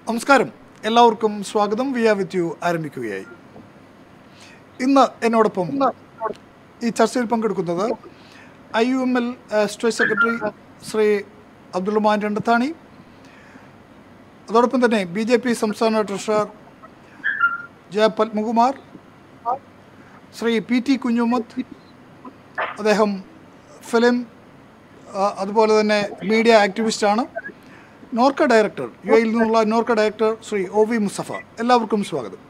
നമസ്കാരം എല്ലാവർക്കും സ്വാഗതം വിയ വിത്ത് യു ആരംഭിക്കുകയായി ഇന്ന് എന്നോടൊപ്പം ഈ ചർച്ചയിൽ പങ്കെടുക്കുന്നത് I U M L state secretary Shri Abdurahman Randathani അതോടൊപ്പം തന്നെ ബി ജെ പി സംസ്ഥാന treasurer Jaya Padmakumar Shri P T Kunhumuhammad അദ്ദേഹം ഫിലിം ആ, അതുപോലെ തന്നെ മീഡിയ ആക്ടിവിസ്റ്റാണ് നോർക്ക ഡയറക്ടർ യു എയിൽ നിന്നുള്ള NORKA director Shri O V Musthafa എല്ലാവർക്കും സ്വാഗതം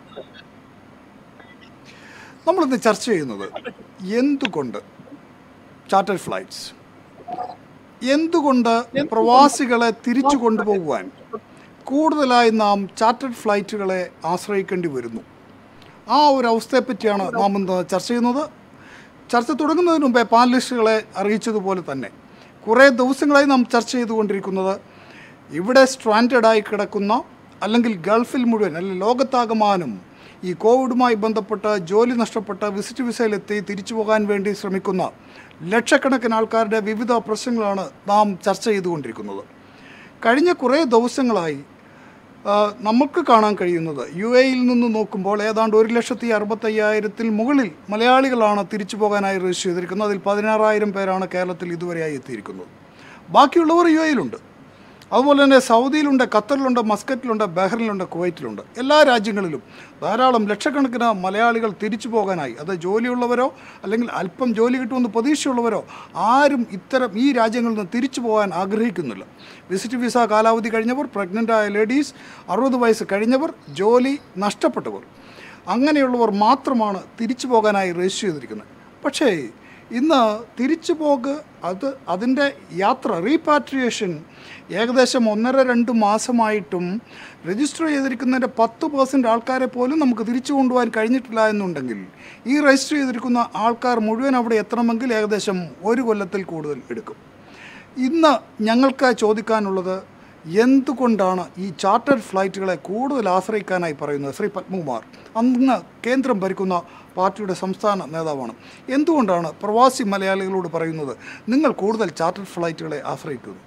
നമ്മളിന്ന് ചർച്ച ചെയ്യുന്നത് എന്തുകൊണ്ട് ചാർട്ടർ ഫ്ലൈറ്റ്സ് എന്തുകൊണ്ട് പ്രവാസികളെ തിരിച്ചു കൊണ്ടുപോകുവാൻ കൂടുതലായി നാം ചാർട്ടർഡ് ഫ്ലൈറ്റുകളെ ആശ്രയിക്കേണ്ടി വരുന്നു ആ ഒരു അവസ്ഥയെപ്പറ്റിയാണ് നാം ഇന്ന് ചർച്ച ചെയ്യുന്നത് ചർച്ച തുടങ്ങുന്നതിന് മുമ്പേ പാനലിസ്റ്റുകളെ അറിയിച്ചതുപോലെ തന്നെ കുറേ ദിവസങ്ങളായി നാം ചർച്ച ചെയ്തുകൊണ്ടിരിക്കുന്നത് ഇവിടെ സ്ട്രാൻഡഡായി കിടക്കുന്ന അല്ലെങ്കിൽ ഗൾഫിൽ മുഴുവൻ അല്ലെങ്കിൽ ലോകത്താകമാനം ഈ കോവിഡുമായി ബന്ധപ്പെട്ട് ജോലി നഷ്ടപ്പെട്ട് വിസിറ്റ് വിസയിലെത്തി തിരിച്ചു പോകാൻ വേണ്ടി ശ്രമിക്കുന്ന ലക്ഷക്കണക്കിന് ആൾക്കാരുടെ വിവിധ പ്രശ്നങ്ങളാണ് നാം ചർച്ച ചെയ്തുകൊണ്ടിരിക്കുന്നത് കഴിഞ്ഞ കുറേ ദിവസങ്ങളായി ആ, നമുക്ക് കാണാൻ കഴിയുന്നത് യു എയിൽ നിന്ന് നോക്കുമ്പോൾ ഏതാണ്ട് ഒരു ലക്ഷത്തി അറുപത്തയ്യായിരത്തിൽ മുകളിൽ മലയാളികളാണ് തിരിച്ചു പോകാനായി രജിസ്റ്റർ ചെയ്തിരിക്കുന്നത് അതിൽ പതിനാറായിരം പേരാണ് കേരളത്തിൽ ഇതുവരെയായി എത്തിയിരിക്കുന്നത് ബാക്കിയുള്ളവർ യു എയിലുണ്ട് അതുപോലെ തന്നെ സൗദിയിലുണ്ട് ഖത്തറിലുണ്ട് മസ്കറ്റിലുണ്ട് ബഹ്റിനിലുണ്ട് കുവൈറ്റിലുണ്ട് എല്ലാ രാജ്യങ്ങളിലും ധാരാളം ലക്ഷക്കണക്കിന് മലയാളികൾ തിരിച്ചു പോകാനായി അത് ജോലിയുള്ളവരോ അല്ലെങ്കിൽ അല്പം ജോലി കിട്ടുമെന്ന് പ്രതീക്ഷയുള്ളവരോ ആരും ഇത്തരം ഈ രാജ്യങ്ങളിൽ നിന്ന് തിരിച്ചു പോകാൻ ആഗ്രഹിക്കുന്നില്ല വിസിറ്റ് വിസ കാലാവധി കഴിഞ്ഞവർ പ്രഗ്നൻ്റ് ആയ ലേഡീസ് അറുപത് വയസ്സ് കഴിഞ്ഞവർ ജോലി നഷ്ടപ്പെട്ടവർ അങ്ങനെയുള്ളവർ മാത്രമാണ് തിരിച്ചു പോകാനായി രജിസ്റ്റർ ചെയ്തിരിക്കുന്നത് പക്ഷേ ഇന്ന് തിരിച്ചു പോക്ക് അത് അതിൻ്റെ യാത്ര റീപാട്രിയേഷൻ ഏകദേശം ഒന്നര രണ്ട് മാസമായിട്ടും രജിസ്റ്റർ ചെയ്തിരിക്കുന്നതിൻ്റെ പത്ത് പേഴ്സൻറ്റ് ആൾക്കാരെ പോലും നമുക്ക് തിരിച്ചു കൊണ്ടുപോകാൻ കഴിഞ്ഞിട്ടില്ല എന്നുണ്ടെങ്കിൽ ഈ രജിസ്റ്റർ ചെയ്തിരിക്കുന്ന ആൾക്കാർ മുഴുവൻ അവിടെ എത്തണമെങ്കിൽ ഏകദേശം ഒരു കൊല്ലത്തിൽ കൂടുതൽ എടുക്കും ഇന്ന് ഞങ്ങൾക്ക് ചോദിക്കാനുള്ളത് എന്തുകൊണ്ടാണ് ഈ ചാർട്ടേഡ് ഫ്ലൈറ്റുകളെ കൂടുതൽ ആശ്രയിക്കാനായി പറയുന്നത് ശ്രീ പത്മകുമാർ അന്ന് കേന്ദ്രം ഭരിക്കുന്ന പാർട്ടിയുടെ സംസ്ഥാന നേതാവാണ് എന്തുകൊണ്ടാണ് പ്രവാസി മലയാളികളോട് പറയുന്നത് നിങ്ങൾ കൂടുതൽ ചാർട്ടേഡ് ഫ്ലൈറ്റുകളെ ആശ്രയിക്കുന്നു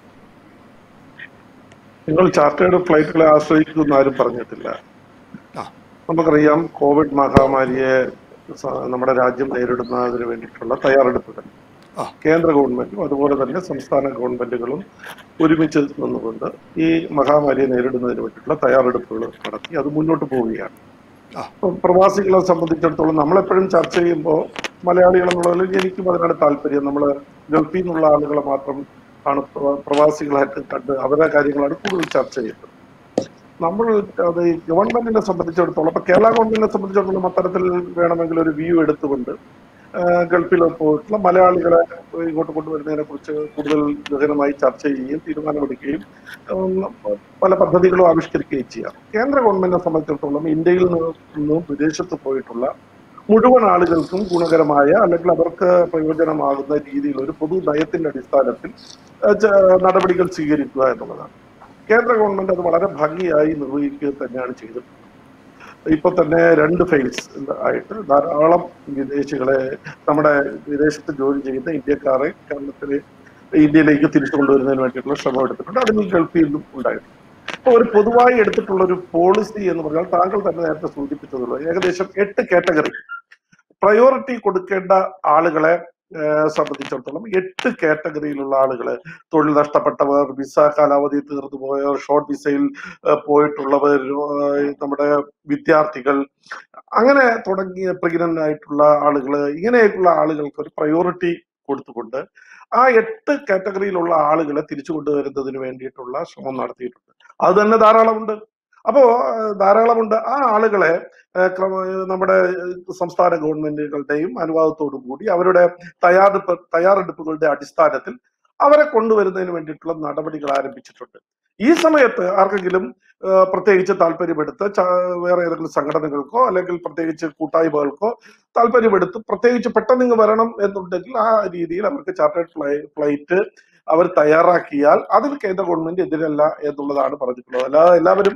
നിങ്ങൾ ചാർട്ടേഡ് ഫ്ലൈറ്റുകളെ ആശ്രയിക്കുന്ന ആരും പറഞ്ഞിട്ടില്ല ആ നമുക്കറിയാം കോവിഡ് മഹാമാരിയെ സ- നമ്മുടെ രാജ്യം നേരിടുന്നതിന് വേണ്ടിയിട്ടുള്ള തയ്യാറെടുപ്പുകൾ ആ കേന്ദ്ര ഗവൺമെന്റും അതുപോലെ തന്നെ സംസ്ഥാന ഗവൺമെന്റുകളും ഒരുമിച്ച് നിന്നുകൊണ്ട് ഈ മഹാമാരിയെ നേരിടുന്നതിന് വേണ്ടിയിട്ടുള്ള തയ്യാറെടുപ്പുകൾ നടത്തി അത് മുന്നോട്ട് പോവുകയാണ് ആ ഇപ്പം പ്രവാസികളെ സംബന്ധിച്ചിടത്തോളം നമ്മളെപ്പോഴും ചർച്ച ചെയ്യുമ്പോൾ മലയാളികൾ എന്നുള്ളതിൽ എനിക്കും അതിനാണ് താല്പര്യം നമ്മൾ ഗൾഫിൽ നിന്നുള്ള ആളുകളെ മാത്രം ആണ് പ്രവാ- പ്രവാസികളായിട്ട് കണ്ട് അവരുടെ കാര്യങ്ങളാണ് കൂടുതൽ ചർച്ച ചെയ്യുന്നത് നമ്മൾ അത് ഈ ഗവൺമെന്റിനെ സംബന്ധിച്ചിടത്തോളം ഇപ്പൊ കേരള ഗവൺമെന്റിനെ സംബന്ധിച്ചിടത്തോളം അത്തരത്തിൽ വേണമെങ്കിൽ ഒരു വ്യൂ എടുത്തുകൊണ്ട് ആ, ഗൾഫിൽ പോയിട്ടുള്ള മലയാളികളെ ഇങ്ങോട്ട് കൊണ്ടുവരുന്നതിനെ കുറിച്ച് കൂടുതൽ ഗഹനമായി ചർച്ച ചെയ്യുകയും തീരുമാനമെടുക്കുകയും ഉം, പല പദ്ധതികളും ആവിഷ്കരിക്കുകയും ചെയ്യാം കേന്ദ്ര ഗവൺമെന്റിനെ സംബന്ധിച്ചിടത്തോളം ഇന്ത്യയിൽ നിന്നും വിദേശത്ത് പോയിട്ടുള്ള മുഴുവൻ ആളുകൾക്കും ഗുണകരമായ അല്ലെങ്കിൽ അവർക്ക് പ്രയോജനമാകുന്ന രീതിയിൽ ഒരു പൊതു നയത്തിന്റെ അടിസ്ഥാനത്തിൽ ആ, ച- നടപടികൾ സ്വീകരിക്കുക എന്നുള്ളതാണ് കേന്ദ്ര ഗവൺമെന്റ് അത് വളരെ ഭംഗിയായി നിർവഹിക്കുക തന്നെയാണ് ചെയ്തിട്ടുള്ളത് ഇപ്പൊ തന്നെ രണ്ട് ഫേസ് ആയിട്ട് ധാരാളം വിദേശികളെ നമ്മുടെ വിദേശത്ത് ജോലി ചെയ്യുന്ന ഇന്ത്യക്കാരെ കേരളത്തില് ഇന്ത്യയിലേക്ക് തിരിച്ചു കൊണ്ടുവരുന്നതിന് വേണ്ടിയിട്ടുള്ള ശ്രമം എടുത്തിട്ടുണ്ട് അതിന് ഗൾഫിൽ നിന്നും ഉണ്ടായിട്ടുണ്ട് അപ്പൊ ഒരു പൊതുവായി എടുത്തിട്ടുള്ള ഒരു പോളിസി എന്ന് പറഞ്ഞാൽ താങ്കൾ തന്നെ നേരത്തെ സൂചിപ്പിച്ചതുള്ളൂ ഏകദേശം എട്ട് കാറ്റഗറി പ്രയോറിറ്റി കൊടുക്കേണ്ട ആളുകളെ ഏഹ്, സംബന്ധിച്ചിടത്തോളം എട്ട് കാറ്റഗറിയിലുള്ള ആളുകള് തൊഴിൽ നഷ്ടപ്പെട്ടവർ വിസ കാലാവധി തീർന്നു പോയവർ ഷോർട്ട് വിസയിൽ ഏഹ്, പോയിട്ടുള്ളവർ ഏഹ്, നമ്മുടെ വിദ്യാർത്ഥികൾ അങ്ങനെ തുടങ്ങിയ പ്രഗ്നന്റ് ആയിട്ടുള്ള ആളുകൾ ഇങ്ങനെയൊക്കെയുള്ള ആളുകൾക്ക് ഒരു പ്രയോറിറ്റി കൊടുത്തുകൊണ്ട് ആ എട്ട് കാറ്റഗറിയിലുള്ള ആളുകളെ തിരിച്ചു കൊണ്ടുവരുന്നതിന് വേണ്ടിയിട്ടുള്ള ശ്രമം നടത്തിയിട്ടുണ്ട് അത് തന്നെ ധാരാളമുണ്ട് അപ്പോ ഏഹ്, ധാരാളമുണ്ട് ആ ആളുകളെ ഏഹ്, ക്രമ- നമ്മുടെ ഏഹ്, സംസ്ഥാന ഗവൺമെന്റുകളുടെയും അനുവാദത്തോടു കൂടി അവരുടെ തയ്യാറെടുപ്പ് തയ്യാറെടുപ്പുകളുടെ അടിസ്ഥാനത്തിൽ അവരെ കൊണ്ടുവരുന്നതിന് വേണ്ടിയിട്ടുള്ള നടപടികൾ ആരംഭിച്ചിട്ടുണ്ട് ഈ സമയത്ത് ആർക്കെങ്കിലും ഏഹ്, പ്രത്യേകിച്ച് താല്പര്യമെടുത്ത് ച- വേറെ ഏതെങ്കിലും സംഘടനകൾക്കോ അല്ലെങ്കിൽ പ്രത്യേകിച്ച് കൂട്ടായ്മകൾക്കോ താല്പര്യമെടുത്ത് പ്രത്യേകിച്ച് പെട്ടെന്ന് ഇങ്ങ് വരണം എന്നുണ്ടെങ്കിൽ ആ രീതിയിൽ അവർക്ക് ചാർട്ടേഡ് ഫ്ലൈ ഫ്ലൈറ്റ് അവർ തയ്യാറാക്കിയാൽ അതിൽ കേന്ദ്ര ഗവൺമെന്റ് എതിരല്ല എന്നുള്ളതാണ് പറഞ്ഞിട്ടുള്ളത് അല്ലാതെ എല്ലാവരും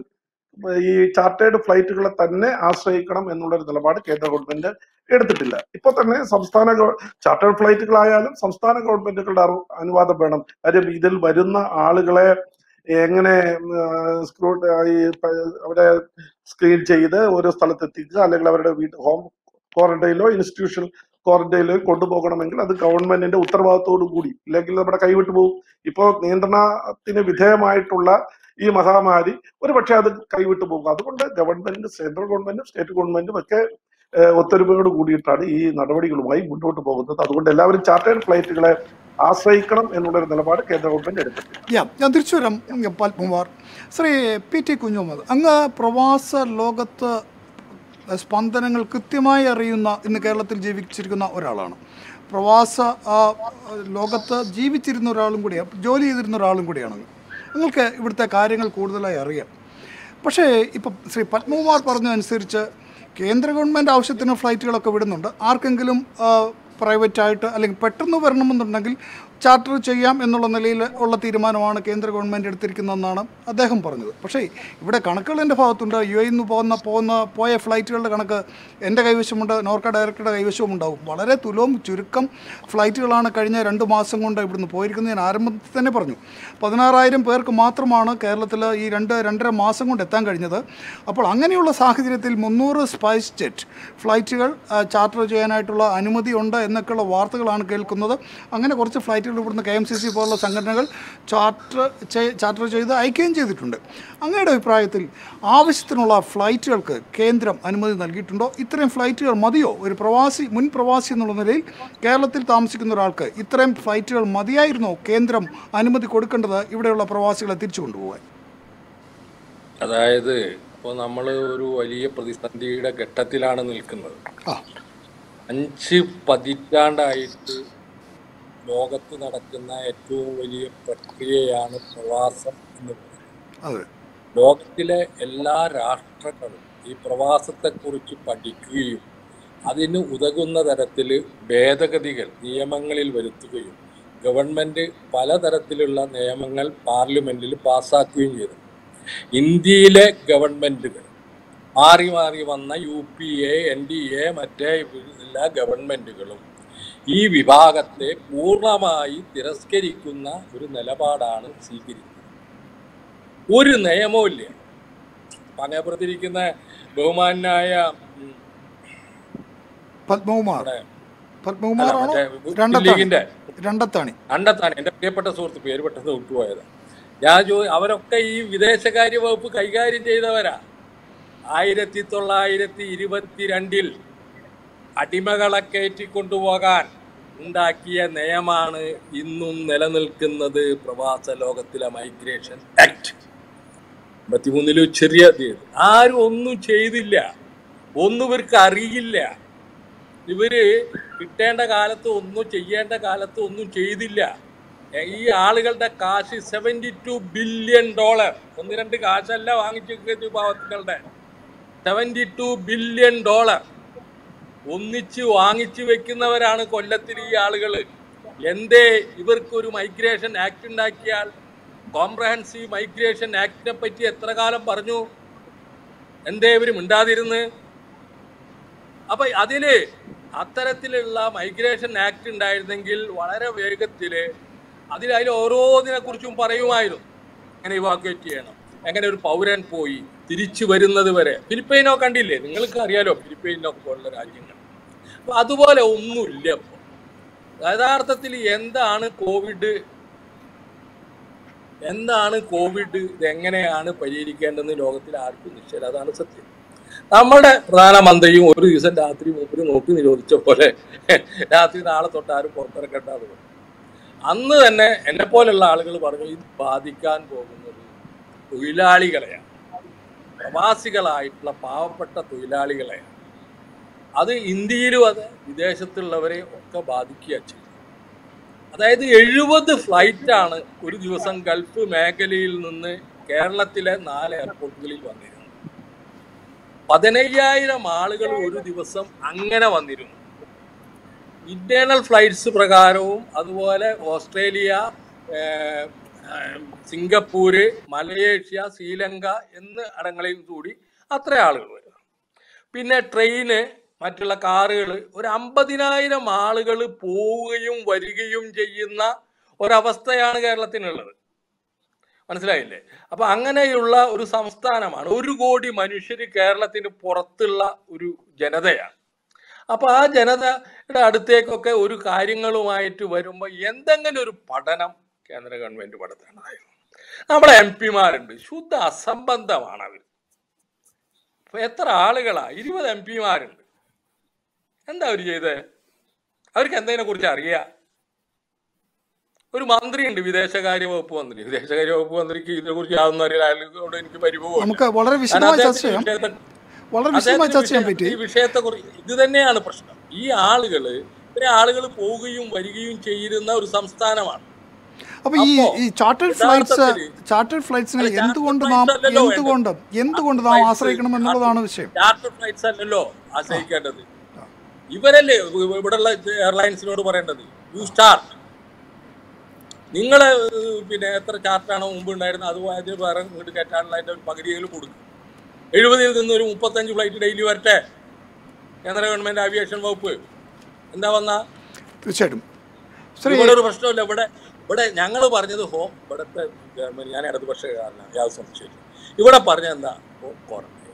ഈ ചാർട്ടേഡ് ഫ്ലൈറ്റുകളെ തന്നെ ആശ്രയിക്കണം എന്നുള്ള ഒരു നിലപാട് കേന്ദ്ര ഗവൺമെന്റ് എടുത്തിട്ടില്ല ഇപ്പൊ തന്നെ സംസ്ഥാന ചാർട്ടേഡ് ഫ്ലൈറ്റുകളായാലും സംസ്ഥാന ഗവൺമെന്റുകളുടെ അറു- അനുവാദം വേണം കാര്യം ഇതിൽ വരുന്ന ആളുകളെ എങ്ങനെ സ്ക്രൂ ഈ പ- അവരെ സ്ക്രീൻ ചെയ്ത് ഓരോ സ്ഥലത്ത് എത്തിക്കുക അല്ലെങ്കിൽ അവരുടെ വീട്ട് ഹോം ക്വാറന്റൈനിലോ ഇൻസ്റ്റിറ്റ്യൂഷണൽ ക്വാറന്റൈനിലോ കൊണ്ടുപോകണമെങ്കിൽ അത് ഗവൺമെന്റിന്റെ ഉത്തരവാദിത്തോടു കൂടി ഇല്ലെങ്കിൽ നമ്മുടെ കൈവിട്ടു പോകും ഇപ്പോ നിയന്ത്രണത്തിന് വിധേയമായിട്ടുള്ള ഈ മഹാമാരി ഒരു പക്ഷേ അത് കൈവിട്ടു പോകും അതുകൊണ്ട് ഗവൺമെന്റ് സെൻട്രൽ ഗവൺമെന്റും സ്റ്റേറ്റ് ഗവൺമെന്റും ഒക്കെ ഏഹ്, ഒത്തൊരുമയോട് കൂടിയിട്ടാണ് ഈ നടപടികളുമായി മുന്നോട്ട് പോകുന്നത് അതുകൊണ്ട് എല്ലാവരും ചാർട്ടേഡ് ഫ്ലൈറ്റുകളെ ആശ്രയിക്കണം എന്നുള്ളൊരു നിലപാട് കേന്ദ്ര ഗവൺമെന്റ് എടുത്തിട്ടുണ്ട് യാ ഞാൻ തിരിച്ചു വരാം ഉം, പത്മകുമാർ ശ്രീ പി ടി കുഞ്ഞുമുഹമ്മദ് അങ്ങ് പ്രവാസ ലോകത്ത് സ്പന്ദനങ്ങൾ കൃത്യമായി അറിയുന്ന ഇന്ന് കേരളത്തിൽ ജീവിച്ചിരിക്കുന്ന ഒരാളാണ് പ്രവാസ ആ, ലോകത്ത് ജീവിച്ചിരുന്ന ഒരാളും കൂടിയാണ് ജോലി ചെയ്തിരുന്ന ഒരാളും കൂടിയാണ് അങ്ങ്. നിങ്ങൾക്ക് ഇവിടുത്തെ കാര്യങ്ങൾ കൂടുതലായി അറിയാം പക്ഷേ ഇപ്പം ശ്രീ പത്മകുമാർ പറഞ്ഞതനുസരിച്ച് കേന്ദ്ര ഗവൺമെൻറ് ആവശ്യത്തിന് ഫ്ലൈറ്റുകളൊക്കെ വിടുന്നുണ്ട് ആർക്കെങ്കിലും പ്രൈവറ്റായിട്ട് അല്ലെങ്കിൽ പെട്ടെന്ന് വരണമെന്നുണ്ടെങ്കിൽ ചാർട്ടർ ചെയ്യാം എന്നുള്ള നിലയിൽ ഉള്ള തീരുമാനമാണ് കേന്ദ്ര ഗവൺമെൻറ് എടുത്തിരിക്കുന്നതെന്നാണ് അദ്ദേഹം പറഞ്ഞത് പക്ഷേ ഇവിടെ കണക്കുകൾ എൻ്റെ ഭാഗത്തുണ്ട് യു എയിൽ നിന്ന് പോകുന്ന പോകുന്ന പോയ ഫ്ലൈറ്റുകളുടെ കണക്ക് എൻ്റെ കൈവശമുണ്ട് നോർക്ക ഡയറക്ടറുടെ കൈവശവും ഉണ്ടാവും വളരെ തുലവും ചുരുക്കം ഫ്ലൈറ്റുകളാണ് കഴിഞ്ഞ രണ്ട് മാസം കൊണ്ട് ഇവിടുന്ന് പോയിരിക്കുന്നത് ഞാൻ ആരംഭത്തിൽ തന്നെ പറഞ്ഞു പതിനാറായിരം പേർക്ക് മാത്രമാണ് കേരളത്തിൽ ഈ രണ്ട് രണ്ടര മാസം കൊണ്ട് എത്താൻ കഴിഞ്ഞത് അപ്പോൾ അങ്ങനെയുള്ള സാഹചര്യത്തിൽ മുന്നൂറ് സ്പൈസ് ജെറ്റ് ഫ്ലൈറ്റുകൾ ആ, ചാർട്ടർ ചെയ്യാനായിട്ടുള്ള അനുമതി ഉണ്ട് എന്നൊക്കെയുള്ള വാർത്തകളാണ് കേൾക്കുന്നത് അങ്ങനെ കുറച്ച് ഫ്ലൈറ്റുകൾ ഇവിടുന്ന് കെ എം സി സി പോലുള്ള സംഘടനകൾ ചാർട്ടർ ചെയ്- ചാർട്ടർ ചെയ്ത് അയക്കുകയും ചെയ്തിട്ടുണ്ട് അങ്ങയുടെ അഭിപ്രായത്തിൽ ആവശ്യത്തിനുള്ള ഫ്ലൈറ്റുകൾക്ക് കേന്ദ്രം അനുമതി നൽകിയിട്ടുണ്ടോ ഇത്രയും ഫ്ലൈറ്റുകൾ മതിയോ ഒരു പ്രവാസി മുൻ പ്രവാസി എന്നുള്ള നിലയിൽ കേരളത്തിൽ താമസിക്കുന്ന ഒരാൾക്ക് ഇത്രയും ഫ്ലൈറ്റുകൾ മതിയായിരുന്നോ കേന്ദ്രം അനുമതി കൊടുക്കേണ്ടത് ഇവിടെയുള്ള പ്രവാസികളെ തിരിച്ചു കൊണ്ടുപോകാൻ അതായത് ഇപ്പോൾ നമ്മൾ ഒരു വലിയ പ്രതിസന്ധിയുടെ ഘട്ടത്തിലാണ് നിൽക്കുന്നത് ആ അഞ്ച് പതിറ്റാണ്ടായിട്ട് ലോകത്ത് നടക്കുന്ന ഏറ്റവും വലിയ പ്രക്രിയയാണ് പ്രവാസം എന്ന് പറയുന്നത് അതെ ലോകത്തിലെ എല്ലാ രാഷ്ട്രങ്ങളും ഈ പ്രവാസത്തെക്കുറിച്ച് പഠിക്കുകയും അതിന് ഉതകുന്ന തരത്തിൽ ഭേദഗതികൾ നിയമങ്ങളിൽ വരുത്തുകയും ഗവൺമെന്റ് പലതരത്തിലുള്ള നിയമങ്ങൾ പാർലമെന്റിൽ പാസ്സാക്കുകയും ചെയ്തു ഇന്ത്യയിലെ ഗവൺമെന്റുകൾ മാറി മാറി വന്ന U P A N D A മറ്റേ എല്ലാ ഗവൺമെന്റുകളും ഈ വിഭാഗത്തെ പൂർണ്ണമായി തിരസ്കരിക്കുന്ന ഒരു നിലപാടാണ് സ്വീകരിക്കുന്നത് ഒരു നിയമവും ഇല്ല പനപ്പുറത്തിരിക്കുന്ന ബഹുമാനായ ഉം, പത്മകുമാർ നമ്മുടെ പത്മകുമാറാണോ മറ്റേ രണ്ടത്താണി ലീഗിന്റെ രണ്ടത്താണി അണ്ടത്താണ് എൻ്റെ പ്രിയപ്പെട്ട സുഹൃത്ത് പേര് പെട്ടെന്ന് വിട്ടുപോയത് ഞാൻ ചോ അവരൊക്കെ ഈ വിദേശകാര്യ വകുപ്പ് കൈകാര്യം ചെയ്തവരാ ആയിരത്തി തൊള്ളായിരത്തി ഇരുപത്തിരണ്ടിൽ അടിമകളെ കയറ്റിക്കൊണ്ടുപോകാൻ ഉണ്ടാക്കിയ നിയമമാണ് ഇന്നും നിലനിൽക്കുന്നത് പ്രവാസ ലോകത്തിലെ മൈഗ്രേഷൻ ആക്ട് അമ്പത്തിമൂന്നില് ചെറിയ തീയതി ആരും ഒന്നും ചെയ്തില്ല ഒന്നും ഇവർക്ക് അറിയില്ല ഇവര് കിട്ടേണ്ട കാലത്ത് ഒന്നും ചെയ്യേണ്ട കാലത്ത് ഒന്നും ചെയ്തില്ല എ, ഈ ആളുകളുടെ കാശ് സെവൻറ്റി ടു ബില്യൺ ഡോളർ ഒന്ന് രണ്ട് കാശല്ല വാങ്ങിച്ചു പാവത്തുകളുടെ സെവൻറ്റി ടു ബില്യൺ ഡോളർ ഒന്നിച്ച് വാങ്ങിച്ചു വെക്കുന്നവരാണ് കൊല്ലത്തിൽ ഈ ആളുകൾ എന്തേ ഇവർക്കൊരു മൈഗ്രേഷൻ ആക്ട് ഉണ്ടാക്കിയാൽ കോംപ്രഹെൻസീവ് മൈഗ്രേഷൻ ആക്ടിനെ പറ്റി എത്ര കാലം പറഞ്ഞു എന്തേ ഇവർ മിണ്ടാതിരുന്ന് അപ്പൊ അതില് അത്തരത്തിലുള്ള മൈഗ്രേഷൻ ആക്ട് ഉണ്ടായിരുന്നെങ്കിൽ വളരെ വേഗത്തില് അതിൽ അതിൽ ഓരോന്നിനെ കുറിച്ചും പറയുമായിരുന്നു എങ്ങനെ ഇവാക്വേറ്റ് ചെയ്യണം എങ്ങനെ ഒരു പൗരൻ പോയി തിരിച്ചു വരുന്നത് വരെ ഫിലിപ്പൈനോ കണ്ടില്ലേ നിങ്ങൾക്ക് അറിയാലോ ഫിലിപ്പൈനോ പോലുള്ള രാജ്യങ്ങൾ അപ്പൊ അതുപോലെ ഒന്നുമില്ല ഇപ്പൊ യഥാർത്ഥത്തിൽ എന്താണ് കോവിഡ് എന്താണ് കോവിഡ് ഇത് എങ്ങനെയാണ് പരിഹരിക്കേണ്ടതെന്ന് ലോകത്തിൽ ആർക്കും നിശ്ചയം അതാണ് സത്യം നമ്മുടെ പ്രധാനമന്ത്രിയും ഒരു ദിവസം രാത്രി മൂപ്പര് നോക്കി നിരോധിച്ച പോലെ രാത്രി നാളെ തൊട്ട് ആരും പുറത്തിറക്കണ്ടാതെ പറഞ്ഞു. അന്ന് തന്നെ എന്നെ പോലുള്ള ആളുകൾ പറഞ്ഞു ഇത് ബാധിക്കാൻ പോകുന്നത് തൊഴിലാളികളെയാണ് പ്രവാസികളായിട്ടുള്ള പാവപ്പെട്ട തൊഴിലാളികളെയാണ് അത് ഇന്ത്യയിലും അത് വിദേശത്തുള്ളവരെ ഒക്കെ ബാധിക്കുക ചെയ്യും അതായത് എഴുപത് ഫ്ലൈറ്റാണ് ഒരു ദിവസം ഗൾഫ് മേഖലയിൽ നിന്ന് കേരളത്തിലെ നാല് എയർപോർട്ടുകളിൽ വന്നിരുന്നത് പതിനയ്യായിരം ആളുകൾ ഒരു ദിവസം അങ്ങനെ വന്നിരുന്നു ഇന്റേണൽ ഫ്ലൈറ്റ്സ് പ്രകാരവും അതുപോലെ ഓസ്ട്രേലിയ ഏർ, ഏർ, സിംഗപ്പൂര് മലേഷ്യ ശ്രീലങ്ക എന്ന് അടങ്ങളിൽ കൂടി അത്ര ആളുകൾ വരും പിന്നെ ട്രെയിന് മറ്റുള്ള കാറുകൾ ഒരു അമ്പതിനായിരം ആളുകൾ പോവുകയും വരികയും ചെയ്യുന്ന ഒരവസ്ഥയാണ് കേരളത്തിനുള്ളത് മനസ്സിലായില്ലേ അപ്പൊ അങ്ങനെയുള്ള ഒരു സംസ്ഥാനമാണ് ഒരു കോടി മനുഷ്യർ കേരളത്തിന് പുറത്തുള്ള ഒരു ജനതയാണ് അപ്പൊ ആ ജനതയുടെ അടുത്തേക്കൊക്കെ ഒരു കാര്യങ്ങളുമായിട്ട് വരുമ്പോൾ എന്തെങ്കിലും ഒരു പഠനം കേന്ദ്ര ഗവൺമെന്റ് നടത്തേണ്ടതായിരുന്നു നമ്മുടെ എം പിമാരുണ്ട് ശുദ്ധ അസംബന്ധമാണ് അവർ ഇപ്പൊ എത്ര ആളുകളാ ഇരുപത് എം പിമാരുണ്ട് എന്താ അവർ ചെയ്തത് അവർക്ക് എന്തിനെ കുറിച്ച് അറിയാം ഒരു മന്ത്രിയുണ്ട് വിദേശകാര്യ വകുപ്പ് മന്ത്രി വിദേശകാര്യ വകുപ്പ് മന്ത്രിക്ക് ഇതിനെ കുറിച്ച് യാതൊന്നും അറിയില്ല അയാളോട് എനിക്ക് പരിഭവമില്ല നമുക്ക് വളരെ കാരണം വിശദമായി ചർച്ച അദ്ദേഹത്തിന് ചെയ്യാം വിഷയത്തെ വളരെ വിശദമായി അദ്ദേഹത്തിന് ചർച്ച ചെയ്യാൻ വിഷയം പറ്റി ഈ വിഷയത്തെ കുറിച്ച് ഇത് തന്നെയാണ് പ്രശ്നം ഈ ആളുകള് ഇത്രയും ആളുകൾ പോവുകയും വരികയും ചെയ്യുന്ന ഒരു സംസ്ഥാനമാണ് അപ്പൊ ഈ അപ്പോ ഈ ചാർട്ടേഡ് ഫ്ലൈറ്റ്സ് യഥാർത്ഥത്തില് ചാർട്ടേഡ് ഫ്ലൈറ്റ്സിനെ അല്ല, എന്തുകൊണ്ട് chartered നാം flights അല്ലല്ലോ എന്തുകൊണ്ട് എന്തുകൊണ്ട് നാം ആശ്രയിക്കണം എന്നുള്ളതാണ് വിഷയം ചാർട്ടർ ഫ്ലൈറ്റ്സ് അല്ലല്ലോ ആശ്രയിക്കേണ്ടത് ഇവരല്ലേ ഇവിടെയുള്ള എയർലൈൻസിനോട് പറയേണ്ടത് യു സ്റ്റാർട്ട് നിങ്ങള് പിന്നെ എത്ര ചാർട്ടാണോ മുമ്പ് ഉണ്ടായിരുന്നത് അത് അതിന് വേറെ ഇങ്ങോട്ട് കയറ്റാനുള്ള അതിന്റെ ഒരു പകുതിയെങ്കിലും കൊടുക്കും എഴുപതിൽ നിന്ന് ഒരു മുപ്പത്തഞ്ച് ഫ്ലൈറ്റ് ഡെയിലി വരട്ടെ കേന്ദ്ര ഗവൺമെന്റ് ആവിയേഷൻ വകുപ്പ് എന്താ വന്ന തീർച്ചയായിട്ടും ശ്രീ ഇവിടെ ഒരു പ്രശ്നമില്ല ഇവിടെ ഇവിടെ ഞങ്ങൾ പറഞ്ഞത് ഹോം ഇവിടുത്തെ ഗവൺമെന്റ് ഞാൻ ഇടതുപക്ഷക്കാരനാണ് യാതൊരു സംശയമില്ല ഇവിടെ പറഞ്ഞ എന്താ ഹോം ക്വാറന്റൈൻ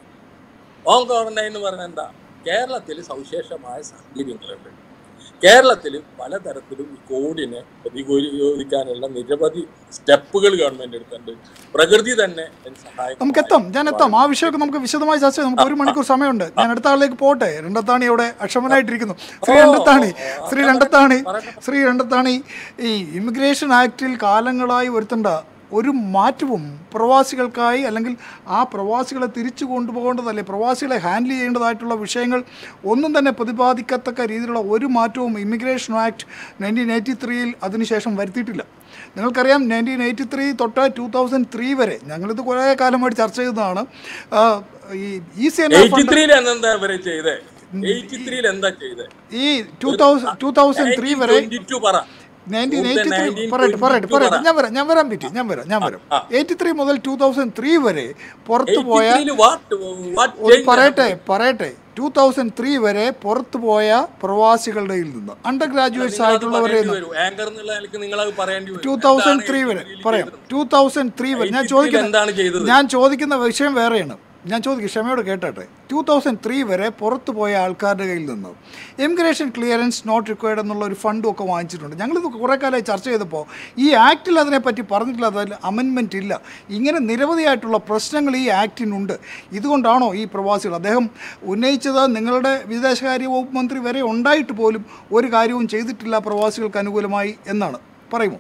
ഹോം ക്വാറന്റൈൻ എന്ന് പറഞ്ഞാൽ എന്താ കേരളത്തിൽ സവിശേഷമായ സാഹചര്യങ്ങളുണ്ട് കേരളത്തിൽ പലതരത്തിലും ഈ കോവിഡിനെ പ്രതിരോധിക്കാനുള്ള നിരവധി സ്റ്റെപ്പുകൾ ഗവൺമെന്റ് എടുത്തിട്ടുണ്ട് പ്രകൃതി തന്നെ അതിന് സഹായിക്കും നമുക്ക് എത്താം ഞാൻ എത്താം ആ വിഷയമൊക്കെ നമുക്ക് വിശദമായി ചർച്ച ചെയ്യാം നമുക്ക് ഒരു മണിക്കൂർ സമയമുണ്ട് ഞാൻ അടുത്ത ആളിലേക്ക് പോട്ടെ രണ്ടത്താണി അവിടെ അക്ഷമനായിട്ടിരിക്കുന്നു ശ്രീ രണ്ടത്താണി ശ്രീ രണ്ടത്താണി ശ്രീ രണ്ടത്താണി ഈ ഇമിഗ്രേഷൻ ആക്ടിൽ കാലങ്ങളായി വരുത്തേണ്ട ഒരു മാറ്റവും പ്രവാസികൾക്കായി അല്ലെങ്കിൽ ആ പ്രവാസികളെ തിരിച്ചു കൊണ്ടുപോകേണ്ടതല്ലേ പ്രവാസികളെ ഹാൻഡിൽ ചെയ്യേണ്ടതായിട്ടുള്ള വിഷയങ്ങൾ ഒന്നും തന്നെ പ്രതിപാദിക്കത്തക്ക രീതിയിലുള്ള ഒരു മാറ്റവും ഇമിഗ്രേഷൻ ആക്ട് നയൻറ്റീൻ എയ്റ്റി ത്രീയിൽ അതിനുശേഷം വരുത്തിയിട്ടില്ല നിങ്ങൾക്കറിയാം നയൻറ്റീൻ എയ്റ്റി ത്രീ തൊട്ട് ടൂ തൗസൻഡ് ത്രീ വരെ ഞങ്ങളിത് കുറേ കാലമായിട്ട് ചർച്ച ചെയ്തതാണ് ആ, ഈ E C N R eighty fund ത്രീയിൽ എന്താ ഇവര് ചെയ്തേ എയ്റ്റി ത്രീയിൽ എന്താ ചെയ്തേ ഈ two thousand two thousand three വരെ ട്വന്റി ടു പറ nineteen More than eighty three 1922 പറയട്ടെ പറയട്ടെ പറയട്ടെ പറ. ഞാൻ വരാം ഞാൻ വരാൻ പറ്റി ഞാൻ വരാം ഞാൻ വരാം ആ. എയ്റ്റി ത്രീ മുതൽ ടൂ തൗസൻഡ് ത്രീ വരെ പുറത്തു പോയ 83 ല് what- what ഒരു change പറയട്ടെ happened? പറയട്ടെ ടൂ തൗസൻഡ് ത്രീ വരെ പുറത്തു പോയ പ്രവാസികളുടെ നിന്ന് അണ്ടർ ഗ്രാജുവേറ്റ്സ് നിങ്ങളത് ആയിട്ടുള്ളവരെ പറയേണ്ടി വരും. ആങ്കർ എന്നുള്ള നിലയ്ക്ക് നിങ്ങളത് പറയേണ്ടി വരും. ടൂ തൗസൻഡ് എന്താണ് ത്രീ വരെ 83 ല് പറയാം ചെയ്തത്? ടൂ തൗസൻഡ് ത്രീ വരെ ഞാൻ 83 ചോദിക്കുന്ന എന്താണ് ചെയ്തത്? ഞാൻ ചോദിക്കുന്ന വിഷയം വേറെയാണ് ഞാൻ ചോദിക്കും ക്ഷമയോട് കേട്ടട്ടെ ടൂ തൗസൻഡ് ത്രീ വരെ പുറത്തു പോയ ആൾക്കാരുടെ കയ്യിൽ നിന്ന് ഇമിഗ്രേഷൻ ക്ലിയറൻസ് നോട്ട് റിക്വയർഡ് എന്നുള്ള ഒരു ഫണ്ടും ഒക്കെ വാങ്ങിച്ചിട്ടുണ്ട് ഞങ്ങളിത് കുറേ കാലമായി ചർച്ച ചെയ്തപ്പോൾ ഈ ആക്റ്റിൽ അതിനെപ്പറ്റി പറഞ്ഞിട്ടില്ല അതിൽ അമെൻമെൻറ്റ് ഇല്ല ഇങ്ങനെ നിരവധിയായിട്ടുള്ള പ്രശ്നങ്ങൾ ഈ ആക്റ്റിനുണ്ട് ഇതുകൊണ്ടാണോ ഈ പ്രവാസികൾ അദ്ദേഹം ഉന്നയിച്ചത് നിങ്ങളുടെ വിദേശകാര്യ വകുപ്പ് മന്ത്രി വരെ ഉണ്ടായിട്ട് പോലും ഒരു കാര്യവും ചെയ്തിട്ടില്ല പ്രവാസികൾക്ക് അനുകൂലമായി എന്നാണ് പറയുമോ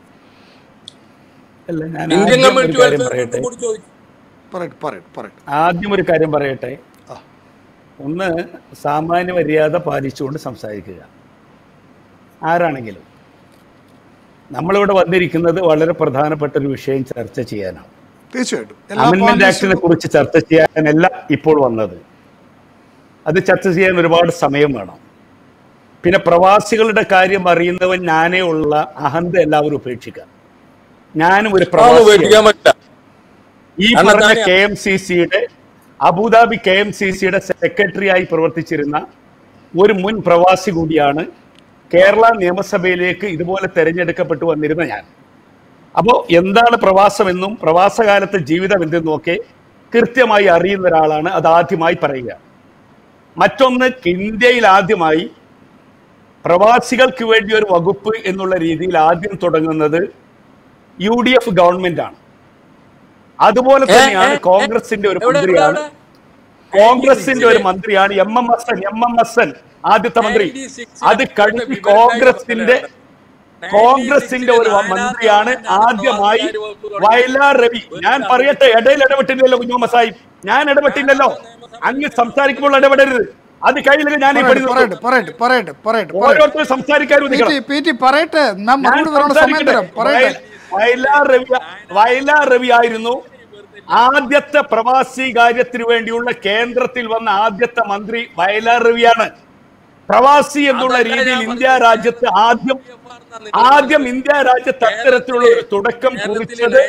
അല്ല ഞാൻ ഇന്ത്യൻ ആദ്യം ഒരു കമ്മ്യൂണിറ്റി കാര്യം വെൽഫെയർ പറയട്ടെ കൂടി ചോദിക്കും പറയട്ടെ പറയട്ടെ പറയട്ടെ ആദ്യം ഒരു കാര്യം പറയട്ടെ ആ. ഒന്ന് സാമാന്യ മര്യാദ പാലിച്ചുകൊണ്ട് സംസാരിക്കുക ആരാണെങ്കിലും നമ്മളിവിടെ വന്നിരിക്കുന്നത് വളരെ പ്രധാനപ്പെട്ട ഒരു വിഷയം ചർച്ച ചെയ്യാനാണ് തീർച്ചയായിട്ടും എല്ലാ അമെന്റ്മെന്റ് ആക്ടിനെ പാർട്ടീസും കുറിച്ച് ചർച്ച ചെയ്യാനല്ല ഇപ്പോൾ വന്നത് അത് ചർച്ച ചെയ്യാൻ ഒരുപാട് സമയം വേണം പിന്നെ പ്രവാസികളുടെ കാര്യം അറിയുന്നവൻ ഞാനേ ഉള്ള അഹന്ത എല്ലാവരും ഉപേക്ഷിക്കുക ഞാനും ഒരു അതൊന്നും പ്രവാസിയാണ് പേടിക്കാൻ പറ്റില്ല ഈ കാരണം പറഞ്ഞ താനെ- കെ എം സി സിയുടെ അബുദാബി കെ എം സി സിയുടെ സെക്രട്ടറി ആയി പ്രവർത്തിച്ചിരുന്ന ഒരു മുൻ പ്രവാസി കൂടിയാണ് കേരള നിയമസഭയിലേക്ക് ഇതുപോലെ തെരഞ്ഞെടുക്കപ്പെട്ടു വന്നിരുന്ന ഞാൻ അപ്പോൾ എന്താണ് പ്രവാസമെന്നും പ്രവാസകാലത്തെ ജീവിതം എന്തെന്നും ഒക്കെ കൃത്യമായി അറിയുന്ന ഒരാളാണ് അത് ആദ്യമായി പറയുക മറ്റൊന്ന് ഇന്ത്യയിൽ ആദ്യമായി പ്രവാസികൾക്ക് വേണ്ടി ഒരു വകുപ്പ് എന്നുള്ള രീതിയിൽ ആദ്യം തുടങ്ങുന്നത് യു ഡി എഫ് ഗവൺമെന്റ് ആണ് അതുപോലെ ഏ, തന്നെയാണ് ഏ, കോൺഗ്രസിന്റെ ഒരു എവിടെ, മന്ത്രിയാണ് എവിടെ, കോൺഗ്രസിന്റെ ഒരു മന്ത്രിയാണ് M M S N M M S N ആദ്യത്തെ മന്ത്രി 96 അത് കഴിഞ്ഞ് വിവരമായി കോൺഗ്രസിന്റെ പറഞ്ഞതാണ്. കോൺഗ്രസിന്റെ ഒരു 96 മന്ത്രിയാണ് നായനാർ ആദ്യമായി ഗവൺമെന്റ് വകുപ്പ് തുടങ്ങി. വയലാർ രവി ഞാൻ പറയട്ടെ ഇടയിൽ ഇടപെട്ടില്ലല്ലോ കുഞ്ഞുമ്മ സാഹിബ് ഞാൻ ഇടപെട്ടില്ലല്ലോ അങ്ങ് സംസാരിക്കുമ്പോൾ ഇടപെടരുത് അത് കഴിഞ്ഞില്ലെങ്കിൽ ഞാൻ ഈ പണി പറയട്ടെ നിർത്തും. പറയട്ടെ പറയട്ടെ പറയട്ടെ പറയട്ടെ ഓരോരുത്തരും സംസാരിക്കാൻ പി ടി പി ടി പറയട്ടെ നാം ഞാൻ മറുപടി പറയാനുള്ള സമയം തരാം സംസാരിക്കട്ടെ. പറയട്ടെ വയ- വയലാർ രവി വയലാർ രവി ആയിരുന്നു ആദ്യത്തെ പ്രവാസി കാര്യത്തിന് വേണ്ടിയുള്ള കേന്ദ്രത്തിൽ വന്ന ആദ്യത്തെ മന്ത്രി വയലാർ രവിയാണ് പ്രവാസി എന്നുള്ള അതല്ല രീതിയിൽ ഞാൻ ഇന്ത്യ പറഞ്ഞത്. രാജ്യത്ത് ആദ്യം ആദ്യം ഇന്ത്യ രാജ്യത്ത് അത്തരത്തിലുള്ള ഒരു തുടക്കം കുറിച്ചത്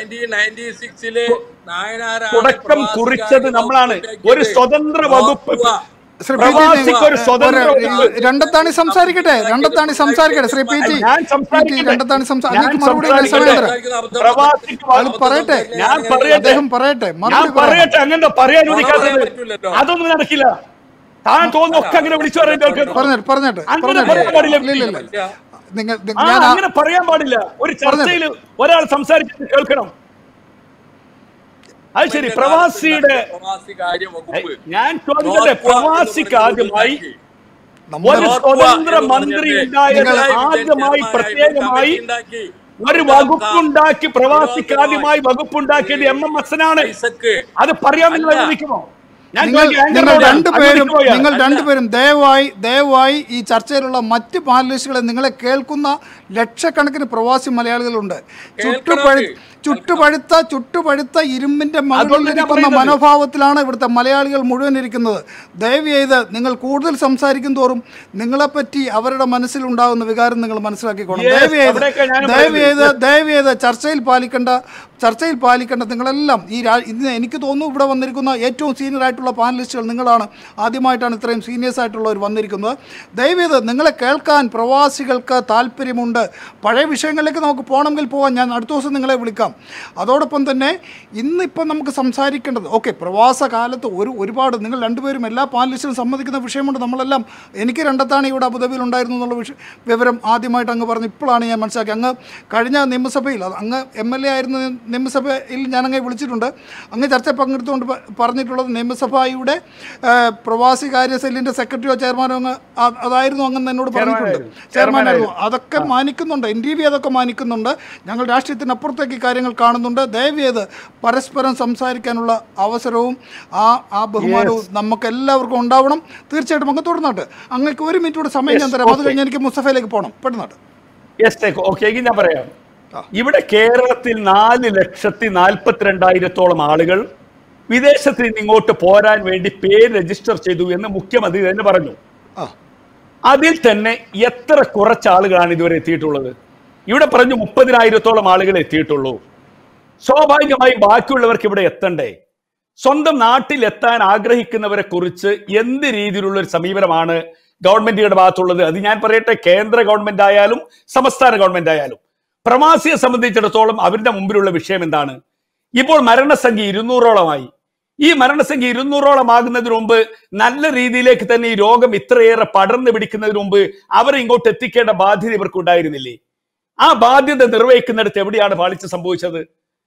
തുടക്കം കുറിച്ചത് നമ്മളാണ് ഒരു സ്വതന്ത്ര വകുപ്പ് ശ്രീ പി ടി പ്രവാസിക്ക് ഒരു സ്വതന്ത്ര ഒരു- വകുപ്പ്. രണ്ടത്താണി സംസാരിക്കട്ടെ രണ്ടത്താണി സംസാരിക്കട്ടെ ശ്രീ പി ടി ഞാൻ പി ടി സംസാരിക്കട്ടെ. രണ്ടത്താണി സംസാ ഞാൻ അങ്ങേക്ക് മറുപടി പറയാൻ സമയം തരാം സംസാരിക്കട്ടെ. പ്രവാസിക്ക് ആൾ പറയട്ടെ ഞാൻ പറയട്ടെ അദ്ദേഹം പറയട്ടെ ഞാൻ മറുപടി പറയാം പറയട്ടെ അങ്ങനെ പറയാൻ അനുവദിക്കാത്തത് പറ്റൂലല്ലോ. അതൊന്നും നടക്കില്ല താൻ തോന്നുന്ന ഒക്കെ അങ്ങനെ വിളിച്ചു പറയാൻ കേൾക്കണം. പറഞ്ഞിട്ട് പറഞ്ഞിട്ട് അങ്ങനെ പറഞ്ഞിട്ട് പറയാൻ പാടില്ല. ഇല്ല ഇല്ല ഇല്ല നിങ്ങൾ ആ ഞാൻ ആ- അങ്ങനെ പറയാൻ പാടില്ല ഒരു ചർച്ചയിൽ ഒരാൾ സംസാരിച്ചത് കേൾക്കണം അത് ശരി പ്രവാസിയുടെ പ്രവാസി കാര്യ വകുപ്പ് ഞാൻ ചോദിക്കട്ടെ പ്രവാസിക്ക് ആദ്യമായി നമ്മൾ ഒരു സ്വതന്ത്ര മന്ത്രി ഉണ്ടായത് ആദ്യമായി പ്രത്യേകമായി ഒരു വകുപ്പുണ്ടാക്കി പ്രവാസിക്ക് ആദ്യമായി വകുപ്പുണ്ടാക്കിയത് എം എം ഹസനാണ് ഐസക്ക് അത് പറയാൻ നിങ്ങൾ അല്ല. അനുവദിക്കുമോ ഞാൻ നിങ്ങൾ ചോദിക്കാം, നിങ്ങൾ ആങ്കറിനോട് രണ്ടുപേരും അനുവദിക്കുമോ? നിങ്ങൾ അല്ല. രണ്ടുപേരും ദയവായി ദയവായി ഈ ചർച്ചയിലുള്ള മറ്റ് പാനലിസ്റ്റുകളെ നിങ്ങളെ കേൾക്കുന്ന ലക്ഷക്കണക്കിന് പ്രവാസി മലയാളികളുണ്ട് ചുട്ടുപഴു ചുട്ടുപഴുത്ത ചുട്ടുപഴുത്ത ഇരുമ്പിന്റെ അതുകൊണ്ട് ഞാൻ മകളിലിരിക്കുന്ന പറയുന്നത്. മനോഭാവത്തിലാണ് ഇവിടുത്തെ മലയാളികൾ മുഴുവൻ ഇരിക്കുന്നത് ദയവ് ചെയ്ത് നിങ്ങൾ കൂടുതൽ സംസാരിക്കും തോറും നിങ്ങളെപ്പറ്റി അവരുടെ മനസ്സിലുണ്ടാകുന്ന വികാരം നിങ്ങൾ മനസ്സിലാക്കിക്കോണം Yes, ദയവ് ചെയ്ത് അവിടെയൊക്കെ ഞാനും ദയവ് പറയുന്നത്. ചെയ്ത് ദയവ് ചെയ്ത് ചർച്ചയിൽ പാലിക്കേണ്ട ചർച്ചയിൽ പാലിക്കേണ്ട നിങ്ങളെല്ലാം ഈ രാ ഇന്ന് എനിക്ക് തോന്നുന്നു ഇവിടെ വന്നിരിക്കുന്ന ഏറ്റവും സീനിയർ ആയിട്ടുള്ള പാനലിസ്റ്റുകൾ നിങ്ങളാണ് ആദ്യമായിട്ടാണ് ഇത്രയും സീനിയേഴ്സ് ആയിട്ടുള്ളവർ വന്നിരിക്കുന്നത് ദയവ് ചെയ്ത് നിങ്ങളെ കേൾക്കാൻ പ്രവാസികൾക്ക് താല്പര്യമുണ്ട് പഴയ വിഷയങ്ങളിലേക്ക് നമുക്ക് പോകണമെങ്കിൽ പോകാം ഞാൻ അടുത്ത ദിവസം നിങ്ങളെ വിളിക്കാം അതോടൊപ്പം തന്നെ ഇന്നിപ്പം നമുക്ക് സംസാരിക്കേണ്ടത് ഓക്കെ പ്രവാസ കാലത്ത് ഒരു ഒരുപാട് നിങ്ങൾ രണ്ടുപേരും എല്ലാ പാനലിസ്റ്റിനും സമ്മതിക്കുന്ന വിഷയമുണ്ട് നമ്മളെല്ലാം എനിക്ക് രണ്ടത്താണ് ഇവിടെ അബുദാബിയിൽ ഉണ്ടായിരുന്നു എന്നുള്ള വിഷ വിവരം ആദ്യമായിട്ട് അങ്ങ് പറഞ്ഞു ഇപ്പോഴാണ് ഞാൻ മനസ്സിലാക്കി അങ്ങ് കഴിഞ്ഞ നിയമസഭയിൽ അത് അങ്ങ് എം എൽ എ ആയിരുന്ന നിയമസഭയിൽ ഞാൻ അങ്ങ് വിളിച്ചിട്ടുണ്ട് അങ്ങ് ചർച്ച പങ്കെടുത്തുകൊണ്ട് പ- പറഞ്ഞിട്ടുള്ളത് നിയമസഭയുടെ ആ, പ്രവാസി കാര്യ സെല്ലിൻ്റെ സെക്രട്ടറിയോ ചെയർമാനോ അങ്ങ് ആ- അതായിരുന്നു അങ്ങ് എന്നോട് പറഞ്ഞിട്ടുണ്ട് ചെയർമാനായിരുന്നു. ചെയർമാനായിരുന്നു അതൊക്കെ മാനിക്കുന്നുണ്ട് എൻ ടി വി അതൊക്കെ മാനിക്കുന്നുണ്ട് ഞങ്ങൾ രാഷ്ട്രീയത്തിനപ്പുറത്തേക്ക് ഈ കാര്യങ്ങൾ കാണുന്നുണ്ട് ദയവ് ചെയ്ത് പരസ്പരം സംസാരിക്കാനുള്ള അവസരവും ആ ആ ബഹുമാനവും നമുക്ക് എല്ലാവർക്കും ഉണ്ടാവണം തീർച്ചയായിട്ടും അങ്ങ് തുടർന്നോട്ട് അങ്ങക്ക് ഒരു മിനിറ്റ് കൂടെ സമയം ഞാൻ Yes, തരാം അത് okay. കഴിഞ്ഞ് എനിക്ക് മുസ്തഫയിലേക്ക് പോകണം പെട്ടെന്നാട്ട് യെസ് ഓക്കെ എങ്കിൽ ഞാൻ പറയാം ആ. ഇവിടെ കേരളത്തിൽ നാല് ലക്ഷത്തി നാൽപ്പത്തിരണ്ടായിരത്തോളം ആളുകൾ വിദേശത്ത് നിന്ന് ഇങ്ങോട്ട് പോരാൻ വേണ്ടി പേര് രജിസ്റ്റർ ചെയ്തു എന്ന് മുഖ്യമന്ത്രി തന്നെ പറഞ്ഞു ആ അതിൽ തന്നെ എത്ര കുറച്ച് ആളുകളാണ് ഇതുവരെ എത്തിയിട്ടുള്ളത് ഇവിടെ പറഞ്ഞു മുപ്പതിനായിരത്തോളം ആളുകൾ എത്തിയിട്ടുള്ളൂ സ്വാഭാവികമായും ബാക്കിയുള്ളവർക്ക് ഇവിടെ എത്തണ്ടേ സ്വന്തം നാട്ടിൽ എത്താൻ ആഗ്രഹിക്കുന്നവരെ കുറിച്ച് എന്ത് രീതിയിലുള്ള ഒരു സമീപനമാണ് ഗവൺമെന്റുകളുടെ ഭാഗത്തുള്ളത് അത് ഞാൻ പറയട്ടെ കേന്ദ്ര ഗവൺമെന്റ് ആയാലും സംസ്ഥാന ഗവൺമെന്റ് ആയാലും പ്രവാസിയെ സംബന്ധിച്ചിടത്തോളം അവരുടെ മുമ്പിലുള്ള വിഷയം എന്താണ് ഇപ്പോൾ മരണസംഖ്യ ഇരുന്നൂറോളമായി ഈ മരണസംഖ്യ ഇരുന്നൂറോളം ആകുന്നതിന് മുമ്പ് നല്ല രീതിയിലേക്ക് തന്നെ ഈ രോഗം ഇത്രയേറെ പടർന്നു പിടിക്കുന്നതിന് മുമ്പ് അവരെ ഇങ്ങോട്ട് എത്തിക്കേണ്ട ബാധ്യത ഇവർക്ക് ഉണ്ടായിരുന്നില്ലേ ആ ബാധ്യത നിർവഹിക്കുന്നിടത്ത് എവിടെയാണ് പാളിച്ച സംഭവിച്ചത്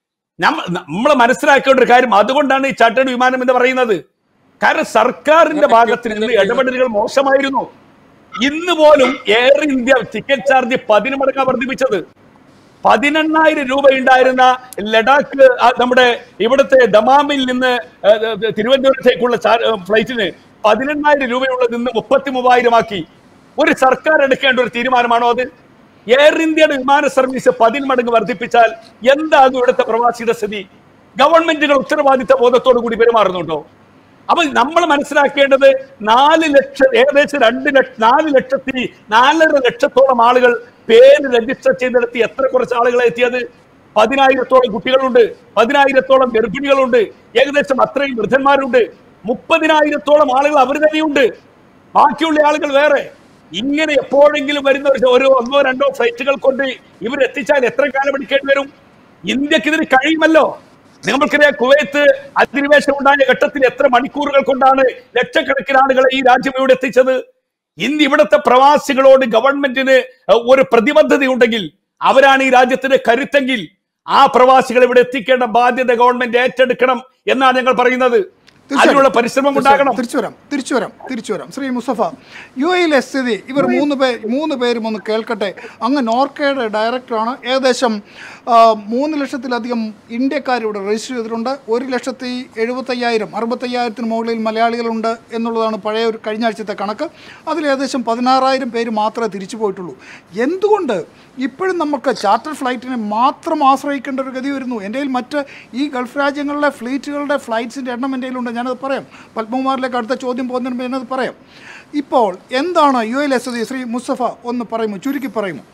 നമ്മൾ മനസ്സിലാക്കേണ്ട ഒരു കാര്യം അതുകൊണ്ടാണ് ഈ ചാർട്ടേഡ് വിമാനം എന്ന് പറയുന്നത് കാരണം സർക്കാരിന്റെ ഭാഗത്ത് നിന്ന് ഇടപെടലുകൾ മോശമായിരുന്നു ഇന്ന് പോലും എയർ ഇന്ത്യ ടിക്കറ്റ് ചാർജ് പതിനുമടങ്ങാ വർദ്ധിപ്പിച്ചത് പതിനെണ്ണായിരം രൂപ ഉണ്ടായിരുന്ന ലഡാക്ക് ആ, നമ്മുടെ ഇവിടുത്തെ ദമാമിൽ നിന്ന് ആ, ആ, തിരുവനന്തപുരത്തേക്കുള്ള ചാർ- ആ, ഫ്ലൈറ്റിന് പതിനെണ്ണായിരം രൂപയുള്ളത് ഇന്ന് മുപ്പത്തി മൂവായിരം ആക്കി ഒരു സർക്കാർ എടുക്കേണ്ട ഒരു തീരുമാനമാണോ അത് എയർ ഇന്ത്യയുടെ വിമാന സർവീസ് പതിന്മടങ്ങ് വർദ്ധിപ്പിച്ചാൽ എന്താകും ഇവിടുത്തെ പ്രവാസിയുടെ സ്ഥിതി ഗവൺമെന്റുകൾ ഉത്തരവാദിത്ത ബോധത്തോടു കൂടി പെരുമാറുന്നുണ്ടോ അപ്പൊ നമ്മൾ മനസ്സിലാക്കേണ്ടത് നാല് ലക്ഷം ഏകദേശം രണ്ട് ലക്ഷം നാല് ലക്ഷത്തി നാലര ലക്ഷത്തോളം ആളുകൾ പേര് രജിസ്റ്റർ ചെയ്തെടുത്ത് എത്ര കുറച്ച് ആളുകളെ എത്തിയത് പതിനായിരത്തോളം കുട്ടികളുണ്ട് പതിനായിരത്തോളം ഗർഭിണികളുണ്ട് ഏകദേശം അത്രയും വൃദ്ധന്മാരുണ്ട് മുപ്പതിനായിരത്തോളം ആളുകൾ അവർ തന്നെയുണ്ട് ബാക്കിയുള്ള ആളുകൾ വേറെ ഇങ്ങനെ എപ്പോഴെങ്കിലും വരുന്ന ഒരു ഒരു ഒന്നോ രണ്ടോ ഫ്ലൈറ്റുകൾ കൊണ്ട് ഇവർ എത്തിച്ചാൽ എത്ര കാലം എടുക്കേണ്ടി വരും ഇന്ത്യക്ക് ഇതിന് കഴിയുമല്ലോ നമ്മൾക്കറിയാം കുവൈത്ത് അധിനിവേശം ഉണ്ടായ ഘട്ടത്തിൽ എത്ര മണിക്കൂറുകൾ കൊണ്ടാണ് ലക്ഷക്കണക്കിന് ആളുകളെ ഈ രാജ്യം ഇവിടെ എത്തിച്ചത് ഇന്ന് ഇവിടുത്തെ പ്രവാസികളോട് ഗവൺമെന്റിന് ഒരു പ്രതിബദ്ധത ഉണ്ടെങ്കിൽ അവരാണ് ഈ രാജ്യത്തിന്റെ കരുത്തെങ്കിൽ ആ പ്രവാസികളെ ഇവിടെ എത്തിക്കേണ്ട ബാധ്യത ഗവൺമെന്റ് ഏറ്റെടുക്കണം എന്നാണ് ഞങ്ങൾ പറയുന്നത് അതിനുള്ള പരിശ്രമം ഉണ്ടാകണം തിരിച്ചു വരാം തിരിച്ചു വരാം തിരിച്ചു വരാം ശ്രീ മുസ്തഫ യു എയിലെ സ്ഥിതി ഇവർ മൂന്ന് പേർ മൂന്ന് പേരും ഒന്ന് കേൾക്കട്ടെ അങ്ങ് നോർക്കയുടെ ഡയറക്ടറാണ് ഏകദേശം ആ, മൂന്ന് ലക്ഷത്തിലധികം ഇന്ത്യക്കാർ ഇവിടെ രജിസ്റ്റർ ചെയ്തിട്ടുണ്ട് ഒരു ലക്ഷത്തി എഴുപത്തയ്യായിരം അറുപത്തയ്യായിരത്തിന് മുകളിൽ മലയാളികളുണ്ട് എന്നുള്ളതാണ് പഴയ ഒരു കഴിഞ്ഞ ആഴ്ചത്തെ കണക്ക് അതിൽ ഏകദേശം പതിനാറായിരം പേര് മാത്രമേ തിരിച്ചു പോയിട്ടുള്ളൂ എന്തുകൊണ്ട് ഇപ്പോഴും നമുക്ക് ചാർട്ടർ ഫ്ലൈറ്റിനെ മാത്രം ആശ്രയിക്കേണ്ട ഒരു ഗതി വരുന്നു എൻ്റെ കയ്യിൽ മറ്റ് ഈ ഗൾഫ് രാജ്യങ്ങളിലെ ഫ്ലീറ്റുകളുടെ ഫ്ലൈറ്റ്സിൻ്റെ എണ്ണം എൻ്റെ കയ്യിലുണ്ട് ഞാനത് പറയാം പത്മകുമാറിലേക്ക് അടുത്ത ചോദ്യം പോകുന്നതിന് മുമ്പ് ഞാനത് പറയാം ഇപ്പോൾ എന്താണ് U L S Shri Mustafa ഒന്ന് പറയുമോ ചുരുക്കി പറയുമോ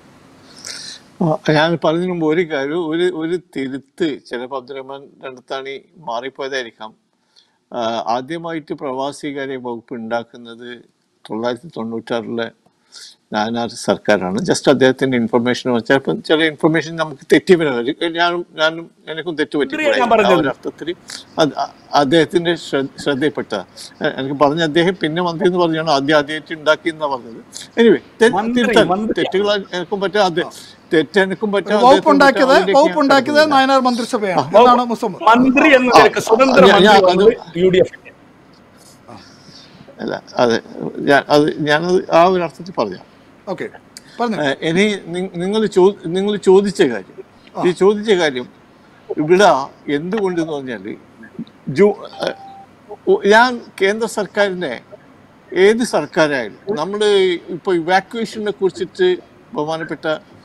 ആ, ഞാൻ പറഞ്ഞതിന് മുമ്പ് ഒരു കാര്യം ഒരു ഒരു തിരുത്ത് ചിലപ്പോൾ അബ്ദുറഹ്മാൻ രണ്ടത്താണി മാറിപ്പോയതായിരിക്കാം ആ, ആദ്യമായിട്ട് പ്രവാസികാര്യ വകുപ്പ് ഉണ്ടാക്കുന്നത് തൊള്ളായിരത്തി തൊണ്ണൂറ്റാറിലെ നാനാർ സർക്കാരാണ് ജസ്റ്റ് അദ്ദേഹത്തിന്റെ ഇൻഫർമേഷൻ ചിലപ്പോൾ ചില ഇൻഫർമേഷൻ നമുക്ക് തെറ്റി വരാം ഞാനും ഞാനും എനിക്കും തെറ്റ് ഇത്രയാ ഞാൻ പറ്റി പറഞ്ഞത്. ഒരർത്ഥത്തിൽ അത് അ- അദ്ദേഹത്തിന്റെ ശ്രദ്ധ- ശ്രദ്ധയിൽപ്പെട്ട എ- എനിക്ക് പറഞ്ഞ അദ്ദേഹം പിന്നെ മന്ത്രി എന്ന് പറഞ്ഞാണ് ആദ്യം ആദ്യമായിട്ട് ഉണ്ടാക്കി എന്നാ പറഞ്ഞത് എനിവേ മന്ത്രി, മന്ത്രി. തെറ്റുകൾ എനിക്കും പറ്റാം അത് തെറ്റ് എനിക്കും പറ്റാം വകുപ്പ് അദ്ദേഹത്തിനും ഉണ്ടാക്കിയത് പറ്റാം. അതിലേക്ക് വകുപ്പ് ഞാൻ ഉണ്ടാക്കിയത് കടക്കുന്നില്ല. നയനാർ മന്ത്രിസഭയാണ് എന്നാണ് മുസമ്മദ് മന്ത്രി എന്ന നിലക്ക് സ്വതന്ത്ര ഞാൻ- മന്ത്രി ഞാൻ വന്നത് അത് യു ഡി എഫ് അല്ല അതെ ഞാൻ അത് ഞാനത് ആ ഒരു അർത്ഥത്തിൽ പറയാം ഓക്കെ പറഞ്ഞു ഏഹ് ഇനി നിങ്ങൾ നിങ്ങൾ ചോദിച്ച കാര്യം ഈ ചോദിച്ച കാര്യം ഇവിടെ എന്തുകൊണ്ടെന്ന് പറഞ്ഞാൽ ജൂ ഏഹ് ഒ- ഞാൻ കേന്ദ്ര സർക്കാരിനെ ഏത് സർക്കാരായാലും നമ്മൾ ഇപ്പോൾ ഇവാക്യുവേഷനെ കുറിച്ചിട്ട് ബഹുമാനപ്പെട്ട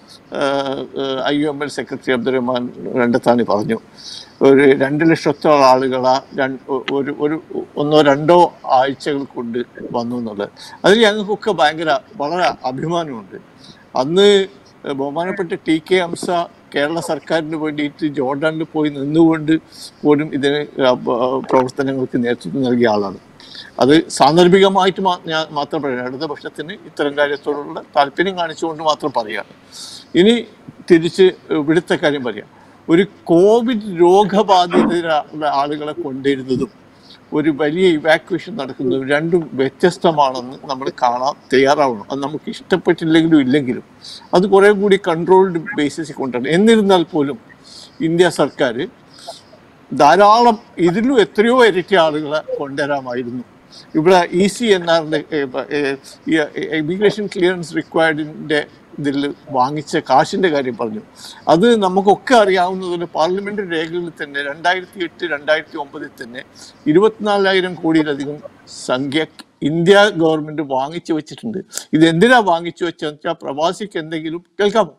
I U M L secretary Abdurahman Randathani പറഞ്ഞു ഒരു രണ്ട് ലക്ഷത്തോളം ആളുകളാ രണ്ട് ഒരു ഒരു ഒന്നോ രണ്ടോ ആഴ്ചകൾ കൊണ്ട് വന്നു എന്നുള്ളത് അതിൽ ഞങ്ങൾക്കൊക്കെ ഭയങ്കര വളരെ അഭിമാനമുണ്ട് അന്ന് ബഹുമാനപ്പെട്ട ടി കെ ഹംസ കേരള സർക്കാരിന് വേണ്ടിയിട്ട് ജോർഡാനിൽ പോയി നിന്നുകൊണ്ട് പോലും ഇതിന് ആ, ബ- പ്രവർത്തനങ്ങൾക്ക് നേതൃത്വം നൽകിയ ആളാണ് അത് സാന്ദർഭികമായിട്ട് മാ- ഞാൻ മാത്രം പറയാം ഇടതുപക്ഷത്തിന് ഇത്തരം കാര്യത്തോടുള്ള താല്പര്യം കാണിച്ചുകൊണ്ട് മാത്രം പറയാണ് ഇനി തിരിച്ച് ഇവിടുത്തെ കാര്യം പറയാം ഒരു കോവിഡ് രോഗബാധിതരായ ആളുകളെ കൊണ്ടുവരുന്നതും ഒരു വലിയ ഇവാക്വേഷൻ നടക്കുന്നതും രണ്ടും വ്യത്യസ്തമാണെന്ന് നമ്മൾ കാണാൻ തയ്യാറാവണം അത് നമുക്ക് ഇഷ്ടപ്പെട്ടില്ലെങ്കിലും ഇല്ലെങ്കിലും അത് കുറെ കൂടി കൺട്രോൾഡ് ബേസിസിൽ കൊണ്ടുവരണം എന്നിരുന്നാൽ പോലും ഇന്ത്യ സർക്കാർ ധാരാളം ഇതിലും എത്രയോ ഇരട്ടി ആളുകളെ കൊണ്ടുവരാമായിരുന്നു ഇവിടെ ഇ സി എൻ ആറിന്റെ ഇമിഗ്രേഷൻ ക്ലിയറൻസ് റിക്വയർഡിന്റെ ഇതിൽ വാങ്ങിച്ച കാശിന്റെ കാര്യം പറഞ്ഞു അത് നമുക്കൊക്കെ അറിയാവുന്നതുപോലെ പാർലമെന്റ് രേഖകളിൽ തന്നെ രണ്ടായിരത്തി എട്ട് രണ്ടായിരത്തി ഒമ്പതിൽ തന്നെ ഇരുപത്തിനാലായിരം കോടിയിലധികം സംഖ്യ ഇന്ത്യ ഗവൺമെന്റ് വാങ്ങിച്ചു വെച്ചിട്ടുണ്ട് ഇത് എന്തിനാ വാങ്ങിച്ചു വെച്ചതെന്ന് വെച്ചാൽ പ്രവാസിക്ക് എന്തെങ്കിലും കേൾക്കാമോ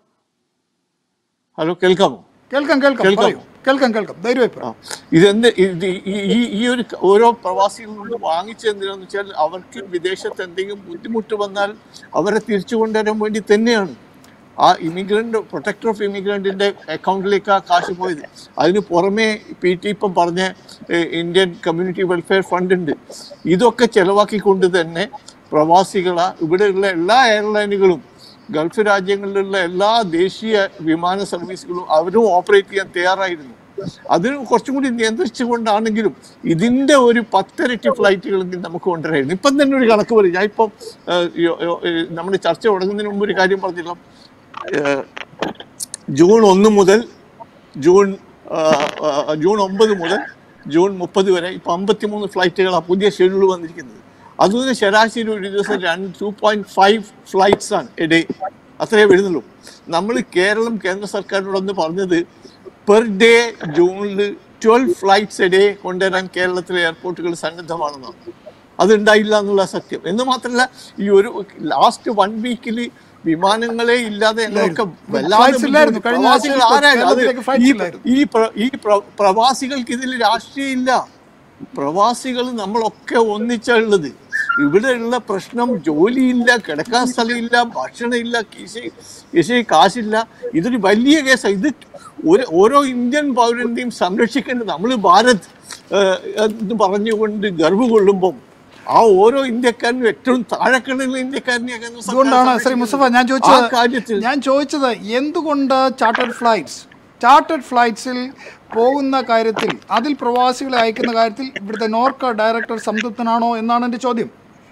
ഹലോ കേൾക്കാമോ കേൾക്കാം കേൾക്കാം കേൾക്കാം. പറയൂ കേൾക്കാം കേൾക്കാം ധൈര്യമായി ആ. പറ ഇതെന്ത് ഇത് ഈ ഈ- ഈ ഒരു ക- ഓരോ പ്രവാസികളിൽ നിന്ന് വാങ്ങിച്ചെന്തിനാന്ന് വെച്ചാൽ അവർക്ക് വിദേശത്ത് എന്തെങ്കിലും ബുദ്ധിമുട്ട് വന്നാൽ അവരെ തിരിച്ചു കൊണ്ടുവരാൻ വേണ്ടി തന്നെയാണ് ആ ഇമിഗ്രന്റ് പ്രൊട്ടക്ടർ ഓഫ് ഇമിഗ്രന്റിന്റെ അക്കൗണ്ടിലേക്ക് ആ കാശ് പോയത് അതിന് പുറമെ പി ടി ഇപ്പം പറഞ്ഞ ഏഹ്, ഇന്ത്യൻ കമ്മ്യൂണിറ്റി വെൽഫെയർ ഫണ്ട് ഉണ്ട് ഇതൊക്കെ ചെലവാക്കിക്കൊണ്ട് തന്നെ പ്രവാസികളെ ഇവിടെയുള്ള എല്ലാ എയർലൈനുകളും ഗൾഫ് രാജ്യങ്ങളിലുള്ള എല്ലാ ദേശീയ വിമാന സർവീസുകളും അവരും ഓപ്പറേറ്റ് ചെയ്യാൻ തയ്യാറായിരുന്നു അതിന് കുറച്ചും കൂടി നിയന്ത്രിച്ചുകൊണ്ടാണെങ്കിലും ഇതിന്റെ ഒരു പത്തിരട്ടി ഫ്ലൈറ്റുകളെങ്കിലും നമുക്ക് കൊണ്ടുവരായിരുന്നു ഇപ്പം തന്നെ ഒരു കണക്ക് പറയും ഞാൻ ഇപ്പം നമ്മുടെ ചർച്ച തുടങ്ങുന്നതിന് മുമ്പ് ഒരു കാര്യം പറഞ്ഞല്ലോ ഏഹ്, ജൂൺ ഒന്ന് മുതൽ ജൂൺ ആ, ആ, ജൂൺ ഒമ്പത് മുതൽ ജൂൺ മുപ്പത് വരെ ഇപ്പം അമ്പത്തിമൂന്ന് ഫ്ലൈറ്റുകളാണ് പുതിയ ഷെഡ്യൂൾ വന്നിരിക്കുന്നത് അതുകൊണ്ട് ശരാശരി ഒരു ദിവസം രണ്ട് ടു പോയിന്റ് ഫൈവ് ഫ്ലൈറ്റ്സ് ആണ് എ ഡേ അത്രയേ വരുന്നുള്ളൂ നമ്മൾ കേരളം കേന്ദ്ര സർക്കാരിനോടൊന്ന് പറഞ്ഞത് പെർ ഡേ ജൂണിൽ ട്വൽവ് ഫ്ലൈറ്റ്സ് എ ഡേ കൊണ്ടുവരാൻ കേരളത്തിലെ എയർപോർട്ടുകൾ സന്നദ്ധമാണെന്നാണ് അതുണ്ടായില്ല എന്നുള്ള സത്യം എന്ന് മാത്രമല്ല ഈ ഒരു ലാസ്റ്റ് വൺ വീക്കിൽ വിമാനങ്ങളെ ഇല്ലാതെ ഞങ്ങളൊക്കെ വല്ലാതെ Flights ഇല്ലായിരുന്നു. കഴിഞ്ഞ പ്രവാസികൾ ആഴ്ചയിൽ ആരായാലും അത് കേരളത്തിലേക്ക് flights ഈ ഇല്ലായിരുന്നു. ഈ പ്ര- ഈ പ്ര- പ്രവാസികൾക്ക് ഇതിൽ രാഷ്ട്രീയമില്ല പ്രവാസികൾ നമ്മളൊക്കെ ഒന്നിച്ചുള്ളത് ഇവിടെയുള്ള പ്രശ്നം ജോലിയില്ല കിടക്കാൻ സ്ഥലമില്ല ഭക്ഷണമില്ല കീശ കീശയിൽ കാശില്ല ഇതൊരു വലിയ കേസാണ് ഇത് ഒരു ഓരോ ഇന്ത്യൻ പൗരന്റെയും സംരക്ഷിക്കേണ്ടത് നമ്മൾ ഭാരത് ഏഹ്, എന്ന് പറഞ്ഞുകൊണ്ട് ഗർവ് കൊള്ളുമ്പം ആ ഓരോ ഇന്ത്യക്കാരനും ഏറ്റവും താഴെക്കിടയിലുള്ള ഇന്ത്യക്കാരനെയൊക്കെ സർക്കാർ അതുകൊണ്ടാണ് ശ്രീ മുസ്തഫ ഞാൻ ആ ചോദിച്ചത് കാര്യത്തിൽ ഞാൻ ചോദിച്ചത് എന്തുകൊണ്ട് ചാർട്ടേഡ് ഫ്ലൈറ്റ്സ് ചാർട്ടേഡ് ഫ്ലൈറ്റ്സിൽ പോകുന്ന കാര്യത്തിൽ അതിൽ പ്രവാസികളെ അയക്കുന്ന കാര്യത്തിൽ ഇവിടുത്തെ നോർക്ക ഡയറക്ടർ സംതൃപ്തനാണോ എന്നാണ് എൻ്റെ ചോദ്യം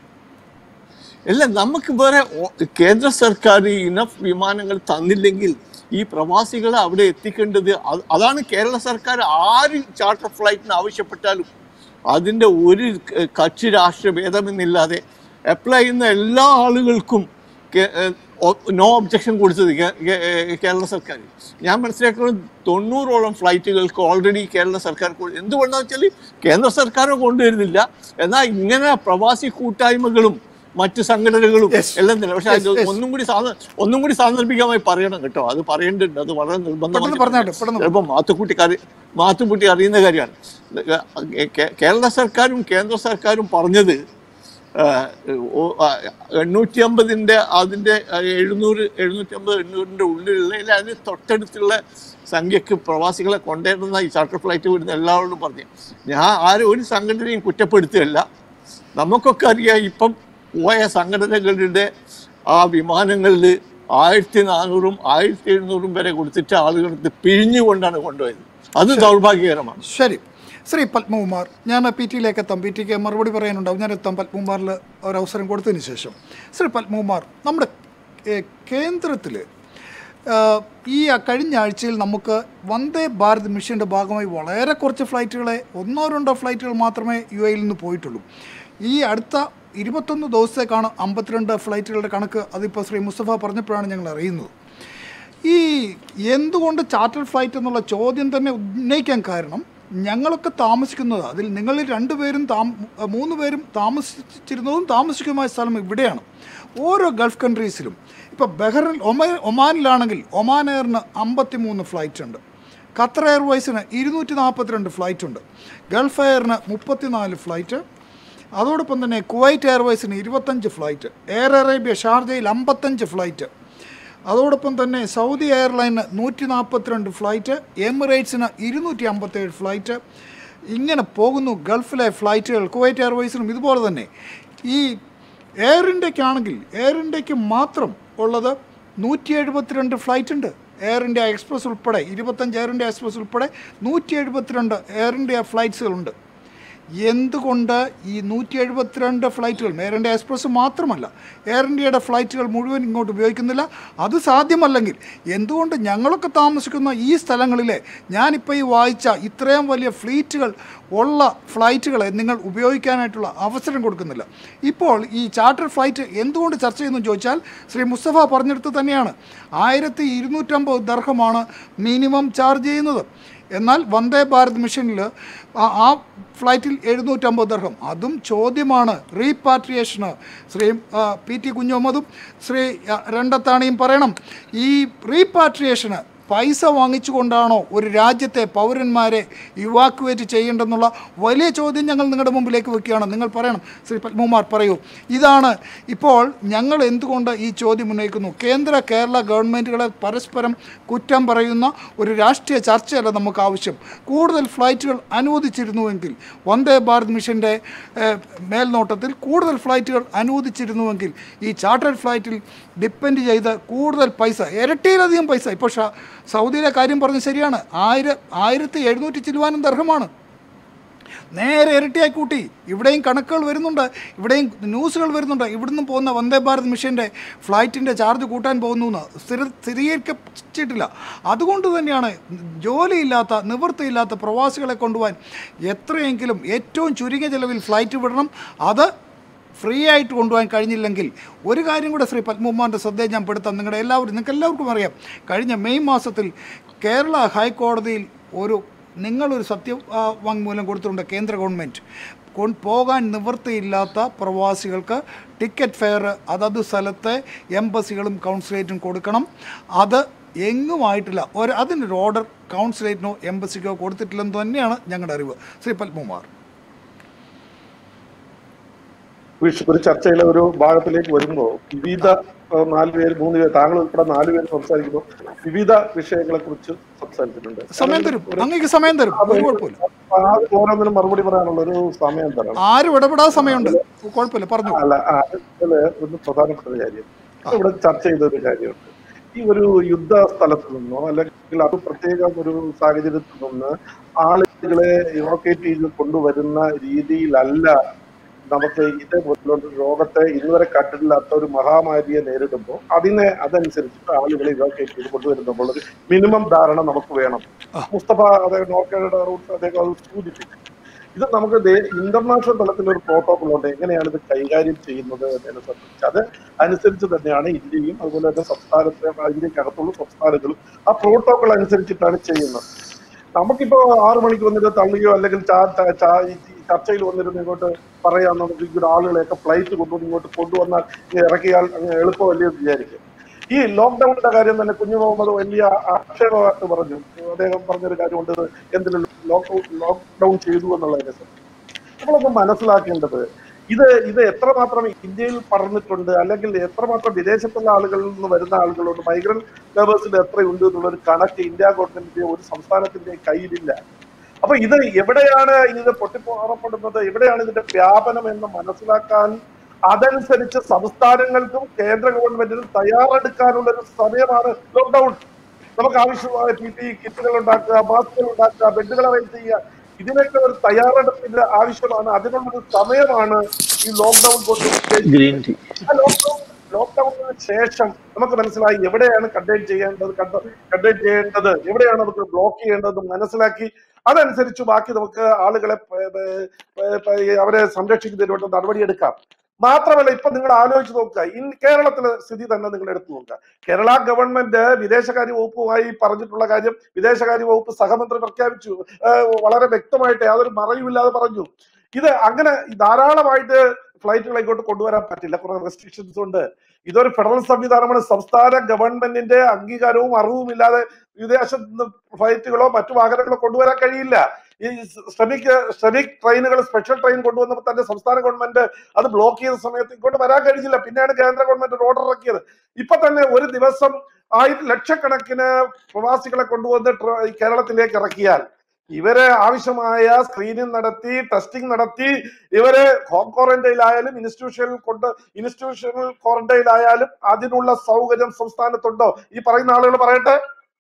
അല്ല നമുക്ക് വേറെ ഓ- കേന്ദ്ര സർക്കാർ ഇനഫ് വിമാനങ്ങൾ തന്നില്ലെങ്കിൽ ഈ പ്രവാസികളെ അവിടെ എത്തിക്കേണ്ടത് അത് അതാണ് കേരള സർക്കാർ ആര് ചാർട്ടർ ഫ്ലൈറ്റിന് ആവശ്യപ്പെട്ടാലും അതിൻ്റെ ഒരു ക- കക്ഷി രാഷ്ട്രീയ ഭേദമെന്നില്ലാതെ അപ്ലൈ ചെയ്യുന്ന എല്ലാ ആളുകൾക്കും നോ ഒബ്ജക്ഷൻ കൊടുത്തത് കേ- കേ- ഏ, കേരള സർക്കാർ ഞാൻ മനസ്സിലാക്കുന്നത് തൊണ്ണൂറോളം ഫ്ലൈറ്റുകൾക്ക് ഓൾറെഡി കേരള സർക്കാർ കൊ- എന്തുകൊണ്ടാന്ന് വെച്ചാൽ കേന്ദ്ര സർക്കാരോ കൊണ്ടുവരുന്നില്ല എന്നാൽ ഇങ്ങനെ പ്രവാസി കൂട്ടായ്മകളും മറ്റ് സംഘടനകളും Yes. എല്ലാം തന്നെ പക്ഷെ അത് Yes, yes. ഒന്നും കൂടി സാധ- ഒന്നും കൂടി സാന്ദർഭികമായി പറയണം കേട്ടോ അത് പറയേണ്ടതുണ്ട് അത് വളരെ പെട്ടെന്ന് പറഞ്ഞാട്ടെ, പെട്ടെന്ന് ചിലപ്പോൾ മാത്തുക്കുട്ടി അറി മാത്തുക്കുട്ടി അറിയുന്ന കാര്യമാണ് കേ- കേ- കേരള സർക്കാരും കേന്ദ്ര സർക്കാരും പറഞ്ഞത് എണ്ണൂറ്റി അമ്പതിൻ്റെ അതിൻ്റെ എഴുന്നൂറ് എഴുന്നൂറ്റി അമ്പത് എണ്ണൂറിൻ്റെ ഉള്ളിലുള്ള ഇല്ല അതിന് തൊട്ടടുത്തുള്ള സംഖ്യക്ക് പ്രവാസികളെ കൊണ്ടുവരുന്ന ഈ ചാർട്ടർ ഫ്ലൈറ്റ് വിടുന്ന എല്ലാവരോടും പറഞ്ഞു ഞാൻ ആരും ഒരു സംഘടനയും കുറ്റപ്പെടുത്തുകയല്ല നമുക്കൊക്കെ അറിയാം ഇപ്പം പോയ സംഘടനകളുടെ ആ വിമാനങ്ങളിൽ ആയിരത്തി നാനൂറും ആയിരത്തി എഴുന്നൂറും വരെ കൊടുത്തിട്ട് ആളുകൾക്ക് പിഴിഞ്ഞുകൊണ്ടാണ് കൊണ്ടുപോയത് അത് ദൗർഭാഗ്യകരമാണ് ശരി ശ്രീ പത്മകുമാർ ഞാൻ പി ടിയിലേക്ക് എത്താം പി ടിക്ക് മറുപടി പറയാനുണ്ടാവും ഞാൻ എത്താം പത്മകുമാറിൽ ഒരു അവസരം കൊടുത്തതിന് ശേഷം ശ്രീ പത്മകുമാർ നമ്മുടെ കേന്ദ്രത്തിൽ ഈ കഴിഞ്ഞ ആഴ്ചയിൽ നമുക്ക് വന്ദേ ഭാരത് മിഷൻ്റെ ഭാഗമായി വളരെ കുറച്ച് ഫ്ലൈറ്റുകളെ ഒന്നോ രണ്ടോ ഫ്ലൈറ്റുകൾ മാത്രമേ യു എയിൽ നിന്ന് പോയിട്ടുള്ളൂ ഈ അടുത്ത ഇരുപത്തൊന്ന് ദിവസത്തേക്കാണ് അമ്പത്തിരണ്ട് ഫ്ലൈറ്റുകളുടെ കണക്ക് അതിപ്പോൾ ശ്രീ മുസ്തഫ പറഞ്ഞപ്പോഴാണ് ഞങ്ങൾ അറിയുന്നത് ഈ എന്തുകൊണ്ട് ചാർട്ടർ ഫ്ലൈറ്റ് എന്നുള്ള ചോദ്യം തന്നെ ഉന്നയിക്കാൻ കാരണം ഞങ്ങളൊക്കെ താമസിക്കുന്നത് അതിൽ നിങ്ങളിൽ രണ്ടുപേരും താം മൂന്ന് പേരും താമസിച്ചിരുന്നതും താമസിക്കുന്നതുമായ സ്ഥലം ഇവിടെയാണ് ഓരോ ഗൾഫ് കൺട്രീസിലും ഇപ്പോൾ ബഹ്റിൻ ഒമാ ഒമാനിലാണെങ്കിൽ ഒമാൻ എയറിന് അമ്പത്തി മൂന്ന് ഫ്ലൈറ്റ് ഉണ്ട് ഖത്തർ എയർവേസിന് ഇരുന്നൂറ്റി നാൽപ്പത്തിരണ്ട് ഫ്ലൈറ്റ് ഉണ്ട് ഗൾഫ് എയറിന് മുപ്പത്തിനാല് ഫ്ലൈറ്റ് അതോടൊപ്പം തന്നെ കുവൈറ്റ് എയർവേസിന് ഇരുപത്തഞ്ച് ഫ്ലൈറ്റ് എയർ അറേബ്യ ഷാർജയിൽ അമ്പത്തഞ്ച് ഫ്ലൈറ്റ് അതോടൊപ്പം തന്നെ സൗദി എയർലൈന് നൂറ്റി നാൽപ്പത്തിരണ്ട് ഫ്ലൈറ്റ് എമിറേറ്റ്സിന് ഇരുന്നൂറ്റി അമ്പത്തേഴ് ഫ്ലൈറ്റ് ഇങ്ങനെ പോകുന്നു ഗൾഫിലെ ഫ്ലൈറ്റുകൾ കുവൈറ്റ് എയർവേസിനും ഇതുപോലെ തന്നെ ഈ എയർ ഇന്ത്യക്കാണെങ്കിൽ എയർ ഇന്ത്യക്ക് മാത്രം ഉള്ളത് നൂറ്റി എഴുപത്തിരണ്ട് ഫ്ലൈറ്റ് ഉണ്ട് എയർ ഇന്ത്യ എക്സ്പ്രസ് ഉൾപ്പെടെ ഇരുപത്തഞ്ച് എയർ ഇന്ത്യ എക്സ്പ്രസ് ഉൾപ്പെടെ നൂറ്റി എഴുപത്തിരണ്ട് എയർ ഇന്ത്യ ഫ്ലൈറ്റ്സുകളുണ്ട് എന്തുകൊണ്ട് ഈ നൂറ്റി എഴുപത്തിരണ്ട് ഫ്ലൈറ്റുകൾ എയർ ഇന്ത്യ എക്സ്പ്രസ് മാത്രമല്ല എയർ ഇന്ത്യയുടെ ഫ്ലൈറ്റുകൾ മുഴുവൻ ഇങ്ങോട്ട് ഉപയോഗിക്കുന്നില്ല അത് സാധ്യമല്ലെങ്കിൽ എന്തുകൊണ്ട് ഞങ്ങളൊക്കെ താമസിക്കുന്ന ഈ സ്ഥലങ്ങളിലെ ഞാനിപ്പോൾ ഈ വായിച്ച ഇത്രയും വലിയ ഫ്ലീറ്റുകൾ ഉള്ള ഫ്ലൈറ്റുകളെ നിങ്ങൾ ഉപയോഗിക്കാനായിട്ടുള്ള അവസരം കൊടുക്കുന്നില്ല ഇപ്പോൾ ഈ ചാർട്ടർ ഫ്ലൈറ്റ് എന്തുകൊണ്ട് ചർച്ച ചെയ്യുന്നു ചോദിച്ചാൽ ശ്രീ മുസ്തഫ പറഞ്ഞെടുത്ത് തന്നെയാണ് ആയിരത്തി ഇരുന്നൂറ്റമ്പത് ദർഹമാണ് മിനിമം ചാർജ് ചെയ്യുന്നത് എന്നാൽ വന്ദേ ഭാരത് മിഷനിൽ ആ ഫ്ലൈറ്റിൽ എഴുന്നൂറ്റമ്പത് ദർഹം അതും ചോദ്യമാണ് റീപാട്രിയേഷന് ശ്രീ പി ടി കുഞ്ഞുമ്മദും ശ്രീ രണ്ടത്താണിയും പറയണം ഈ റീപാട്രിയേഷന് പൈസ വാങ്ങിച്ചുകൊണ്ടാണോ ഒരു രാജ്യത്തെ പൗരന്മാരെ ഇവാക്യുവേറ്റ് ചെയ്യേണ്ടെന്നുള്ള വലിയ ചോദ്യം ഞങ്ങൾ നിങ്ങളുടെ മുമ്പിലേക്ക് വെക്കുകയാണ് നിങ്ങൾ പറയണം ശ്രീ പത്മകുമാർ പറയൂ ഇതാണ് ഇപ്പോൾ ഞങ്ങൾ എന്തുകൊണ്ട് ഈ ചോദ്യം ഉന്നയിക്കുന്നു കേന്ദ്ര കേരള ഗവൺമെൻറ്റുകളെ പരസ്പരം കുറ്റം പറയുന്ന ഒരു രാഷ്ട്രീയ ചർച്ചയല്ല നമുക്ക് ആവശ്യം കൂടുതൽ ഫ്ലൈറ്റുകൾ അനുവദിച്ചിരുന്നുവെങ്കിൽ വന്ദേ ഭാരത് മിഷൻ്റെ മേൽനോട്ടത്തിൽ കൂടുതൽ ഫ്ലൈറ്റുകൾ അനുവദിച്ചിരുന്നുവെങ്കിൽ ഈ ചാർട്ടേഡ് ഫ്ലൈറ്റിൽ ഡിപ്പെൻഡ് ചെയ്ത് കൂടുതൽ പൈസ ഇരട്ടിയിലധികം പൈസ ഇപ്പോൾ സൗദിയിലെ കാര്യം പറഞ്ഞ് ശരിയാണ് ആയിരം ആയിരത്തി എഴുന്നൂറ്റി ചില്ലുവാനും ദർഹമാണ് നേരെ ഇരട്ടിയായി കൂട്ടി ഇവിടെയും കണക്കുകൾ വരുന്നുണ്ട് ഇവിടെയും ന്യൂസുകൾ വരുന്നുണ്ട് ഇവിടുന്ന് പോകുന്ന വന്ദേ ഭാരത് മിഷൻ്റെ ഫ്ലൈറ്റിൻ്റെ ചാർജ് കൂട്ടാൻ പോകുന്നു എന്ന് സ്ഥിര സ്ഥിരീകരിച്ചിട്ടില്ല അതുകൊണ്ട് തന്നെയാണ് ജോലിയില്ലാത്ത നിവൃത്തിയില്ലാത്ത പ്രവാസികളെ കൊണ്ടുപോകാൻ എത്രയെങ്കിലും ഏറ്റവും ചുരുങ്ങിയ ചിലവിൽ ഫ്ലൈറ്റ് വിടണം അത് ഫ്രീ ആയിട്ട് കൊണ്ടുപോകാൻ കഴിഞ്ഞില്ലെങ്കിൽ ഒരു കാര്യം കൂടെ ശ്രീ പത്മകുമാറിൻ്റെ ശ്രദ്ധയെ ഞാൻ പെടുത്താം നിങ്ങളുടെ എല്ലാവരും നിങ്ങൾക്ക് എല്ലാവർക്കും അറിയാം കഴിഞ്ഞ മെയ് മാസത്തിൽ കേരള ഹൈക്കോടതിയിൽ ഒരു നിങ്ങളൊരു സത്യ വാങ്മൂലം കൊടുത്തിട്ടുണ്ട് കേന്ദ്ര ഗവൺമെൻറ് കൊ പോകാൻ നിവൃത്തിയില്ലാത്ത പ്രവാസികൾക്ക് ടിക്കറ്റ് ഫെയർ അതത് സ്ഥലത്തെ എംബസികളും കൗൺസിലേറ്റും കൊടുക്കണം അത് എങ്ങുമായിട്ടില്ല ഒരു അതിനൊരു ഓർഡർ കൗൺസിലേറ്റിനോ എംബസിക്കോ കൊടുത്തിട്ടില്ലെന്ന് തന്നെയാണ് ഞങ്ങളുടെ അറിവ് ശ്രീ പത്മകുമാർ ഒരു ചർച്ചയിലെ ഒരു ഭാഗത്തിലേക്ക് വരുമ്പോൾ വിവിധ നാല് പേര് മൂന്ന് പേര് താങ്കൾ ഉൾപ്പെടെ നാല് പേര് സംസാരിക്കുമ്പോൾ വിവിധ വിഷയങ്ങളെ കുറിച്ച് സംസാരിച്ചിട്ടുണ്ട് സമയം തരും അങ്ങേക്ക് സമയം തരും ഒരു കുഴപ്പമില്ല ഓരോന്നിനും മറുപടി പറയാനുള്ള ഒരു സമയം തരണം ആരും ഇടപെടാതെ സമയമുണ്ട് കുഴപ്പമില്ല പറഞ്ഞു അല്ല അതില് ഒന്ന് പ്രധാനപ്പെട്ട ഒരു കാര്യം ഇവിടെ ചർച്ച ചെയ്ത ഒരു കാര്യമുണ്ട് ഈ ഒരു യുദ്ധ സ്ഥലത്ത് നിന്നോ അല്ലെങ്കിൽ അത് പ്രത്യേക ഒരു സാഹചര്യത്തിൽ നിന്ന് ആളുകളെ ഇവോക്കേറ്റ് ചെയ്ത് കൊണ്ടുവരുന്ന രീതിയിലല്ല നമുക്ക് ഇതേപോലുള്ള രോഗത്തെ ഇന്നുവരെ കണ്ടിട്ടില്ലാത്ത ഒരു മഹാമാരിയെ നേരിടുമ്പോൾ അതിനെ അതനുസരിച്ചിട്ട് ആളുകളെ ഇവാക്യുവേറ്റ് ചെയ്ത് കൊണ്ടുവരുമ്പോൾ ഒരു മിനിമം ധാരണ നമുക്ക് വേണം മുസ്തഫ അദ്ദേഹം നോർക്കയുടെ റൂട്ട്സ് അദ്ദേഹം അത് സൂചിപ്പിച്ചു ഇത് നമുക്ക് ഇന്റർനാഷണൽ തലത്തിൽ ഒരു പ്രോട്ടോകോൾ ഉണ്ട് എങ്ങനെയാണ് ഇത് കൈകാര്യം ചെയ്യുന്നത് എന്നതിനെ സംബന്ധിച്ച് അത് അനുസരിച്ച് തന്നെയാണ് ഇന്ത്യയും അതുപോലെ തന്നെ സംസ്ഥാനത്തെ ഇന്ത്യക്കകത്തുള്ള സംസ്ഥാനങ്ങളും ആ പ്രോട്ടോകോൾ അനുസരിച്ചിട്ടാണ് ചെയ്യുന്നത് നമുക്കിപ്പോ ആറു മണിക്ക് വന്നിട്ട് തള്ളുകയോ അല്ലെങ്കിൽ ചർച്ചയിൽ വന്നിരുന്ന് ഇങ്ങോട്ട് പറയാൻ നമുക്ക് ഇങ്ങോട്ട് ആളുകളെയൊക്കെ ഫ്ലൈറ്റ് കൊണ്ടുവന്ന് ഇങ്ങോട്ട് കൊണ്ടുവന്നാൽ ഇറക്കിയാൽ എളുപ്പമല്ലേ എന്ന് വിചാരിക്കും ഈ ലോക്ക്ഡൌണിന്റെ കാര്യം തന്നെ കുഞ്ഞു മുഹമ്മദ് വലിയ ആക്ഷേപമായിട്ട് പറഞ്ഞു അദ്ദേഹം പറഞ്ഞൊരു കാര്യമുണ്ട് എന്തിനും ലോക്ക്ഡൌൺ ലോക്ക്ഡൌൺ ചെയ്തു എന്നുള്ളതിനെ സംബന്ധിച്ച് നമ്മളൊന്ന് മനസ്സിലാക്കേണ്ടത് ഇത് ഇത് എത്രമാത്രം ഇന്ത്യയിൽ പറഞ്ഞിട്ടുണ്ട് അല്ലെങ്കിൽ എത്രമാത്രം വിദേശത്തുള്ള ആളുകളിൽ നിന്ന് വരുന്ന ആളുകളുണ്ട് മൈഗ്രന്റ് ലേബേഴ്സിന്റെ എത്രയുണ്ട് എന്നുള്ള ഒരു കണക്ക് ഇന്ത്യ ഗവൺമെന്റിന്റെ ഒരു സംസ്ഥാനത്തിന്റെ കയ്യിലില്ല അപ്പൊ ഇത് എവിടെയാണ് ഇത് പൊട്ടിപ്പുറപ്പെടുന്നത് എവിടെയാണ് ഇതിന്റെ വ്യാപനം എന്ന് മനസ്സിലാക്കാൻ അതനുസരിച്ച് സംസ്ഥാനങ്ങൾക്കും കേന്ദ്ര ഗവൺമെന്റിനും തയ്യാറെടുക്കാനുള്ള ഒരു സമയമാണ് ലോക്ക്ഡൌൺ നമുക്ക് ആവശ്യമായ പി പി കിറ്റുകൾ ഉണ്ടാക്കുക മാസ്കുകൾ ഉണ്ടാക്കുക ബെഡുകൾ അറേഞ്ച് ചെയ്യുക ഇതിനൊക്കെ ഒരു തയ്യാറെടുപ്പിന്റെ ആവശ്യമാണ് അതിനുള്ളൊരു സമയമാണ് ഈ ലോക്ക്ഡൌൺ കൊണ്ട് ഉദ്ദേശിക്കുന്നത്. ഗ്രീൻ ടീ ആ ലോക്ക്ഡൌൺ ലോക്ക്ഡൌണിന് ശേഷം നമുക്ക് മനസ്സിലായി എവിടെയാണ് കണ്ടെയ്ൻ ചെയ്യേണ്ടത് കണ്ടെയ്ൻ ചെയ്യേണ്ടത് എവിടെയാണ് നമുക്ക് ബ്ലോക്ക് ചെയ്യേണ്ടത് മനസ്സിലാക്കി അതനുസരിച്ച് ബാക്കി നമുക്ക് ആളുകളെ പ- പ- പ- പ- അവരെ സംരക്ഷിക്കുന്നതിന് വേണ്ട നടപടിയെടുക്കാം മാത്രമല്ല ഇപ്പൊ നിങ്ങൾ ആലോചിച്ച് നോക്കുക ഇൻ കേരളത്തിലെ സ്ഥിതി തന്നെ നിങ്ങൾ എടുത്തു നോക്കുക കേരള ഗവൺമെന്റ് വിദേശകാര്യ വകുപ്പുമായി പറഞ്ഞിട്ടുള്ള കാര്യം വിദേശകാര്യ വകുപ്പ് സഹമന്ത്രി പ്രഖ്യാപിച്ചു ഏഹ് വളരെ വ്യക്തമായിട്ട് യാതൊരു മറയുമില്ലാതെ പറഞ്ഞു ഇത് അങ്ങനെ ധാരാളമായിട്ട് ഫ്ലൈറ്റുകൾ ഇങ്ങോട്ട് കൊണ്ടുവരാൻ പറ്റില്ല കുറെ റെസ്ട്രിക്ഷൻസ് ഉണ്ട് ഇതൊരു ഫെഡറൽ സംവിധാനമാണ് സംസ്ഥാന ഗവൺമെന്റിന്റെ അംഗീകാരവും അറിവും ഇല്ലാതെ വിദേശത്ത് നിന്ന് ഫ്ലൈറ്റുകളോ മറ്റു വാഹനങ്ങളോ കൊണ്ടുവരാൻ കഴിയില്ല ഈ ശ്രമിക് ശ്രമിക് ട്രെയിനുകൾ സ്പെഷ്യൽ ട്രെയിൻ കൊണ്ടുവന്നപ്പോൾ തന്നെ സംസ്ഥാന ഗവൺമെന്റ് അത് ബ്ലോക്ക് ചെയ്ത സമയത്ത് ഇങ്ങോട്ട് വരാൻ കഴിഞ്ഞില്ല പിന്നെയാണ് കേന്ദ്ര ഗവൺമെന്റ് ഒരു ഓർഡർ ഇറക്കിയത് ഇപ്പൊ തന്നെ ഒരു ദിവസം ആയിരം ലക്ഷക്കണക്കിന് പ്രവാസികളെ കൊണ്ടുവന്ന് ട്ര- ഈ കേരളത്തിലേക്ക് ഇറക്കിയാൽ ഇവരെ ആവശ്യമായ സ്ക്രീനിങ് നടത്തി ടെസ്റ്റിംഗ് നടത്തി ഇവരെ ഹോം ക്വാറന്റൈനിലായാലും ഇൻസ്റ്റിറ്റ്യൂഷനിൽ കൊണ്ട് ഇൻസ്റ്റിറ്റ്യൂഷണൽ ക്വാറന്റൈനിലായാലും അതിനുള്ള സൗകര്യം സംസ്ഥാനത്തുണ്ടോ ഈ പറയുന്ന ആളുകൾ പറയട്ടെ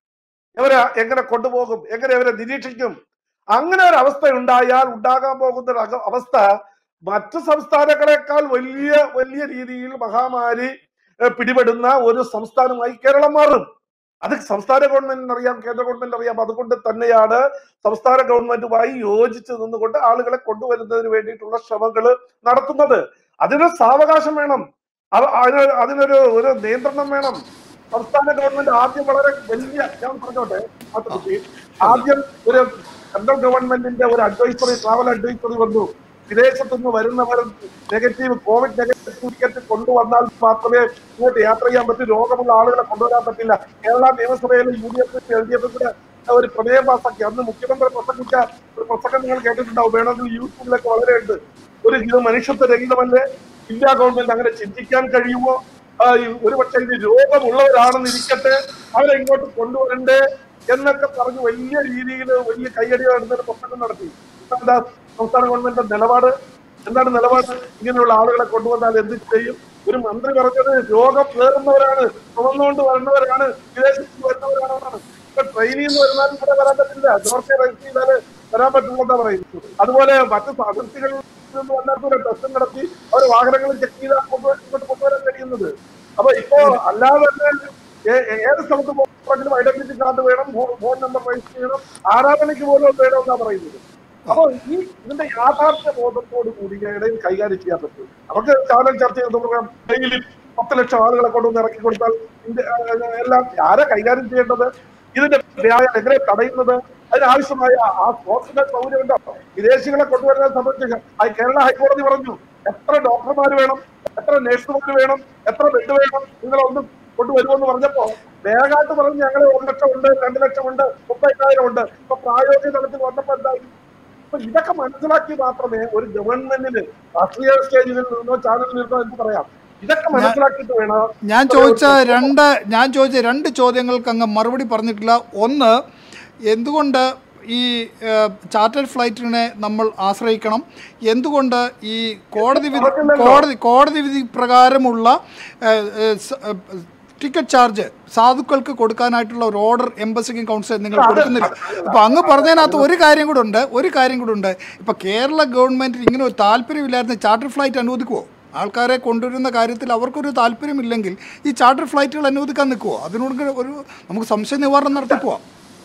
ഇവരെ എങ്ങനെ കൊണ്ടുപോകും എങ്ങനെ ഇവരെ നിരീക്ഷിക്കും അങ്ങനെ ഒരു അവസ്ഥ ഉണ്ടായാൽ ഉണ്ടാകാൻ പോകുന്ന ഒരു അക- അവസ്ഥ മറ്റു സംസ്ഥാനങ്ങളെക്കാൾ വലിയ വലിയ രീതിയിൽ മഹാമാരി ഏഹ്, പിടിപെടുന്ന ഒരു സംസ്ഥാനമായി കേരളം മാറും അത് സംസ്ഥാന ഗവൺമെന്റിന് അറിയാം കേന്ദ്ര ഗവൺമെന്റ് അറിയാം അതുകൊണ്ട് തന്നെയാണ് സംസ്ഥാന ഗവൺമെന്റുമായി യോജിച്ച് നിന്നുകൊണ്ട് ആളുകളെ കൊണ്ടുവരുന്നതിന് വേണ്ടിയിട്ടുള്ള ശ്രമങ്ങൾ നടത്തുന്നത് അതിനൊരു സാവകാശം വേണം അത് അതിന് അതിനൊരു ഒരു നിയന്ത്രണം വേണം സംസ്ഥാന ഗവൺമെന്റ് ആദ്യം വളരെ വലിയ ഞാൻ പറഞ്ഞോട്ടെ മാത്തുക്കുട്ടി ആദ്യം ഒരു സെൻട്രൽ ഗവൺമെന്റിന്റെ ഒരു അഡ്വൈസറി ട്രാവൽ അഡ്വൈസറി വന്നു വിദേശത്തു നിന്ന് വരുന്നവർ നെഗറ്റീവ് കോവിഡ് നെഗറ്റീവ് ടിക്കറ്റ് കൊണ്ടുവന്നാൽ മാത്രമേ ഇങ്ങോട്ട് യാത്ര ചെയ്യാൻ പറ്റൂ രോഗമുള്ള ആളുകളെ കൊണ്ടുവരാൻ പറ്റില്ല കേരള നിയമസഭയിൽ U D F L D F കൂടെ ഒരു പ്രമേയം പാസാക്കി അന്ന് മുഖ്യമന്ത്രി പ്രസംഗിച്ച ഒരു പ്രസംഗം നിങ്ങൾ കേട്ടിട്ടുണ്ടാവും വേണമെങ്കിൽ യൂട്യൂബിലൊക്കെ വളരെ ഉണ്ട് ഒരു ഇത് മനുഷ്യത്വ രഹിതമല്ലേ ഇന്ത്യ ഗവൺമെന്റ് അങ്ങനെ ചിന്തിക്കാൻ കഴിയുമോ ആ, ഈ ഒരുപക്ഷെ ഇത് രോഗമുള്ളവരാണെന്ന് ഇരിക്കട്ടെ അവരെ ഇങ്ങോട്ട് കൊണ്ടുവരണ്ടേ എന്നൊക്കെ പറഞ്ഞ് വലിയ രീതിയിൽ വലിയ കയ്യടി നടന്നൊരു പ്രസംഗം നടത്തി ഇപ്പൊ എന്താ സംസ്ഥാന ഗവൺമെന്റിന്റെ നിലപാട് എന്താണ് നിലപാട് ഇങ്ങനെയുള്ള ആളുകളെ കൊണ്ടുവന്നാൽ എന്ത് ചെയ്യും ഒരു മന്ത്രി പറഞ്ഞത് രോഗം കയറുന്നവരാണ് ചുമന്നുകൊണ്ട് വരുന്നവരാണ് വിദേശത്ത് നിന്ന് വരുന്നവരാണെന്നാണ് ഇപ്പൊ ട്രെയിനിൽ നിന്ന് വരുന്നാലും ഇവിടെ വരാൻ പറ്റില്ല ഡോർക്കെ രജിസ്റ്റർ ചെയ്താല് വരാൻ പറ്റുള്ളതാ പറയുന്നത് അതുപോലെ മറ്റ് അതിർത്തികളിൽ നിന്ന് വന്നവർക്ക് ടെസ്റ്റ് നടത്തി അവർ വാഹനങ്ങൾ ചെക്ക് ചെയ്താൽ കൊണ്ടുവരാൻ ഇങ്ങോട്ട് കൊണ്ടുവരാൻ കഴിയുന്നത് അപ്പൊ ഇപ്പോ അല്ലാതെ തന്നെ ഏ- ഏ- ഏത് സ്ഥലത്ത് പോകണമെങ്കിലും ഐഡന്റിറ്റി കാർഡ് വേണം ഫോ- ഫോൺ നമ്പർ രജിസ്റ്റർ ചെയ്യണം ആരാധനയ്ക്ക് പോലും വേണമെന്നാ പറയുന്നത് അപ്പൊ ഈ ഇതിന്റെ യാഥാർത്ഥ്യ ബോധത്തോട് കൂടി ഇടയിൽ കൈകാര്യം ചെയ്യാൻ പറ്റും നമുക്ക് ചാനൽ ചർച്ച ചെയ്ത് പറയാം ഡെയിലി പത്ത് ലക്ഷം ആളുകളെ കൊണ്ടുവന്ന് ഇറക്കി കൊടുത്താൽ ഇന്ത്യ ആ, എല്ലാം ആരെ കൈകാര്യം ചെയ്യേണ്ടത് ഇതിന്റെ വ്യായം എങ്ങനെ തടയുന്നത് അതിനാവശ്യമായ ആ ഹോസ്പിറ്റൽ സൗകര്യം ഉണ്ടോ വിദേശികളെ കൊണ്ടുവരുന്നത് സംബന്ധിച്ച് ആ കേരള ഹൈക്കോടതി പറഞ്ഞു എത്ര ഡോക്ടർമാർ വേണം എത്ര നഴ്സുമാർ വേണം എത്ര ബെഡ് വേണം നിങ്ങളൊന്നും കൊണ്ടുവരുമെന്ന് പറഞ്ഞപ്പോ വേഗമായിട്ട് പറഞ്ഞ് ഞങ്ങൾ ഒരു ലക്ഷം ഉണ്ട് രണ്ട് ലക്ഷം ഉണ്ട് മുപ്പതിനായിരം ഉണ്ട് ഇപ്പൊ പ്രായോഗിക തലത്തിൽ വന്നപ്പോ എന്തായി അപ്പൊ ഇതൊക്കെ മനസ്സിലാക്കി മാത്രമേ ഒരു ഗവൺമെന്റിന് രാഷ്ട്രീയ സ്റ്റേജിൽ നിന്നോ ചാനലിൽ നിന്നോ എന്ന് പറയാം ഇതൊക്കെ മനസ്സിലാക്കിയിട്ട് വേണം ഞാൻ ചോദിച്ച രണ്ട് ഞാൻ ചോദിച്ച രണ്ട് ചോദ്യങ്ങൾക്ക് അങ്ങ് മറുപടി പറഞ്ഞിട്ടില്ല ഒന്ന് എന്തുകൊണ്ട് ഈ ചാർട്ടർ ഫ്ലൈറ്റിനെ നമ്മൾ ആശ്രയിക്കണം എന്തുകൊണ്ട് ഈ കോടതി വിധി കോടതി കോടതി വിധി പ്രകാരമുള്ള ഏഹ്, ഏഹ്, സ- ഏഹ്, ടിക്കറ്റ് ചാർജ് സാധുക്കൾക്ക് കൊടുക്കാനായിട്ടുള്ള ഒരു ഓർഡർ എംബസിക്കും കൗൺസിൽ നിങ്ങൾ കൊടുക്കുന്നില്ല അപ്പൊ അങ്ങ് പറഞ്ഞതിനകത്ത് ഒരു കാര്യം കൂടെ ഉണ്ട് ഒരു കാര്യം കൂടെ ഉണ്ട് ഇപ്പൊ കേരള ഗവൺമെന്റിന് ഇങ്ങനെ ഒരു താല്പര്യമില്ലായിരുന്ന ചാർട്ടർ ഫ്ലൈറ്റ് അനുവദിക്കുമോ ആൾക്കാരെ കൊണ്ടുവരുന്ന കാര്യത്തിൽ അവർക്കൊരു താല്പര്യമില്ലെങ്കിൽ ഈ ചാർട്ടർ ഫ്ലൈറ്റുകൾ അനുവദിക്കാൻ നിൽക്കുമോ അതിനോട് ഒരു നമുക്ക് സംശയ നിവാരണം നടത്തി പോവാം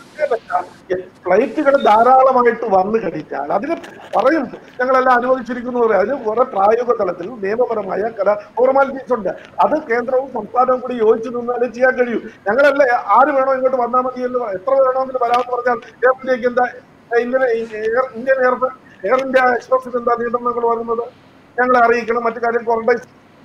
ഫ്ലൈറ്റുകൾ ധാരാളമായിട്ട് വന്നു കഴിഞ്ഞാൽ അതിന് പറയും ഞങ്ങളെല്ലാം അനുവദിച്ചിരിക്കുന്നു എന്ന് പറയും അതിന് കുറെ പ്രായോഗിക തലത്തിൽ നിയമപരമായ ചില ഫോർമാലിറ്റീസ് ഉണ്ട് അത് കേന്ദ്രവും സംസ്ഥാനവും കൂടി യോജിച്ചു നിന്നാലേ ചെയ്യാൻ കഴിയൂ ഞങ്ങളല്ല ആര് വേണോ ഇങ്ങോട്ട് വന്നാൽ മതി എന്ന് പറ- എത്ര വേണമെങ്കിലും വരാമെന്ന് പറഞ്ഞാൽ എയർപോർട്ടിലേക്ക് എന്താ ഇങ്ങനെ Air Indian Air Air India എക്സ്പ്രസിന് എന്താ നിയന്ത്രണങ്ങൾ വരുന്നത് ഞങ്ങളെ അറിയിക്കണം മറ്റു കാര്യം ക്വാറന്റൈൻ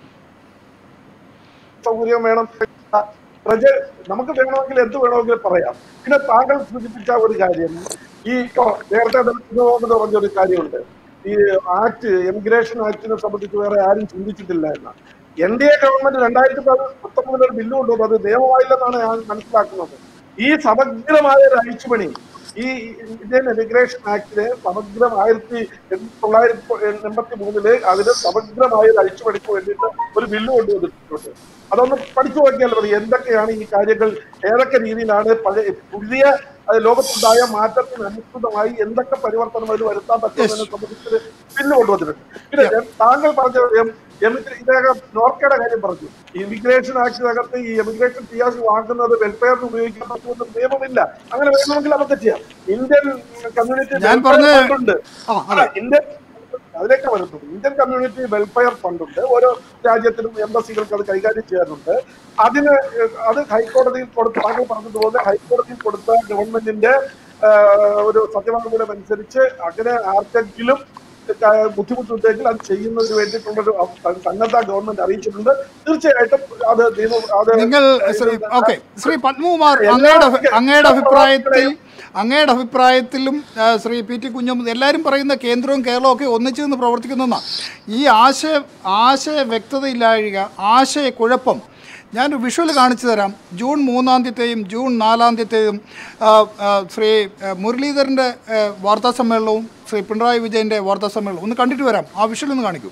സൗകര്യം വേണം പ്രജ നമുക്ക് വേണമെങ്കിൽ എന്ത് വേണമെങ്കിലും പറയാം പിന്നെ താങ്കൾ സൂചിപ്പിച്ച ഒരു കാര്യം ഈ ഇപ്പോ നേരത്തെ തന്നെ പറഞ്ഞ ഒരു കാര്യമുണ്ട് ഈ ആക്ട് എമിഗ്രേഷൻ ആക്ടിനെ സംബന്ധിച്ച് വേറെ ആരും ചിന്തിച്ചിട്ടില്ല എന്നാണ് എൻ ഡി എ ഗവൺമെന്റ് രണ്ടായിരത്തി പത്തൊമ്പതിൽ ഒരു ബില്ല് കൊണ്ടുവന്നു അത് നിയമമായില്ലെന്നാണ് ഞാൻ മനസ്സിലാക്കുന്നത് ഈ സമഗ്രമായ ഒരു അഴിച്ചുപണി ഈ ഇന്ത്യൻ എമിഗ്രേഷൻ ആക്ടിലെ സമഗ്രം ആയിരത്തി തൊള്ളായിരത്തി എൺപത്തി മൂന്നില് അതിന് സമഗ്രമായ ഒരു അഴിച്ചുപണിക്ക് വേണ്ടിയിട്ട് ഒരു ബില്ല് കൊണ്ടുവന്നിട്ടുണ്ട് അതൊന്ന് പഠിച്ചു നോക്കിയാൽ മതി എന്തൊക്കെയാണ് ഈ കാര്യങ്ങൾ ഏതൊക്കെ രീതിയിലാണ് പഴയ പുതിയ അത് ലോകത്തുണ്ടായ മാറ്റത്തിന് അനുസൃതമായി എന്തൊക്കെ പരിവർത്തനം അതിൽ വരുത്താൻ പറ്റുമെന്നതിനെ സംബന്ധിച്ച് ബില്ല് കൊണ്ടുവന്നിട്ടുണ്ട് പിന്നെ ഞാൻ- താങ്കൾ പറഞ്ഞ എം- എമിഗ്ര- ഇദ്ദേഹം നോർക്കയുടെ കാര്യം പറഞ്ഞു ഇമിഗ്രേഷൻ ആക്ടിനകത്ത് ഈ എമിഗ്രേഷൻ പിയാസ് വാങ്ങുന്നത് വെൽഫെയറിന് ഉപയോഗിക്കാൻ പറ്റുമെന്ന് നിയമമില്ല അങ്ങനെ വേണമെങ്കിൽ അതൊക്കെ ചെയ്യാം ഇന്ത്യൻ കമ്മ്യൂണിറ്റി ഞാൻ പറഞ്ഞ- ഫണ്ട് ആ, അതെ. ഇന്ത്യൻ അതിലേക്ക് വരുന്നു ഇന്ത്യൻ കമ്മ്യൂണിറ്റി വെൽഫെയർ ഫണ്ട് ഉണ്ട് ഓരോ രാജ്യത്തിനും എംബസികൾക്ക് അത് കൈകാര്യം ചെയ്യാറുണ്ട് അതിന് ഏഹ്, അത് ഹൈക്കോടതിയിൽ കൊടുത്ത താങ്കൾ പറഞ്ഞതുപോലെ ഹൈക്കോടതിയിൽ കൊടുത്ത ഗവൺമെന്റിന്റെ ഏഹ്, ഒരു സത്യവാങ്മൂലം അനുസരിച്ച് അങ്ങനെ ആർക്കെങ്കിലും ഏഹ്, ബുദ്ധിമുട്ടുണ്ടെങ്കിൽ അത് ചെയ്യുന്നതിന് വേണ്ടിയിട്ടുള്ളൊരു അ- സന്നദ്ധ ഗവൺമെന്റ് അറിയിച്ചിട്ടുണ്ട് തീർച്ചയായിട്ടും അത് നിയമം അത് നിങ്ങൾ ശ്രീ ഓക്കെ ശ്രീ പത്മകുമാർ അങ്ങയുടെ അഭി- അങ്ങയുടെ അഭിപ്രായത്തിൽ അങ്ങയുടെ അഭിപ്രായത്തിലും ആ, ശ്രീ പി ടി കുഞ്ഞും എല്ലാവരും പറയുന്ന കേന്ദ്രവും കേരളവും ഒക്കെ ഒന്നിച്ചു നിന്ന് പ്രവർത്തിക്കുന്ന ഈ ആശയ ആശയ വ്യക്തതയില്ലാഴിക ആശയക്കുഴപ്പം ഞാൻ വിഷ്വൽ കാണിച്ചു തരാം ജൂൺ മൂന്നാം തീയതിയും ജൂൺ നാലാം തീയതിയും ആ, ആ, ശ്രീ ആ, മുരളീധരൻ്റെ ആ, വാർത്താ സമ്മേളനവും ശ്രീ പിണറായി വിജയൻ്റെ വാർത്താ സമ്മേളനവും ഒന്ന് കണ്ടിട്ട് വരാം ആ വിഷ്വൽ ഒന്ന് കാണിക്കൂ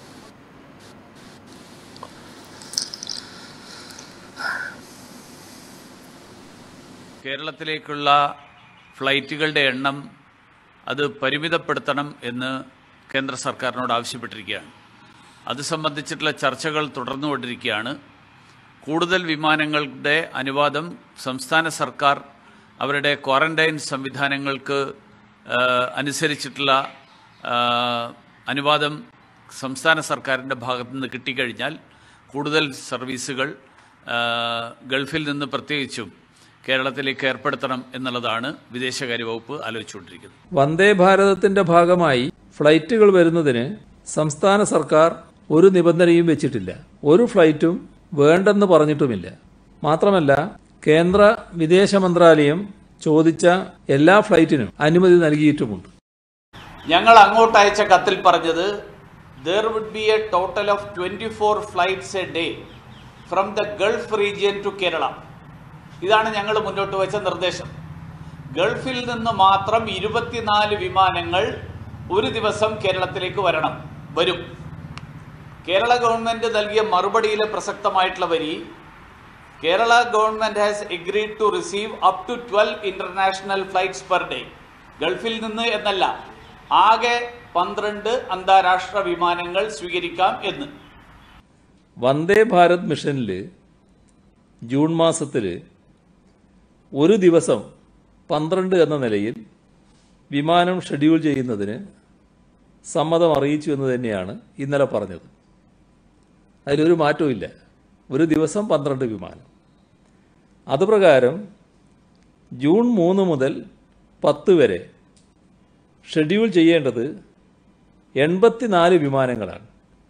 കേരളത്തിലേക്കുള്ള ഫ്ലൈറ്റുകളുടെ എണ്ണം അത് പരിമിതപ്പെടുത്തണം എന്ന് കേന്ദ്ര സർക്കാരിനോട് ആവശ്യപ്പെട്ടിരിക്കുകയാണ് അത് സംബന്ധിച്ചിട്ടുള്ള ചർച്ചകൾ തുടർന്നുകൊണ്ടിരിക്കുകയാണ് കൂടുതൽ വിമാനങ്ങളുടെ അനുവാദം സംസ്ഥാന സർക്കാർ അവരുടെ ക്വാറന്റൈൻ സംവിധാനങ്ങൾക്ക് ആ, അനുസരിച്ചിട്ടുള്ള ആ, അനുവാദം സംസ്ഥാന സർക്കാരിൻ്റെ ഭാഗത്തു നിന്ന് കിട്ടിക്കഴിഞ്ഞാൽ കൂടുതൽ സർവീസുകൾ ആ, ഗൾഫിൽ നിന്ന് പ്രത്യേകിച്ചും കേരളത്തിലേക്ക് ഏർപ്പെടുത്തണം എന്നുള്ളതാണ് വിദേശകാര്യ വകുപ്പ് ആലോചിച്ചുകൊണ്ടിരിക്കുന്നത് വന്ദേ ഭാരതത്തിന്റെ ഭാഗമായി ഫ്ലൈറ്റുകൾ വരുന്നതിന് സംസ്ഥാന സർക്കാർ ഒരു നിബന്ധനയും വെച്ചിട്ടില്ല ഒരു ഫ്ലൈറ്റും വേണ്ടെന്ന് പറഞ്ഞിട്ടുമില്ല മാത്രമല്ല കേന്ദ്ര വിദേശ മന്ത്രാലയം ചോദിച്ച എല്ലാ ഫ്ലൈറ്റിനും അനുമതി നൽകിയിട്ടുമുണ്ട് ഞങ്ങൾ അങ്ങോട്ട് അയച്ച കത്തിൽ പറഞ്ഞത് there would be a total of twenty four flights a day from the Gulf region to Kerala ഇതാണ് ഞങ്ങൾ മുന്നോട്ട് വെച്ച നിർദ്ദേശം ഗൾഫിൽ നിന്ന് മാത്രം ഇരുപത്തിനാല് വിമാനങ്ങൾ ഒരു ദിവസം കേരളത്തിലേക്ക് വരണം വരും കേരള ഗവൺമെന്റ് നൽകിയ മറുപടിയിലെ പ്രസക്തമായിട്ടുള്ള വരി Kerala government has agreed to receive up to twelve international flights per day ഗൾഫിൽ നിന്ന് എന്നല്ല ആകെ പന്ത്രണ്ട് അന്താരാഷ്ട്ര വിമാനങ്ങൾ സ്വീകരിക്കാം എന്ന് വന്ദേ ഭാരത് മിഷനിൽ ജൂൺ മാസത്തിൽ ഒരു ദിവസം പന്ത്രണ്ട് എന്ന നിലയിൽ വിമാനം ഷെഡ്യൂൾ ചെയ്യുന്നതിന് സമ്മതം അറിയിച്ചു എന്ന് തന്നെയാണ് ഇന്നലെ പറഞ്ഞത് അതിലൊരു മാറ്റവും ഇല്ല ഒരു ദിവസം പന്ത്രണ്ട് വിമാനം അതുപ്രകാരം ജൂൺ മൂന്ന് മുതൽ പത്ത് വരെ ഷെഡ്യൂൾ ചെയ്യേണ്ടത് എൺപത്തിനാല് വിമാനങ്ങളാണ്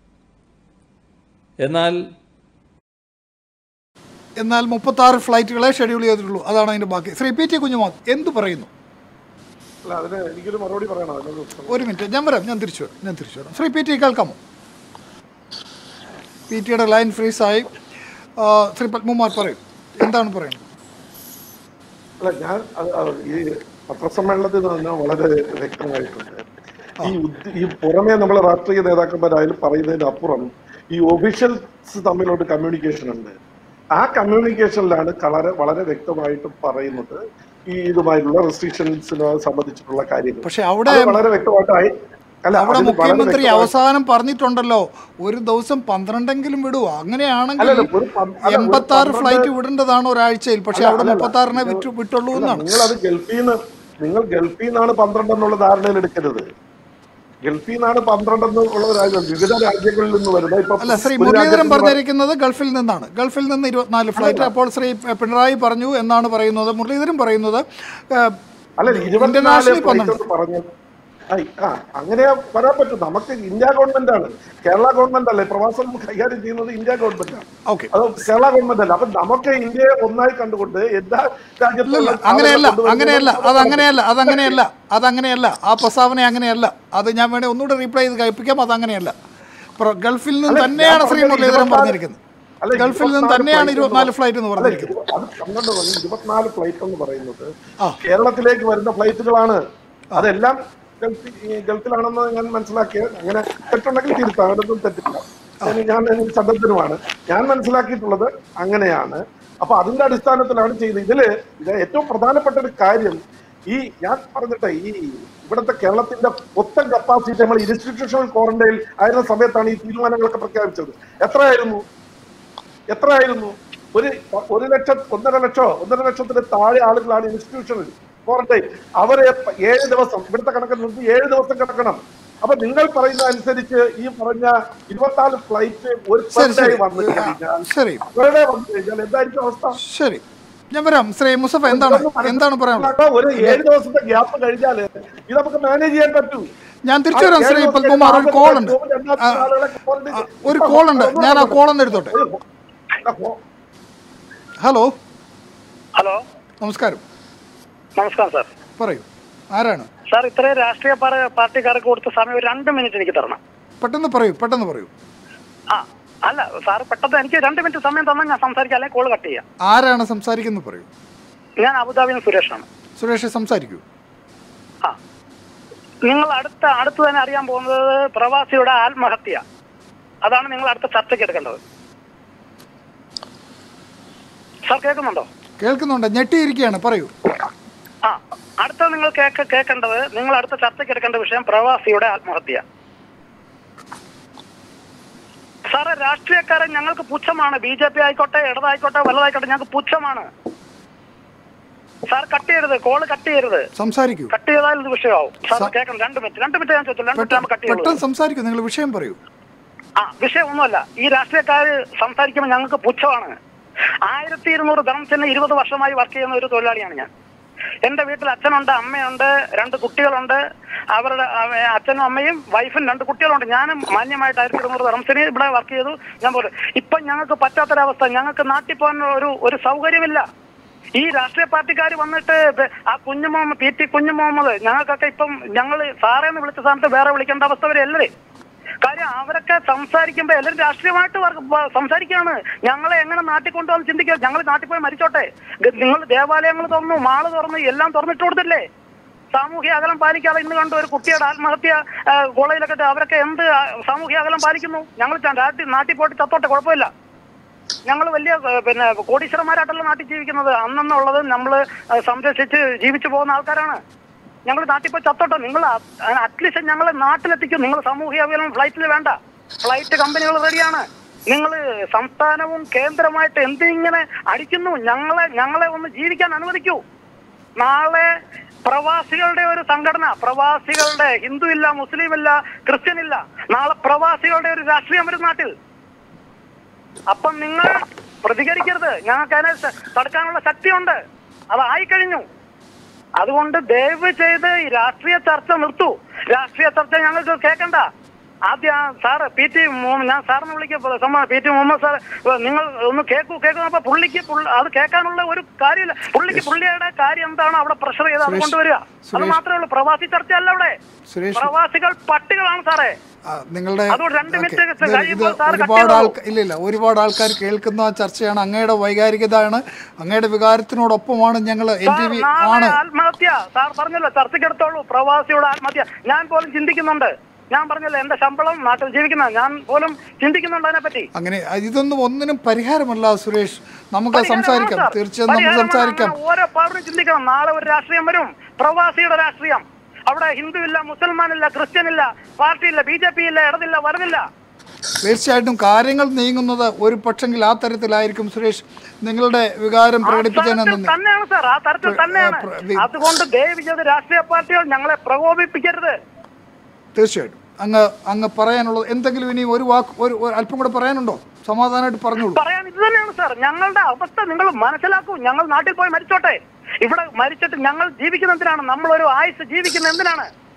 എന്നാൽ എന്നാൽ മുപ്പത്താറ് ഫ്ലൈറ്റുകളെ ഷെഡ്യൂൾ ചെയ്തിട്ടുള്ളൂ അതാണ് അതിൻ്റെ ബാക്കി ശ്രീ പി ടി കുഞ്ഞുമാൻ എന്ത് പറയുന്നു അല്ല അതിന് എനിക്കൊരു മറുപടി പറയണം അതിനൊരു ഒരു മിനിറ്റ് ഞാൻ വരാം ഞാൻ തിരിച്ചു വരാം ഞാൻ തിരിച്ചു വരാം ശ്രീ പി ടി കേൾക്കാമോ പി ടിയുടെ ലൈൻ ഫ്രീസായി ആ, ശ്രീ പത്മകുമാർ പറയും എന്താണ് പറയുന്നത് അല്ല ഞാൻ അത് അത് ഈ പത്രസമ്മേളനത്തിൽ തന്നെ വളരെ വ്യക്തമായിട്ടുണ്ട് ഈ ഉദ്യ- ഈ പുറമേ നമ്മളെ രാഷ്ട്രീയ നേതാക്കന്മാരായാലും പറയുന്നതിന് അപ്പുറം ഈ ഒഫീഷ്യൽസ് തമ്മിലോട്ട് കമ്മ്യൂണിക്കേഷൻ ഉണ്ട് ആ കമ്മ്യൂണിക്കേഷനിലാണ് വളരെ വളരെ വ്യക്തമായിട്ട് പറയുന്നത് ഈ ഇതുമായിട്ടുള്ള റെസ്ട്രിക്ഷൻസിനെ സംബന്ധിച്ചിട്ടുള്ള കാര്യങ്ങൾ പക്ഷെ അവിടെ അത് വളരെ വ്യക്തമായിട്ട് ആയി- അല്ല അവിടെ അതിന് വളരെ മുഖ്യമന്ത്രി വ്യക്തമായിട്ട് അവസാനം പറഞ്ഞിട്ടുണ്ടല്ലോ ഒരു ദിവസം പന്ത്രണ്ടെങ്കിലും വിടുവോ അങ്ങനെയാണെങ്കിൽ അല്ലല്ല, ഒരു പന്ത്- അല്ല, ഒരു എൺപത്തി ആറ് പന്ത്രണ്ട് ഫ്ലൈറ്റ് വിടേണ്ടതാണ് ഒരാഴ്ചയിൽ പക്ഷെ അല്ല, അവിടെ അല്ലല്ല. മുപ്പത്തി ആറിനെ നിങ്ങൾ- വിറ്റു വിട്ടുള്ളൂ അല്ല, എന്നാണ് നിങ്ങൾ അത് ഗൾഫിൽ നിന്ന് നിങ്ങൾ ഗൾഫിൽ നിന്നാണ് പന്ത്രണ്ട് എന്നുള്ള ധാരണയിൽ എടുക്കരുത് ഗൾഫിൽ നിന്നാണ് പന്ത്രണ്ട് എന്നുള്ള രാജ്യം വിവിധ രാജ്യങ്ങളിൽ നിന്ന് വരുന്നത് ഇപ്പൊ അല്ല ശ്രീ ഒരു മുരളീധരൻ രാജ്യത്ത് നിന്ന് പറഞ്ഞിരിക്കുന്നത് ഗൾഫിൽ നിന്നാണ് ഗൾഫിൽ നിന്ന് ഇരുപത്തിനാല് ഫ്ലൈറ്റ് അപ്പോൾ ശ്രീ പിണറായി പറഞ്ഞു എന്നാണ് പറയുന്നത് മുരളീധരൻ പറയുന്നത് ഏഹ്, അല്ല ഇരുപത്തിനാല് ഇന്റർനാഷണൽ ഫ്ലൈറ്റ് പന്ത്രണ്ട് എന്ന് പറഞ്ഞ ഐ, ആ അങ്ങനെ വരാൻ പറ്റും നമുക്ക് ഇന്ത്യ ഗവൺമെന്റ് ആണ് കേരള ഗവൺമെന്റ് അല്ലേ പ്രവാസം കൈകാര്യം ചെയ്യുന്നത് ഇന്ത്യ ഗവൺമെന്റ് ആണ് ഓക്കെ അത് കേരള ഗവൺമെന്റ് അല്ല അപ്പൊ നമുക്ക് ഇന്ത്യയെ ഒന്നായി കണ്ടുകൊണ്ട് എല്ലാ രാജ്യത്തുള്ള ഇല്ലല്ല അങ്ങനെയല്ല ആളുകളെ അങ്ങനെയല്ല കൊണ്ടുവരുന്നത് അത് അങ്ങനെയല്ല അത് അങ്ങനെയല്ല അത് അങ്ങനെയല്ല ആ പ്രസ്താവന അങ്ങനെയല്ല അത് ഞാൻ വേണേ ഒന്നുകൂടെ റീപ്ലൈ ചെയ്ത് കഴിപ്പിക്കാം അത് അങ്ങനെയല്ല പ്ര- ഗൾഫിൽ നിന്ന് അല്ല, തന്നെയാണ് ഞാൻ ശ്രീ പറഞ്ഞത് മുരളീധരൻ ഇരുപത്തിനാല് പറഞ്ഞിരിക്കുന്നത് അല്ല, ഗൾഫിൽ നിന്ന് ഇരുപത്തിനാല് തന്നെയാണ് flight ഇരുപത്തിനാല് എന്ന് ഫ്ലൈറ്റ് എന്ന് അല്ല, പറഞ്ഞിരിക്കുന്നത് ഇരുപ- അത് പന്ത്രണ്ട് മണി ഇരുപത്തിനാല് ഫ്ലൈറ്റ് എന്ന് പറയുന്നത് ആ. കേരളത്തിലേക്ക് വരുന്ന ഫ്ലൈറ്റുകളാണ് അതെല്ലാം ഗൾഫിൽ ഈ ഗൾഫിലാണെന്ന് ഞാൻ മനസ്സിലാക്കിയത് അങ്ങനെ തെറ്റുണ്ടെങ്കിൽ തിരുത്താം അതൊന്നും തെറ്റില്ല ഞാൻ- ഞാൻ എനിക്ക് സദസ്യനുമാണ് ഞാൻ മനസ്സിലാക്കിയിട്ടുള്ളത് അങ്ങനെയാണ് അപ്പൊ അതിന്റെ അടിസ്ഥാനത്തിലാണ് ചെയ്യുന്നത് ഇതില് ഇത് ഏറ്റവും പ്രധാനപ്പെട്ട ഒരു കാര്യം ഈ ഞാൻ പറഞ്ഞിട്ടെ ഈ ഇവിടുത്തെ കേരളത്തിന്റെ മൊത്തം കപ്പാസിറ്റി നമ്മൾ ഇൻസ്റ്റിറ്റ്യൂഷണൽ ക്വാറന്റൈനിൽ ആയിരുന്ന സമയത്താണ് ഈ തീരുമാനങ്ങളൊക്കെ പ്രഖ്യാപിച്ചത് എത്രയായിരുന്നു എത്രയായിരുന്നു ഒരു ഒരു ലക്ഷം ഒന്നര ലക്ഷോ ഒന്നര ലക്ഷത്തിന് താഴെ ആളുകളാണ് ഇൻസ്റ്റിറ്റ്യൂഷനിൽ ക്വാറന്റൈൻ അവരെ പ- ഏഴ് ദിവസം ഇവിടുത്തെ കണക്കിൽ നിന്ന് ഏഴ് ദിവസം കിടക്കണം അപ്പൊ നിങ്ങൾ പറയുന്ന അനുസരിച്ച് ഈ പറഞ്ഞ ഇരുപത്തിനാല് ഫ്ലൈറ്റ് ഒരു ശരി per day ശരി വന്നു കഴിഞ്ഞാൽ ശരി അവരുടെ വന്നു കഴിഞ്ഞാൽ എന്തായിരിക്കും അവസ്ഥ ശരി ഞാൻ വരാം ശ്രീ മുസഫ എന്താണ് എന്താണ് പറയാനുള്ളത് ഒരു ഏഴ് ദിവസത്തെ ഗ്യാപ്പ് കഴിഞ്ഞാല് ഇത് നമുക്ക് മാനേജ് ചെയ്യാൻ പറ്റും ഞാൻ തിരിച്ചു വരാം ശ്രീ പത്മകുമാർ ഒരു കോൾ ഉണ്ട് ആ, ആ, ഒരു കോൾ ഉണ്ട് ഞാൻ ആ കോൾ ഒന്ന് എടുത്തോട്ടെ ഹലോ ഹലോ നമസ്കാരം നമസ്കാരം സാർ പറയൂ ആരാണ് സാർ ഇത്രയും രാഷ്ട്രീയ പാർ- പാർട്ടിക്കാർക്ക് കൊടുത്ത സമയം ഒരു രണ്ട് മിനിറ്റ് എനിക്ക് തരണം പെട്ടെന്ന് പറയൂ പെട്ടെന്ന് പറയൂ ആ അല്ല സാർ പെട്ടെന്ന് എനിക്ക് രണ്ട് മിനിറ്റ് സമയം തന്നാൽ ഞാൻ സംസാരിക്കാം അല്ലെങ്കിൽ കോൾ കട്ട് ചെയ്യാം ആരാണ് സംസാരിക്കുന്നത് പറയൂ ഞാൻ അബുദാബിയിൽ നിന്ന് സുരേഷാണ് സുരേഷ് സംസാരിക്കൂ ആ നിങ്ങൾ അടുത്ത അടുത്ത് തന്നെ അറിയാൻ പോകുന്നത് പ്രവാസിയുടെ ആത്മഹത്യ അതാണ് നിങ്ങൾ അടുത്ത ചർച്ചയ്ക്ക് എടുക്കേണ്ടത് സാർ കേൾക്കുന്നുണ്ടോ കേൾക്കുന്നുണ്ട് ഞെട്ടിയിരിക്കുകയാണ് പറയൂ ആ അടുത്ത നിങ്ങൾ കേക്ക് കേൾക്കേണ്ടത് നിങ്ങൾ അടുത്ത ചർച്ചയ്ക്ക് എടുക്കേണ്ട വിഷയം പ്രവാസിയുടെ ആത്മഹത്യ സാറേ രാഷ്ട്രീയക്കാരൻ ഞങ്ങൾക്ക് പുച്ഛമാണ് ബി ജെ പി ആയിക്കോട്ടെ ഇടതായിക്കോട്ടെ വലതായിക്കോട്ടെ ഞങ്ങൾക്ക് പുച്ഛമാണ് സാർ കട്ട് ചെയ്യരുത് കോള് കട്ട് ചെയ്യരുത് സംസാരിക്കൂ കട്ട് ചെയ്താൽ ഇത് വിഷയമാവും സാർ സ- കേൾക്കണം രണ്ട് മിനിറ്റ് രണ്ട് മിനിറ്റ് ഞാൻ ചോദിച്ചു രണ്ട് മിനിറ്റ് പെട്ടെന്ന് കട്ട് ചെയ്തു പെട്ടെന്ന് സംസാരിക്കൂ നിങ്ങൾ വിഷയം പറയൂ ആ വിഷയമൊന്നുമല്ല ഈ രാഷ്ട്രീയക്കാര് സംസാരിക്കുമ്പോൾ ഞങ്ങൾക്ക് പുച്ഛമാണ് ആയിരത്തി ഇരുന്നൂറ് ധർമ്മത്തിന് ഇരുപത് വർഷമായി വർക്ക് ചെയ്യുന്ന ഒരു തൊഴിലാളിയാണ് ഞാൻ എന്റെ വീട്ടിൽ അച്ഛനുണ്ട് അമ്മയുണ്ട് രണ്ട് കുട്ടികളുണ്ട് അവരുടെ അവ- അച്ഛനും അമ്മയും വൈഫും രണ്ട് കുട്ടികളുണ്ട് ഞാനും മാന്യമായിട്ട് ആയിരത്തി ഇരുന്നൂറ് ധർമ്മത്തിന് ഇവിടെ വർക്ക് ചെയ്തു ഞാൻ പോലും ഇപ്പൊ ഞങ്ങൾക്ക് പറ്റാത്തൊരവസ്ഥ ഞങ്ങൾക്ക് നാട്ടിൽ പോകാൻ ഒരു ഒരു സൗകര്യമില്ല ഈ രാഷ്ട്രീയ പാർട്ടിക്കാർ വന്നിട്ട് ഇത് ആ കുഞ്ഞു മുഹമ്മദ് പി ടി കുഞ്ഞു മുഹമ്മദ് ഞങ്ങൾക്കൊക്കെ ഇപ്പം ഞങ്ങൾ സാറേന്ന് വിളിച്ച സ്ഥാനത്ത് വേറെ വിളിക്കേണ്ട അവസ്ഥ വരെയല്ലേ കാര്യം അവരൊക്കെ സംസാരിക്കുമ്പോ എല്ലാവരും രാഷ്ട്രീയമായിട്ട് വർ- വ- സംസാരിക്കുകയാണ് ഞങ്ങളെ എങ്ങനെ നാട്ടിൽ കൊണ്ടുവന്ന് ചിന്തിക്കുക ഞങ്ങൾ നാട്ടിൽ പോയി മരിച്ചോട്ടെ ഗ- നിങ്ങൾ ദേവാലയങ്ങൾ തുറന്നു മാള് തുറന്നു എല്ലാം തുറന്നിട്ട് കൊടുത്തില്ലേ സാമൂഹ്യ അകലം പാലിക്കാതെ ഇന്ന് കണ്ട ഒരു കുട്ടിയുടെ ആത്മഹത്യ ആ, കോളേജിലൊക്കെ ഇട്ട് അവരൊക്കെ എന്ത് ആ, സാമൂഹ്യ അകലം പാലിക്കുന്നു ഞങ്ങൾ ച- നാട്ടിൽ നാട്ടിൽ പോയിട്ട് ചത്തോട്ടെ കുഴപ്പമില്ല ഞങ്ങൾ വലിയ ഏ, പിന്നെ കോടീശ്വരന്മാരായിട്ടല്ല നാട്ടിൽ ജീവിക്കുന്നത് അന്നെന്നുള്ളത് നമ്മൾ സംരക്ഷിച്ച് ജീവിച്ചു പോകുന്ന ആൾക്കാരാണ് ഞങ്ങൾ നാട്ടിൽ പോയി ചത്തോട്ടെ നിങ്ങൾ അറ്റ്ലീസ്റ്റ് ഞങ്ങളെ നാട്ടിലെത്തിക്കും നിങ്ങൾ സാമൂഹ്യ അകലം ഫ്ലൈറ്റിൽ വേണ്ട ഫ്ലൈറ്റ് കമ്പനികൾ റെഡിയാണ് നിങ്ങൾ സംസ്ഥാനവും കേന്ദ്രമായിട്ട് എന്തിങ്ങനെ അടിക്കുന്നു ഞങ്ങളെ ഞങ്ങളെ ഒന്ന് ജീവിക്കാൻ അനുവദിക്കൂ നാളെ പ്രവാസികളുടെ ഒരു സംഘടന പ്രവാസികളുടെ ഹിന്ദു ഇല്ല മുസ്ലിം ഇല്ല ക്രിസ്ത്യൻ ഇല്ല നാളെ പ്രവാസികളുടെ ഒരു രാഷ്ട്രീയം വരും നാട്ടിൽ അപ്പം നിങ്ങൾ പ്രതികരിക്കരുത് ഞങ്ങൾക്ക് അതിനെ സ- തടുക്കാനുള്ള ശക്തിയുണ്ട് അതായി കഴിഞ്ഞു അതുകൊണ്ട് ദയവ് ചെയ്ത് ഈ രാഷ്ട്രീയ ചർച്ച നിർത്തൂ രാഷ്ട്രീയ ചർച്ച ഞങ്ങൾക്ക് കേൾക്കണ്ട ആദ്യം ആ സാറ് പി ടി മുഹമ്മദ് ഞാൻ സാറിന് വിളിക്കുക പി ടി മുഹമ്മദ് സാർ നിങ്ങൾ ഒന്ന് കേൾക്കൂ കേൾക്കൂ അപ്പൊ പുള്ളിക്ക് പുള്ള- അത് കേൾക്കാനുള്ള ഒരു കാര്യമില്ല പുള്ളിക്ക് പുള്ളിയുടെ കാര്യം എന്താണ് അവിടെ പ്രഷർ ചെയ്ത് അത് സുരേഷ്, കൊണ്ടുവരിക അത് സുരേഷ്. മാത്രമേ ഉള്ളൂ പ്രവാസി ചർച്ചയല്ല അവിടെ സുരേഷ്. പ്രവാസികൾ പട്ടികളാണ് സാറേ ആ, നിങ്ങളുടെ അതുകൊണ്ട് രണ്ട് ഓക്കേ. മിനിറ്റ് ഇത് ഇത് കഴിയുമ്പോൾ സാർ കട്ട് ഒരുപാട് ചെയ്തോളൂ. ആൾക്കാർ ഇല്ല ഇല്ല ഒരുപാട് ആൾക്കാർ കേൾക്കുന്ന ചർച്ചയാണ് അങ്ങയുടെ വൈകാരികതയാണ് അങ്ങയുടെ വികാരത്തിനോടൊപ്പമാണ് ഞങ്ങൾ എൻ ടി സാർ, വി നാളെ ആണ് ആത്മഹത്യ സാർ പറഞ്ഞല്ലോ ചർച്ചയ്ക്കെടുത്തോളൂ പ്രവാസിയുടെ ആത്മഹത്യ ഞാൻ പോലും ചിന്തിക്കുന്നുണ്ട് ഞാൻ പറഞ്ഞല്ലോ എന്റെ ശമ്പളം നാട്ടിൽ ജീവിക്കുന്ന ഞാൻ പോലും ചിന്തിക്കുന്നുണ്ട് അതിനെപ്പറ്റി അങ്ങനെ ഇതൊന്നും ഒന്നിനും പരിഹാരമല്ല സുരേഷ് നമുക്ക് പരിഹാരമാണ് സംസാരിക്കാം സാർ. തീർച്ചയായും നമുക്ക് പരിഹാരമാണ്. സംസാരിക്കാം അങ്ങനെ ഓരോ പൗരനും ചിന്തിക്കണം നാളെ ഒരു രാഷ്ട്രീയം വരും പ്രവാസിയുടെ രാഷ്ട്രീയം അവിടെ ഹിന്ദു ഇല്ല മുസൽമാൻ ഇല്ല ക്രിസ്ത്യൻ ഇല്ല പാർട്ടി ഇല്ല ബി ജെ പി ഇല്ല ഇടതില്ല വരുന്നില്ല തീർച്ചയായിട്ടും കാര്യങ്ങൾ നീങ്ങുന്നത് ഒരു പക്ഷെങ്കിൽ ആ തരത്തിലായിരിക്കും സുരേഷ് നിങ്ങളുടെ വികാരം ആ പ്രകടിപ്പിച്ചതിന് തരത്തിൽ നന്ദി തന്നെയാണ് സാർ ആ തരത്തിൽ പ്ര- തന്നെയാണ് പ്ര- വി- അതുകൊണ്ട് ദയവ് ചെയ്ത് രാഷ്ട്രീയ പാർട്ടികൾ ഞങ്ങളെ പ്രകോപിപ്പിക്കരുത് തീർച്ചയായിട്ടും അങ്ങ് അങ്ങ് പറയാനുള്ളത് എന്തെങ്കിലും ഇനി ഒരു വാക്ക് ഒരു ഒരു അല്പം കൂടെ പറയാനുണ്ടോ സമാധാനമായിട്ട് പറഞ്ഞോളൂ പറയാൻ ഇത് തന്നെയാണ് സാർ ഞങ്ങളുടെ അവസ്ഥ നിങ്ങൾ മനസ്സിലാക്കൂ ഞങ്ങൾ നാട്ടിൽ പോയി മരിച്ചോട്ടെ ഇവിടെ മരിച്ചിട്ട് ഞങ്ങൾ ജീവിക്കുന്ന എന്തിനാണ് നമ്മളൊരു ആയുസ് ജീവിക്കുന്ന എന്തിനാണ്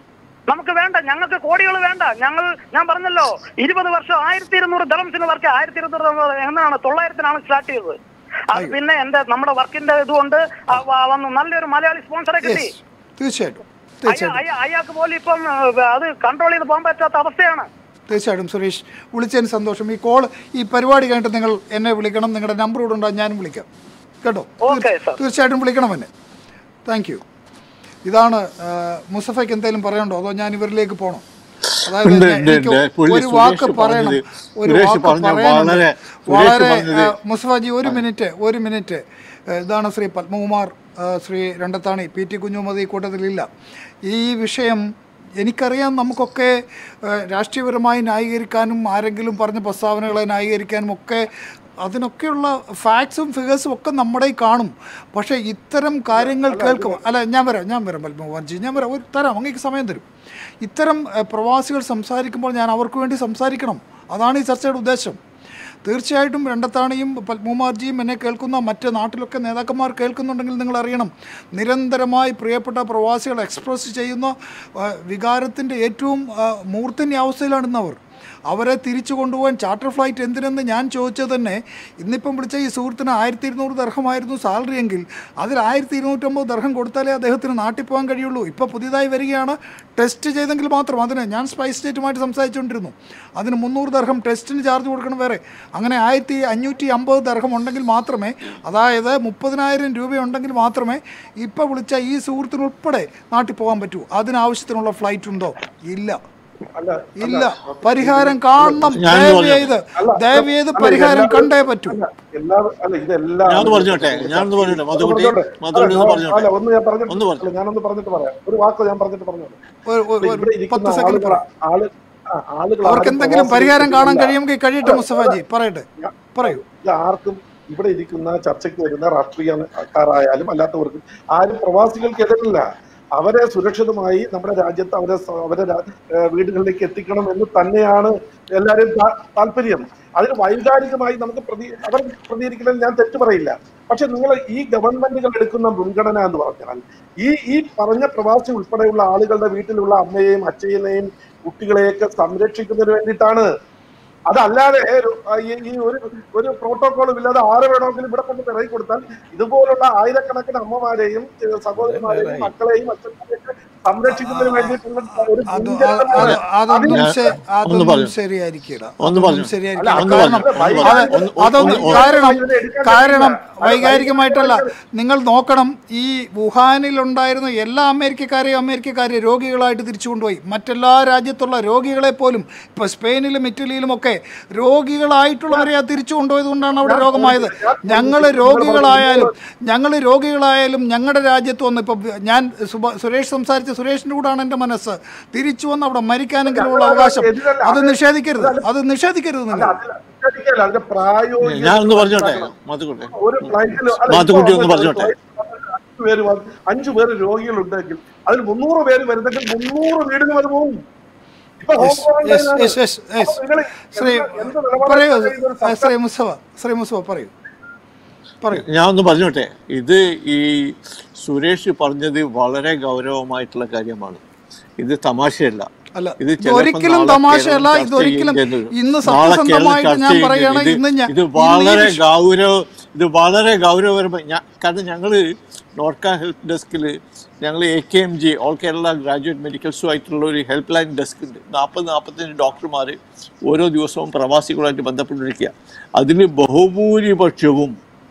നമുക്ക് വേണ്ട ഞങ്ങൾക്ക് കോടികൾ വേണ്ട ഞങ്ങൾ ഞാൻ പറഞ്ഞല്ലോ ഇരുപത് വർഷം ആയിരത്തി ഇരുന്നൂറ് ദളംസിന് വർക്ക് ആയിരത്തി ഇരുന്നൂറ് എന്നാണ് തൊള്ളായിരത്തിനാണ് സ്റ്റാർട്ട് ചെയ്തത് അത് പിന്നെ എന്റെ നമ്മുടെ വർക്കിന്റെ ഇതുകൊണ്ട് ആ വ- വന്നു നല്ലൊരു മലയാളി സ്പോൺസറെ കിട്ടി യെസ് തീർച്ചയായിട്ടും അയ്യ- തീർച്ചയായിട്ടും അയ്യ- അയാൾക്ക് പോലും ഇപ്പം ഏഹ്, അത് കൺട്രോൾ ചെയ്ത് പോകാൻ പറ്റാത്ത അവസ്ഥയാണ് തീർച്ചയായിട്ടും സുരേഷ് വിളിച്ചതിന് സന്തോഷം ഈ കോൾ ഈ പരിപാടി കഴിഞ്ഞിട്ട് നിങ്ങൾ എന്നെ വിളിക്കണം നിങ്ങളുടെ നമ്പർ ഇവിടെ ഉണ്ടാകും ഞാനും വിളിക്കാം കേട്ടോ ഓക്കെ സർ തീർച്ചയായിട്ടും വിളിക്കണം എന്നെ താങ്ക് യു ഇതാണ് ആ, മുസഫയ്ക്ക് എന്തെങ്കിലും പറയണ്ടോ അതോ ഞാൻ ഇവരിലേക്ക് പോകണം അതായത് ഉണ്ട്, ഞാൻ- ഉണ്ട്, എനിക്ക് ഉണ്ട്. പുള്ളി ഒരു വാക്ക് സുരേഷ് പറയണം പറഞ്ഞത് ഒരു സുരേഷ് വാക്ക് പറഞ്ഞ പറയാനുണ്ട് വളരെ സുരേഷ് വളരെ പറഞ്ഞത് ആ, മുസ്തഫാജി ഒരു മിനിറ്റ് ഒരു മിനിറ്റ് ഏഹ് ഇതാണ് ശ്രീ പത്മകുമാർ ആ, ശ്രീ രണ്ടത്താണി പി ടി കുഞ്ഞുമതി ഈ കൂട്ടത്തിലില്ല ഈ വിഷയം എനിക്കറിയാം നമുക്കൊക്കെ ഏഹ് രാഷ്ട്രീയപരമായി ന്യായീകരിക്കാനും ആരെങ്കിലും പറഞ്ഞ പ്രസ്താവനകളെ ന്യായീകരിക്കാനും ഒക്കെ അതിനൊക്കെയുള്ള ഫാക്ട്സും ഫിഗേഴ്സും ഒക്കെ നമ്മുടെ കയ്യിൽ കാണും പക്ഷേ ഇത്തരം കാര്യങ്ങൾ കേൾക്കും അല്ല ഞാൻ വരാം ഞാൻ വരാം പത്മകുമാർജി ഞാൻ വരാം ഒരു തരാം അങ്ങേക്ക് സമയം തരും ഇത്തരം ഏഹ്, പ്രവാസികൾ സംസാരിക്കുമ്പോൾ ഞാൻ അവർക്ക് വേണ്ടി സംസാരിക്കണം അതാണ് ഈ ചർച്ചയുടെ ഉദ്ദേശം തീർച്ചയായിട്ടും രണ്ടത്താണിയും പത്മകുമാർജിയും എന്നെ കേൾക്കുന്ന മറ്റ് നാട്ടിലൊക്കെ നേതാക്കന്മാർ കേൾക്കുന്നുണ്ടെങ്കിൽ നിങ്ങൾ അറിയണം നിരന്തരമായി പ്രിയപ്പെട്ട പ്രവാസികൾ എക്സ്പ്രസ് ചെയ്യുന്ന ആ, വികാരത്തിൻ്റെ ഏറ്റവും ആ, മൂർധന്യ അവസ്ഥയിലാണ് ഇന്നവർ അവരെ തിരിച്ചു കൊണ്ടുപോകാൻ ചാർട്ടർ ഫ്ലൈറ്റ് എന്തിനെന്ന് ഞാൻ ചോദിച്ചത് തന്നെ ഇന്നിപ്പം വിളിച്ച ഈ സുഹൃത്തിന് ആയിരത്തി ഇരുന്നൂറ് ദർഹമായിരുന്നു സാലറി എങ്കിൽ അതിൽ ആയിരത്തി ഇരുന്നൂറ്റമ്പത് ദർഹം കൊടുത്താലേ അദ്ദേഹത്തിന് നാട്ടിൽ പോകാൻ കഴിയുള്ളൂ ഇപ്പോൾ പുതിയതായി വരികയാണ് ടെസ്റ്റ് ചെയ്തെങ്കിൽ മാത്രം അതിന് ഞാൻ സ്പൈസ് സ്റ്റേറ്റുമായിട്ട് സംസാരിച്ചുകൊണ്ടിരുന്നു അതിന് മുന്നൂറ് ദർഹം ടെസ്റ്റിന് ചാർജ് കൊടുക്കണം വേറെ അങ്ങനെ ആയിരത്തി അഞ്ഞൂറ്റി അമ്പത് ദർഹം ഉണ്ടെങ്കിൽ മാത്രമേ അതായത് മുപ്പതിനായിരം രൂപയുണ്ടെങ്കിൽ മാത്രമേ ഇപ്പോൾ വിളിച്ച ഈ സുഹൃത്തിനുൾപ്പെടെ നാട്ടിൽ പോകാൻ പറ്റൂ അതിനാവശ്യത്തിനുള്ള ഫ്ലൈറ്റ് ഉണ്ടോ ഇല്ല അല്ല ഇല്ല പരിഹാരം കാണണം ഞാൻ ദയവ് പറഞ്ഞു. ചെയ്ത് അല്ല, ദയവ് ചെയ്ത് അല്ല, പരിഹാരം ഇതെല്ലാം- കണ്ടേ പറ്റൂ അല്ല, എല്ലാ അല്ല ഇതെല്ലാം ഞാനൊന്ന് പറഞ്ഞോട്ടെ, ഞാനൊന്ന് പറഞ്ഞോട്ടെ, മധുകുട്ടി, മധുകുട്ടി ഒന്ന് പറഞ്ഞോട്ടെ. അല്ല ഒന്ന് ഞാൻ പറഞ്ഞിട്ട് ഒന്ന് പറഞ്ഞു. അല്ല, ഞാനൊന്ന് പറഞ്ഞിട്ട് പറയാം ഒരു വാക്ക് ഞാൻ പറഞ്ഞിട്ട് പറഞ്ഞോട്ടെ ഒരു- ഒരു- ഇവിടെ ഒരു ഇരിക്കുന്ന പത്ത് സെക്കൻഡ് ആളുകൾ ആള് ആ, ആളുകൾ അവർക്ക് ആരും എന്തെങ്കിലും പ്രവാസികൾ പരിഹാരം കാണാൻ ഇല്ല. കഴിയുമെങ്കിൽ കഴിയട്ടെ മുസ്തഫാജി പറയട്ടെ പറയൂ ഇത് ആർക്കും ഇവിടെ ഇരിക്കുന്ന ചർച്ചയ്ക്ക് വരുന്ന രാഷ്ട്രീയക്കാരായാലും അല്ലാത്തവർക്കും ആരും പ്രവാസികൾക്ക് എതിരല്ല അവരെ സുരക്ഷിതമായി നമ്മുടെ രാജ്യത്ത് അവരെ സ- അവരെ രാ- ഏഹ് വീടുകളിലേക്ക് എത്തിക്കണം എന്ന് തന്നെയാണ് എല്ലാവരും താ- താല്പര്യം അതിന് വൈകാരികമായി നമുക്ക് പ്രതി അവർ പ്രതികരിക്കുന്നതിൽ ഞാൻ തെറ്റു പറയില്ല പക്ഷെ നിങ്ങൾ ഈ ഗവൺമെന്റുകൾ എടുക്കുന്ന മുൻഗണന എന്ന് പറഞ്ഞാൽ ഈ ഈ പറഞ്ഞ പ്രവാസി ഉൾപ്പെടെയുള്ള ആളുകളുടെ വീട്ടിലുള്ള അമ്മയെയും അച്ഛനെയും കുട്ടികളെയൊക്കെ സംരക്ഷിക്കുന്നതിന് വേണ്ടിയിട്ടാണ് അതല്ലാതെ ഒരു- ഈ ഈ ഒരു ഒരു പ്രോട്ടോകോളും ഇല്ലാതെ ആരെ വേണമെങ്കിലും ഇവിടെ കൊണ്ട് ഇറങ്ങി കൊടുത്താൽ ഇതുപോലുള്ള ആയിരക്കണക്കിന് അമ്മമാരെയും ഏഹ് സഹോദരിമാരെയും മക്കളെയും അച്ഛന്മാരെയും ഒക്കെ സംരക്ഷിക്കുന്നതിന് വേണ്ടിയിട്ടുള്ള ഒരു അത് മുൻഗണന അത് അതൊന്നും ഞാൻ- ശ- ഒന്ന് അതൊന്നും പറഞ്ഞു. ശരിയായിരിക്കില്ല ഒന്ന് അതൊന്നും പറഞ്ഞു. ശരിയായിരിക്കില്ല അല്ല, ഒന്ന് കാരണം പറഞ്ഞു. ഒന്ന് അത് പറഞ്ഞു. ഒന്ന് അതൊന്നും ഒന്ന് കാരണം ഇതിനെ എടുക്കാൻ കാരണം കഴിയില്ല. വൈകാരികമായിട്ടല്ല നിങ്ങൾ നോക്കണം ഈ വുഹാനിൽ ഉണ്ടായിരുന്ന എല്ലാ അമേരിക്കക്കാരെയും അമേരിക്കക്കാരെ രോഗികളായിട്ട് തിരിച്ചു കൊണ്ടുപോയി മറ്റെല്ലാ രാജ്യത്തുള്ള രോഗികളെ പോലും ഇപ്പോൾ സ്പെയിനിലും ഇറ്റലിയിലും ഒക്കെ രോഗികളായിട്ടുള്ളവരെ ആ തിരിച്ചു കൊണ്ടുപോയത് കൊണ്ടാണ് അവിടെ രോഗമായത് ഞങ്ങൾ രോഗികളായാലും ഞങ്ങൾ രോഗികളായാലും ഞങ്ങളുടെ രാജ്യത്ത് വന്ന് ഇപ്പോൾ ഞാൻ സുബ- സുരേഷ് സംസാരിച്ച സുരേഷിൻ്റെ കൂടാണ് എൻ്റെ മനസ്സ് തിരിച്ചു വന്ന് അവിടെ മരിക്കാനെങ്കിലുമുള്ള അവകാശം അത് നിഷേധിക്കരുത് അത് നിഷേധിക്കരുത് അല്ല, നിങ്ങൾ അതിൽ അധികാരിക്കല്ല, അതിന്റെ പ്രായോഗിക ഞാൻ ഒന്ന് പറഞ്ഞോട്ടെ മധുക്കുട്ടെ ഒരു ഫ്ലൈറ്റിൽ അല്ല, മാത്തുക്കുട്ടി ഇപ്പോ ഒന്ന് പറഞ്ഞോട്ടെ. അഞ്ചു പേര് വന്ന് അഞ്ചു പേര് രോഗികളുണ്ടെങ്കിൽ അതിൽ മുന്നൂറ് പേര് വരുന്നെങ്കിൽ മുന്നൂറ് വീടുകൾ അത് പോകും ഇപ്പൊ home yes quarantine yes yes ആണ്. യെസ് അപ്പൊ നിങ്ങള് ശ്രീ എന്ത് എന്ത് നിലപാടാണ് പറയൂ ഈ ഒരു സർക്കാർ ശ്രീ മുസവ ശ്രീ മുസവ പറയൂ പറയൂ ഞാൻ ഒന്ന് പറഞ്ഞോട്ടെ ഇത് ഈ സുരേഷ് പറഞ്ഞത് വളരെ ഗൗരവമായിട്ടുള്ള കാര്യമാണ് ഇത് തമാശയല്ല അല്ല ഇത് ഇത് ചിലപ്പോൾ ഒരിക്കലും നാളെ തമാശയല്ല കേരളം ചർച്ച ഇതൊരിക്കലും ചെയ്യേണ്ടി വരും. ഇന്ന് നാളെ കേരളം സത്യസന്ധമായിട്ട് ചർച്ച ഞാൻ ചെയ്യേണ്ടി പറയുകയാണ് വരും. ഇന്ന് ഞാൻ ഇത് ഇന്ന് ഈ വളരെ വിഷ- ഗൗരവ ഇത് വളരെ ഗൗരവപരമായി ഞാൻ കാരണം ഞങ്ങൾ നോർക്ക ഹെൽപ്പ് ഡെസ്കിൽ ഞങ്ങൾ A K M G all Kerala graduate മെഡിക്കൽസും ആയിട്ടുള്ള ഒരു ഹെൽപ്പ് ലൈൻ ഡെസ്ക് ഉണ്ട് നാൽപ്പത് നാൽപ്പത്തഞ്ച് ഡോക്ടർമാർ ഓരോ ദിവസവും പ്രവാസികളുമായിട്ട് ബന്ധപ്പെട്ടിരിക്കുക അതിൽ ബഹുഭൂരിപക്ഷവും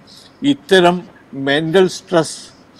ഇത്തരം മെൻ്റൽ സ്ട്രെസ്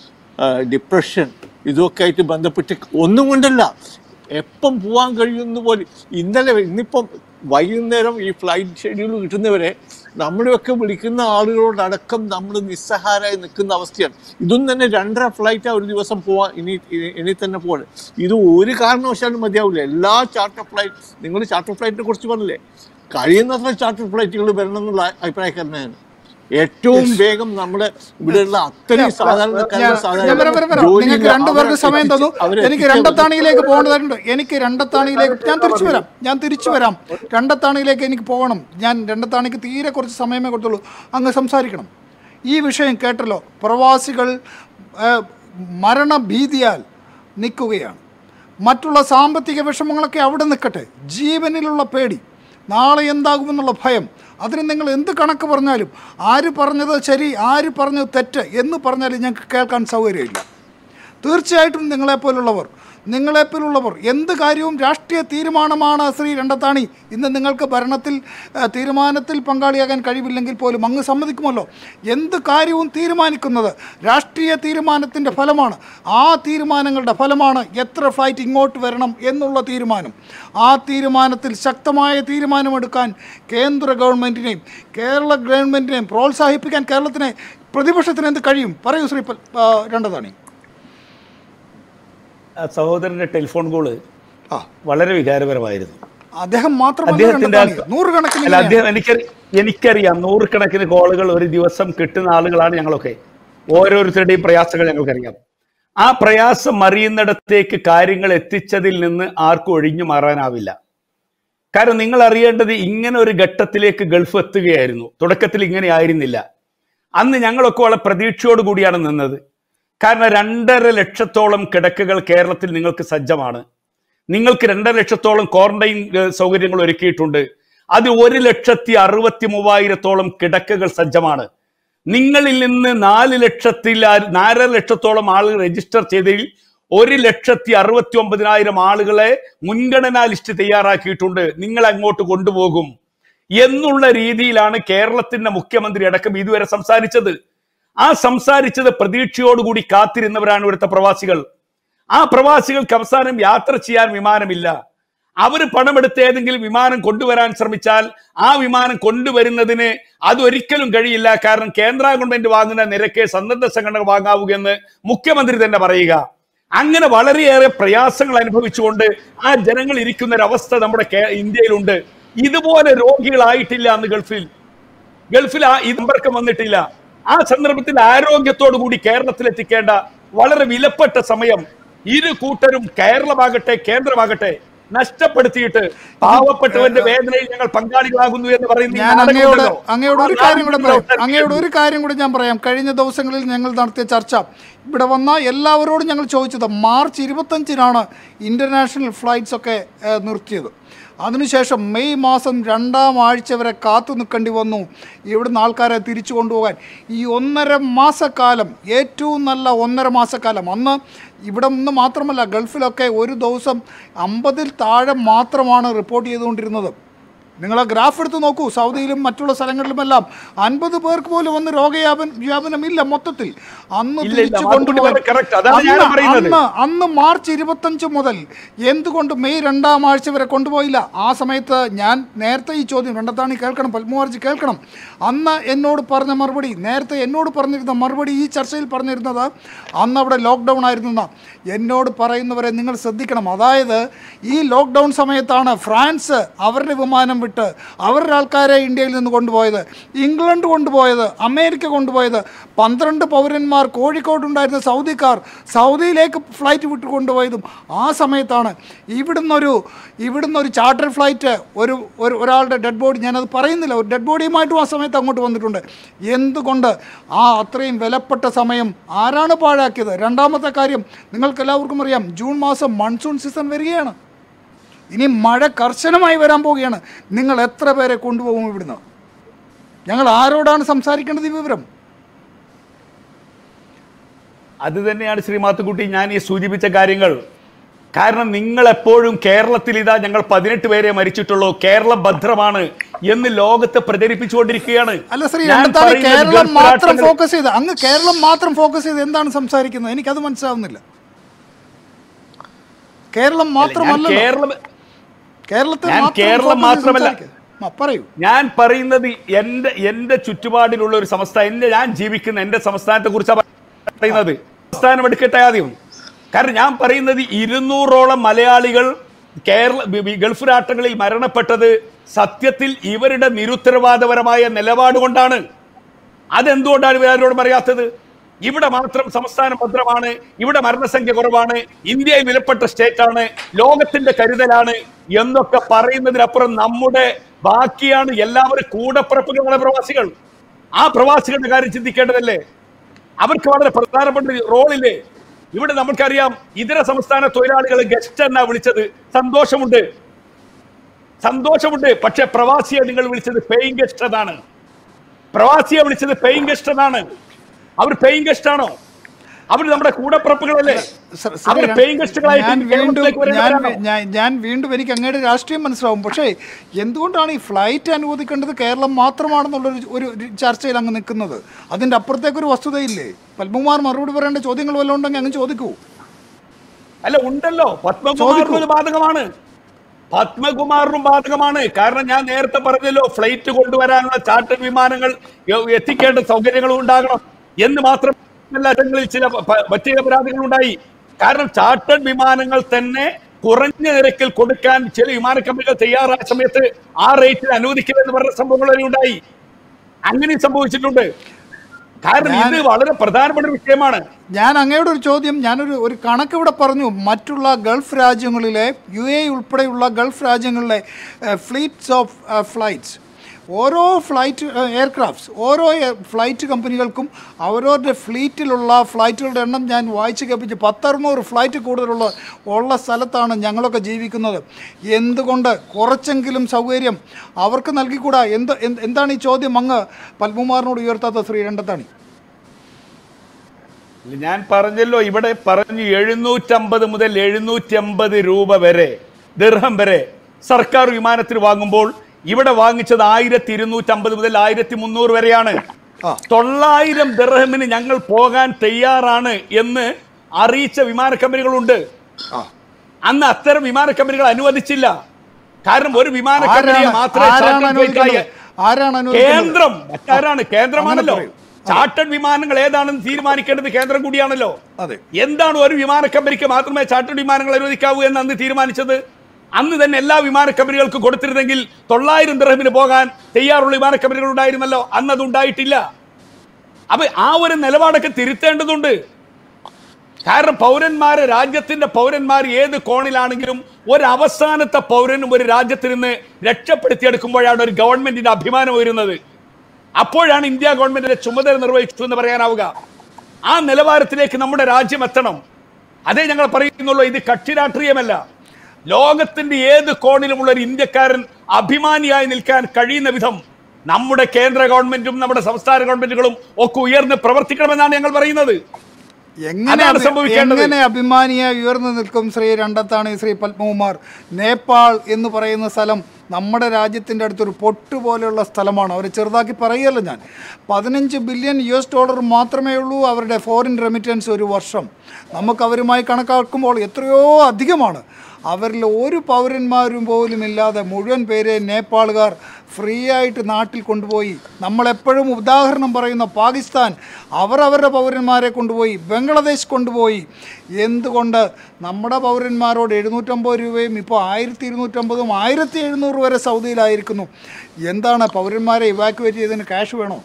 ഡിപ്രഷൻ ഇതൊക്കെ ആയിട്ട് ബന്ധപ്പെട്ട് ഒന്നും കൊണ്ടല്ല എപ്പം പോകാൻ കഴിയുന്ന പോലെ ഇന്നലെ ഇന്നിപ്പം വൈകുന്നേരം ഈ ഫ്ലൈറ്റ് ഷെഡ്യൂൾ കിട്ടുന്നവരെ നമ്മളെയൊക്കെ വിളിക്കുന്ന ആളുകളോടടക്കം നമ്മൾ നിസ്സഹാരായി നിൽക്കുന്ന അവസ്ഥയാണ് ഇതൊന്നും തന്നെ രണ്ടര ഫ്ലൈറ്റാണ് ഒരു ദിവസം പോവാൻ ഇനി ഇനി- ഇനി തന്നെ പോവാണ് ഇത് ഒരു കാരണവശാലും മതിയാവില്ല എല്ലാ ചാർട്ടർ ഫ്ലൈറ്റ് നിങ്ങൾ ചാർട്ടർ ഫ്ലൈറ്റിനെ കുറിച്ച് പറഞ്ഞില്ലേ കഴിയുന്നത്ര ചാർട്ടർ ഫ്ലൈറ്റുകൾ വരണം എന്നുള്ള അഭിപ്രായക്കാരനാണ് ഏറ്റവും വേഗം നമ്മുടെ ഇവിടെയുള്ള അത്രയും സാധാരണക്കാരുടെ ഞാൻ- ഞാൻ വരാം, വരാം, വരാം. നിങ്ങൾക്ക് രണ്ടുപേർക്ക് സമയം തന്നു എനിക്ക് രണ്ടത്താണിയിലേക്ക് പോകേണ്ടതായിട്ടുണ്ട് എനിക്ക് രണ്ടത്താണിയിലേക്ക് ഞാൻ തിരിച്ചു വരാം ഞാൻ തിരിച്ചു വരാം രണ്ടത്താണിയിലേക്ക് എനിക്ക് പോകണം ഞാൻ രണ്ടത്താണിക്ക് തീരെ കുറച്ച് സമയമേ കൊടുത്തുള്ളൂ അങ്ങ് സംസാരിക്കണം ഈ വിഷയം കേട്ടല്ലോ പ്രവാസികൾ ഏഹ്, മരണഭീതിയാൽ നിൽക്കുകയാണ് മറ്റുള്ള സാമ്പത്തിക വിഷമങ്ങളൊക്കെ അവിടെ നിൽക്കട്ടെ ജീവനിലുള്ള പേടി നാളെ എന്താകുമെന്നുള്ള ഭയം അതിന് നിങ്ങൾ എന്ത് കണക്ക് പറഞ്ഞാലും ആര് പറഞ്ഞത് ശരി ആര് പറഞ്ഞത് തെറ്റ് എന്ന് പറഞ്ഞാലും ഞങ്ങൾക്ക് കേൾക്കാൻ സൗകര്യമില്ല തീർച്ചയായിട്ടും നിങ്ങളെപ്പോലുള്ളവർ നിങ്ങളെപ്പോലുള്ളവർ എന്ത് കാര്യവും രാഷ്ട്രീയ തീരുമാനമാണ് ശ്രീ രണ്ടത്താണി ഇന്ന് നിങ്ങൾക്ക് ഭരണത്തിൽ ആ, തീരുമാനത്തിൽ പങ്കാളിയാകാൻ കഴിവില്ലെങ്കിൽ പോലും അങ്ങ് സമ്മതിക്കുമല്ലോ എന്ത് കാര്യവും തീരുമാനിക്കുന്നത് രാഷ്ട്രീയ തീരുമാനത്തിൻ്റെ ഫലമാണ് ആ തീരുമാനങ്ങളുടെ ഫലമാണ് എത്ര ഫ്ലൈറ്റ് ഇങ്ങോട്ട് വരണം എന്നുള്ള തീരുമാനം ആ തീരുമാനത്തിൽ ശക്തമായ തീരുമാനമെടുക്കാൻ കേന്ദ്ര ഗവൺമെൻറ്റിനെയും കേരള ഗവൺമെൻറ്റിനെയും പ്രോത്സാഹിപ്പിക്കാൻ കേരളത്തിനെ പ്രതിപക്ഷത്തിന് എന്ത് കഴിയും പറയൂ ശ്രീ പൽ- ആ, രണ്ടതാണി ആ സഹോദരന്റെ ടെലിഫോൺ കോള് ആ വളരെ വികാരപരമായിരുന്നു അദ്ദേഹം മാത്രമല്ല അദ്ദേഹത്തിന്റെ രണ്ടതാണി നൂറുകണക്കിന് അല്ല ഇങ്ങനെയാണ്. അദ്ദേഹം എനിക്ക് എനിക്കറിയാം നൂറുകണക്കിന് കോളുകൾ ഒരു ദിവസം കിട്ടുന്ന ആളുകളാണ് ഞങ്ങളൊക്കെ ഓരോരുത്തരുടെയും പ്രയാസങ്ങൾ ഞങ്ങൾക്കറിയാം ആ പ്രയാസം അറിയുന്നിടത്തേക്ക് കാര്യങ്ങൾ എത്തിച്ചതിൽ നിന്ന് ആർക്കും ഒഴിഞ്ഞു മാറാനാവില്ല കാരണം നിങ്ങൾ അറിയേണ്ടത് ഇങ്ങനെ ഒരു ഘട്ടത്തിലേക്ക് ഗൾഫ് എത്തുകയായിരുന്നു തുടക്കത്തിൽ ഇങ്ങനെ ആയിരുന്നില്ല അന്ന് ഞങ്ങളൊക്കെ വളരെ പ്രതീക്ഷയോട് കൂടിയാണ് നിന്നത് കാരണം രണ്ടര ലക്ഷത്തോളം കിടക്കകൾ കേരളത്തിൽ നിങ്ങൾക്ക് സജ്ജമാണ് നിങ്ങൾക്ക് രണ്ടര ലക്ഷത്തോളം ക്വാറന്റൈൻ ഏഹ്, സൗകര്യങ്ങൾ ഒരുക്കിയിട്ടുണ്ട് അത് ഒരു ലക്ഷത്തി അറുപത്തി മൂവായിരത്തോളം കിടക്കകൾ സജ്ജമാണ് നിങ്ങളിൽ നിന്ന് നാല് ലക്ഷത്തിൽ ആ- നാലര ലക്ഷത്തോളം ആളുകൾ രജിസ്റ്റർ ചെയ്തതിൽ ഒരു ലക്ഷത്തി അറുപത്തി ഒമ്പതിനായിരം ആളുകളെ മുൻഗണനാ ലിസ്റ്റ് തയ്യാറാക്കിയിട്ടുണ്ട് നിങ്ങൾ അങ്ങോട്ട് കൊണ്ടുപോകും എന്നുള്ള രീതിയിലാണ് കേരളത്തിന്റെ മുഖ്യമന്ത്രി അടക്കം ഇതുവരെ സംസാരിച്ചത് ആ സംസാരിച്ചത് പ്രതീക്ഷയോടുകൂടി കാത്തിരുന്നവരാണ് ഇവിടുത്തെ പ്രവാസികൾ ആ പ്രവാസികൾക്ക് അവസാനം യാത്ര ചെയ്യാൻ വിമാനമില്ല അവര് പണമെടുത്ത് ഏതെങ്കിലും വിമാനം കൊണ്ടുവരാൻ ശ്രമിച്ചാൽ ആ വിമാനം കൊണ്ടുവരുന്നതിന് അതൊരിക്കലും കഴിയില്ല കാരണം കേന്ദ്ര ഗവൺമെന്റ് വാങ്ങുന്ന നിരക്ക് സന്നദ്ധ സംഘടന വാങ്ങാവൂ എന്ന് മുഖ്യമന്ത്രി തന്നെ പറയുക അങ്ങനെ വളരെയേറെ പ്രയാസങ്ങൾ അനുഭവിച്ചുകൊണ്ട് ആ ജനങ്ങൾ ഇരിക്കുന്ന ഒരു അവസ്ഥ നമ്മുടെ കേ- ഇന്ത്യയിലുണ്ട് ഇതുപോലെ രോഗികളായിട്ടില്ല അന്ന് ഗൾഫിൽ ഗൾഫിൽ ആ ഈ സമ്പർക്കം വന്നിട്ടില്ല ആ സന്ദർഭത്തിൽ ആരോഗ്യത്തോടു കൂടി കേരളത്തിൽ എത്തിക്കേണ്ട വളരെ വിലപ്പെട്ട സമയം ഇരു കൂട്ടരും കേരളമാകട്ടെ കേന്ദ്രമാകട്ടെ നഷ്ടപ്പെടുത്തിയിട്ട് പാവപ്പെട്ടവന്റെ വേദനയിൽ ഞങ്ങൾ പങ്കാളികളാകുന്നു എന്ന് പറയുന്ന ഈ ഞാൻ അങ്ങയോട് നാടകമുണ്ടല്ലോ, അങ്ങയോട് ഒരു ആ കാര്യം കൂടെ പറയാം നാടകത്തിൽ അങ്ങയോട് ഒരു കാര്യം കൂടി ഞാൻ പറയാം കഴിഞ്ഞ ദിവസങ്ങളിൽ ഞങ്ങൾ നടത്തിയ ചർച്ച ഇവിടെ വന്ന എല്ലാവരോടും ഞങ്ങൾ ചോദിച്ചത് മാർച്ച് ഇരുപത്തഞ്ചിനാണ് ഇൻ്റർനാഷണൽ ഫ്ലൈറ്റ്സ് ഒക്കെ ഏഹ്, നിർത്തിയത് അതിനുശേഷം മെയ് മാസം രണ്ടാം ആഴ്ച വരെ കാത്തു നിൽക്കേണ്ടി വന്നു ഇവിടുന്ന് ആൾക്കാരെ തിരിച്ചു കൊണ്ടുപോകാൻ ഈ ഒന്നര മാസക്കാലം ഏറ്റവും നല്ല ഒന്നര മാസക്കാലം അന്ന് ഇവിടെ നിന്ന് മാത്രമല്ല ഗൾഫിലൊക്കെ ഒരു ദിവസം അമ്പതിൽ താഴെ മാത്രമാണ് റിപ്പോർട്ട് ചെയ്തുകൊണ്ടിരുന്നത് നിങ്ങൾ ആ ഗ്രാഫ് എടുത്ത് നോക്കൂ സൗദിയിലും മറ്റുള്ള സ്ഥലങ്ങളിലുമെല്ലാം അൻപത് പേർക്ക് പോലും വന്ന് രോഗവ്യാപന വ്യാപനം ഇല്ല മൊത്തത്തിൽ അന്ന് ഇല്ല, ഇല്ല, തിരിച്ചു മാർക്കറ്റ് കൊണ്ടുപോകാൻ വളരെ correct. അതാണ് ഞാൻ അന്ന് പറയുന്നത്. അന്ന് അന്ന് മാർച്ച് ഇരുപത്തഞ്ച് മുതൽ എന്തുകൊണ്ട് മെയ് രണ്ടാം ആഴ്ച വരെ കൊണ്ടുപോയില്ല ആ സമയത്ത് ഞാൻ നേരത്തെ ഈ ചോദ്യം രണ്ടത്താണി കേൾക്കണം പത്മവാർജി കേൾക്കണം അന്ന് എന്നോട് പറഞ്ഞ മറുപടി നേരത്തെ എന്നോട് പറഞ്ഞിരുന്ന മറുപടി ഈ ചർച്ചയിൽ പറഞ്ഞിരുന്നത് അന്ന് അവിടെ ലോക്ക്ഡൗൺ ആയിരുന്നെന്ന എന്നോട് പറയുന്നവരെ നിങ്ങൾ ശ്രദ്ധിക്കണം അതായത് ഈ ലോക്ക്ഡൗൺ സമയത്താണ് ഫ്രാൻസ് അവരുടെ വിമാനം വിട്ട് അവരുടെ ആൾക്കാരെ ഇന്ത്യയിൽ നിന്ന് കൊണ്ടുപോയത് ഇംഗ്ലണ്ട് കൊണ്ടുപോയത് അമേരിക്ക കൊണ്ടുപോയത് പന്ത്രണ്ട് പൗരന്മാർ കോഴിക്കോടുണ്ടായിരുന്ന സൗദിക്കാർ സൗദിയിലേക്ക് ഫ്ലൈറ്റ് വിട്ട് കൊണ്ടുപോയതും ആ സമയത്താണ് ഇവിടുന്നൊരു ഇവിടുന്നൊരു ചാർട്ടർ ഫ്ലൈറ്റ് ഒരു ഒരു ഒരാളുടെ ഡെഡ് ബോഡി ഞാനത് പറയുന്നില്ല ഒരു ഡെഡ് ബോഡിയുമായിട്ടും ആ സമയത്ത് അങ്ങോട്ട് വന്നിട്ടുണ്ട് എന്തുകൊണ്ട് ആ അത്രയും വിലപ്പെട്ട സമയം ആരാണ് പാഴാക്കിയത് രണ്ടാമത്തെ കാര്യം നിങ്ങൾക്ക് എല്ലാവർക്കും അറിയാം ജൂൺ മാസം മൺസൂൺ സീസൺ വരികയാണ് ഇനി മഴ കർശനമായി വരാൻ പോവുകയാണ് നിങ്ങൾ എത്ര പേരെ കൊണ്ടുപോകും ഇവിടുന്ന് ഞങ്ങൾ ആരോടാണ് സംസാരിക്കേണ്ടത് ഈ വിവരം അത് തന്നെയാണ് ശ്രീ മാത്തുക്കുട്ടി ഞാൻ ഈ സൂചിപ്പിച്ച കാര്യങ്ങൾ കാരണം നിങ്ങൾ എപ്പോഴും കേരളത്തിൽ ഇതാ ഞങ്ങൾ പതിനെട്ട് പേരെ മരിച്ചിട്ടുള്ളൂ കേരളം ഭദ്രമാണ് എന്ന് ലോകത്തെ പ്രചരിപ്പിച്ചുകൊണ്ടിരിക്കുകയാണ് അല്ല ശ്രീ ഞാൻ രണ്ടത്താണി പറയുന്നത് കേരളം ഗൾഫ് മാത്രം രാഷ്ട്രങ്ങൾ- ഫോക്കസ് ചെയ്ത് അങ്ങ് കേരളം മാത്രം ഫോക്കസ് ചെയ്ത് എന്താണ് സംസാരിക്കുന്നത് എനിക്കത് മനസ്സിലാവുന്നില്ല കേരളം ഞാൻ മാത്രമല്ല കേരളം കേരളത്തെ ഞാൻ മാത്രം കേരളം focus ചെയ്ത് മാത്രമല്ല. സംസാരിക്കുക. ആ, പറയൂ ഞാൻ പറയുന്നത് എന്റെ എന്റെ ചുറ്റുപാടിലുള്ള ഒരു സംസ്ഥാനം എന്റെ ഞാൻ ജീവിക്കുന്ന എന്റെ സംസ്ഥാനത്തെ കുറിച്ചാണ് പറയുന്നത് സംസ്ഥാനം എടുക്കട്ടെ ആദ്യം കാരണം ഞാൻ പറയുന്നത് ഇരുന്നൂറോളം മലയാളികൾ കേരള ബി- ബി- ഗൾഫ് രാഷ്ട്രങ്ങളിൽ മരണപ്പെട്ടത് സത്യത്തിൽ ഇവരുടെ നിരുത്തരവാദപരമായ നിലപാട് കൊണ്ടാണ് അതെന്തുകൊണ്ടാണ് ഇവരോട് പറയാത്തത് ഇവിടെ മാത്രം സംസ്ഥാനം ഭദ്രമാണ് ഇവിടെ മരണസംഖ്യ കുറവാണ് ഇന്ത്യയിൽ വിലപ്പെട്ട സ്റ്റേറ്റ് ആണ് ലോകത്തിന്റെ കരുതലാണ് എന്നൊക്കെ പറയുന്നതിനപ്പുറം നമ്മുടെ ബാക്കിയാണ് എല്ലാവരും കൂടപ്പിറപ്പുകളാണ് പ്രവാസികൾ ആ പ്രവാസികളുടെ കാര്യം ചിന്തിക്കേണ്ടതല്ലേ അവർക്ക് വളരെ പ്രധാനപ്പെട്ട ഒരു റോളില്ലേ ഇവിടെ നമുക്കറിയാം ഇതര സംസ്ഥാന തൊഴിലാളികൾ ഗസ്റ്റ് എന്നാ വിളിച്ചത് സന്തോഷമുണ്ട് സന്തോഷമുണ്ട് പക്ഷെ പ്രവാസിയെ നിങ്ങൾ വിളിച്ചത് പേയിങ് ഗസ്റ്റ് എന്നാണ് പ്രവാസിയെ വിളിച്ചത് പേയിങ് ഗസ്റ്റ് എന്നാണ് അവർ പേയിങ് ഗസ്റ്റ് ആണോ അവർ നമ്മുടെ കൂടപ്പിറപ്പുകളല്ലേ സർ, സർ, അവർ ഞാൻ- പേയിങ് ഗസ്റ്റുകളായിട്ട് ഞാൻ വീണ്ടും കേരളത്തിലേക്ക് ഞാൻ വരുന്നവരാണോ? ഞാൻ- ഞാൻ വീണ്ടും എനിക്ക് അങ്ങയുടെ രാഷ്ട്രീയം മനസ്സിലാവും പക്ഷേ എന്തുകൊണ്ടാണ് ഈ ഫ്ലൈറ്റ് അനുവദിക്കേണ്ടത് കേരളം മാത്രമാണെന്നുള്ളൊരു ഒരു ഒരു ചർച്ചയിൽ അങ്ങ് നിൽക്കുന്നത് അതിൻ്റെ അപ്പുറത്തേക്കൊരു വസ്തുതയില്ലേ പത്മകുമാർ മറുപടി പറയേണ്ട ചോദ്യങ്ങൾ വല്ലതും ഉണ്ടെങ്കിൽ അങ്ങ് ചോദിക്കൂ അല്ല ഉണ്ടല്ലോ പത്മകുമാറിനും ഇത് ബാധകമാണ് പത്മകുമാറിനും ബാധകമാണ് കാരണം ഞാൻ നേരത്തെ പറഞ്ഞല്ലോ ഫ്ലൈറ്റ് കൊണ്ടുവരാനുള്ള ചാർട്ടർ വിമാനങ്ങൾ എ- എത്തിക്കേണ്ട സൗകര്യങ്ങളും ഉണ്ടാകണം എന്ന് മാത്രമല്ല ഇടങ്ങളിൽ ചില പ- പ- മറ്റ് ചില പരാതികൾ ഉണ്ടായി കാരണം ചാർട്ടർ വിമാനങ്ങൾ തന്നെ കുറഞ്ഞ നിരക്കിൽ കൊടുക്കാൻ ചില വിമാന കമ്പനികൾ തയ്യാറായ സമയത്ത് ആ റേറ്റിൽ അനുവദിക്കില്ലെന്ന് പറഞ്ഞ സംഭവങ്ങൾ വരെ ഉണ്ടായി അങ്ങനെ സംഭവിച്ചിട്ടുണ്ട് കാരണം ഇത് വളരെ പ്രധാനപ്പെട്ട ഒരു വിഷയമാണ് ഞാൻ അങ്ങയുടെ ഒരു ചോദ്യം ഞാനൊരു ഒരു കണക്ക് ഇവിടെ പറഞ്ഞു മറ്റുള്ള ഗൾഫ് രാജ്യങ്ങളിലെ യു എ ഉൾപ്പെടെയുള്ള ഗൾഫ് രാജ്യങ്ങളിലെ ഫ്ലീറ്റ്സ് ഓഫ് ഫ്ലൈറ്റ്സ് ഓരോ ഫ്ലൈറ്റ് എയർക്രാഫ്റ്റ്സ് ഓരോ ഫ്ലൈറ്റ് കമ്പനികൾക്കും അവരവരുടെ ഫ്ലീറ്റിലുള്ള ഫ്ലൈറ്റുകളുടെ എണ്ണം ഞാൻ വായിച്ച് കേൾപ്പിച്ച് പത്തറുന്നൂറ് ഫ്ലൈറ്റ് കൂടുതലുള്ള ഉള്ള സ്ഥലത്താണ് ഞങ്ങളൊക്കെ ജീവിക്കുന്നത് എന്തുകൊണ്ട് കുറച്ചെങ്കിലും സൗകര്യം അവർക്ക് നൽകിക്കൂടാ എന്ത് എന്ത്- എന്താണ് ഈ ചോദ്യം അങ്ങ് പത്മകുമാറിനോട് ഉയർത്താത്ത ശ്രീ രണ്ടത്താണി ഞാൻ പറഞ്ഞല്ലോ ഇവിടെ പറഞ്ഞു എഴുന്നൂറ്റമ്പത് മുതൽ എഴുന്നൂറ്റമ്പത് രൂപ വരെ ദിർഹം വരെ സർക്കാർ വിമാനത്തിൽ വാങ്ങുമ്പോൾ ഇവിടെ വാങ്ങിച്ചത് ആയിരത്തി ഇരുന്നൂറ്റമ്പത് മുതൽ ആയിരത്തി മുന്നൂറ് വരെയാണ് ആ. തൊള്ളായിരം ദിർഹമിന് ഞങ്ങൾ പോകാൻ തയ്യാറാണ് എന്ന് അറിയിച്ച വിമാന കമ്പനികളുണ്ട് ആ അന്ന് അത്തരം വിമാന കമ്പനികൾ അനുവദിച്ചില്ല കാരണം ഒരു വിമാന കമ്പനിയെ ആരാണ് മാത്രമേ ആരാണ് charter flight ആയി- അനുവദിക്കുന്നത് ആരാണ് അനുവദിക്കുന്നത് കേന്ദ്രം മറ്റാരാണ് കേന്ദ്രമാണല്ലോ അങ്ങനെ പറയൂ. ചാർട്ടേഡ് വിമാനങ്ങൾ ഏതാണെന്ന് തീരുമാനിക്കേണ്ടത് കേന്ദ്രം കൂടിയാണല്ലോ അതെ എന്താണ് ഒരു വിമാന കമ്പനിക്ക് മാത്രമേ ചാർട്ടേഡ് വിമാനങ്ങൾ അനുവദിക്കാവൂ എന്ന് അന്ന് തീരുമാനിച്ചത് അന്ന് തന്നെ എല്ലാ വിമാന കമ്പനികൾക്കും കൊടുത്തിരുന്നെങ്കിൽ തൊള്ളായിരം ദിർഹമിന് പോകാൻ തയ്യാറുള്ള വിമാന കമ്പനികൾ ഉണ്ടായിരുന്നല്ലോ അന്ന് അത് ഉണ്ടായിട്ടില്ല അപ്പൊ ആ ഒരു നിലപാടൊക്കെ തിരുത്തേണ്ടതുണ്ട് കാരണം പൗരന്മാരെ രാജ്യത്തിന്റെ പൗരന്മാർ ഏത് കോണിലാണെങ്കിലും ഒരു അവസാനത്തെ പൗരനും ഒരു രാജ്യത്തിൽ നിന്ന് രക്ഷപ്പെടുത്തിയെടുക്കുമ്പോഴാണ് ഒരു ഗവൺമെന്റിന്റെ അഭിമാനം വരുന്നത് അപ്പോഴാണ് ഇന്ത്യ ഗവൺമെന്റിന്റെ ചുമതല നിർവഹിച്ചു എന്ന് പറയാനാവുക ആ നിലവാരത്തിലേക്ക് നമ്മുടെ രാജ്യം എത്തണം അതേ ഞങ്ങൾ പറയുന്നുള്ളൂ ഇത് കക്ഷി രാഷ്ട്രീയമല്ല ലോകത്തിന്റെ ഏത് കോണിലുമുള്ള ഒരു ഇന്ത്യക്കാരൻ അഭിമാനിയായി നിൽക്കാൻ കഴിയുന്ന വിധം നമ്മുടെ കേന്ദ്ര ഗവൺമെന്റും നമ്മുടെ സംസ്ഥാന ഗവൺമെന്റുകളും ഒക്കെ ഉയർന്ന് പ്രവർത്തിക്കണമെന്നാണ് ഞങ്ങൾ പറയുന്നത് എങ്ങനെ അതാണ് അഭി- സംഭവിക്കേണ്ടത്. എങ്ങനെ അഭിമാനിയായി ഉയർന്നു നിൽക്കും ശ്രീ രണ്ടത്താണ് ശ്രീ പത്മകുമാർ നേപ്പാൾ എന്ന് പറയുന്ന സ്ഥലം നമ്മുടെ രാജ്യത്തിൻ്റെ അടുത്തൊരു പൊട്ട് പോലെയുള്ള സ്ഥലമാണ് അവരെ ചെറുതാക്കി പറയുകയല്ല ഞാൻ പതിനഞ്ച് ബില്യൺ യു എസ് ഡോളർ മാത്രമേ ഉള്ളൂ അവരുടെ ഫോറിൻ റെമിറ്റൻസ് ഒരു വർഷം നമുക്ക് അവരുമായി കണക്കാക്കുമ്പോൾ എത്രയോ അധികമാണ് അവരിൽ ഒരു പൗരന്മാരും പോലും ഇല്ലാതെ മുഴുവൻ പേരെ നേപ്പാളുകാർ ഫ്രീ ആയിട്ട് നാട്ടിൽ കൊണ്ടുപോയി നമ്മളെപ്പോഴും ഉദാഹരണം പറയുന്ന പാകിസ്ഥാൻ അവർ അവരുടെ പൗരന്മാരെ കൊണ്ടുപോയി ബംഗ്ലാദേശ് കൊണ്ടുപോയി എന്തുകൊണ്ട് നമ്മുടെ പൗരന്മാരോട് എഴുന്നൂറ്റമ്പത് രൂപയും ഇപ്പോൾ ആയിരത്തി ഇരുന്നൂറ്റമ്പതും ആയിരത്തി എഴുന്നൂറ് വരെ സൗദിയിലായിരിക്കുന്നു എന്താണ് പൗരന്മാരെ ഇവാക്യുവേറ്റ് ചെയ്തതിന് ക്യാഷ് വേണോ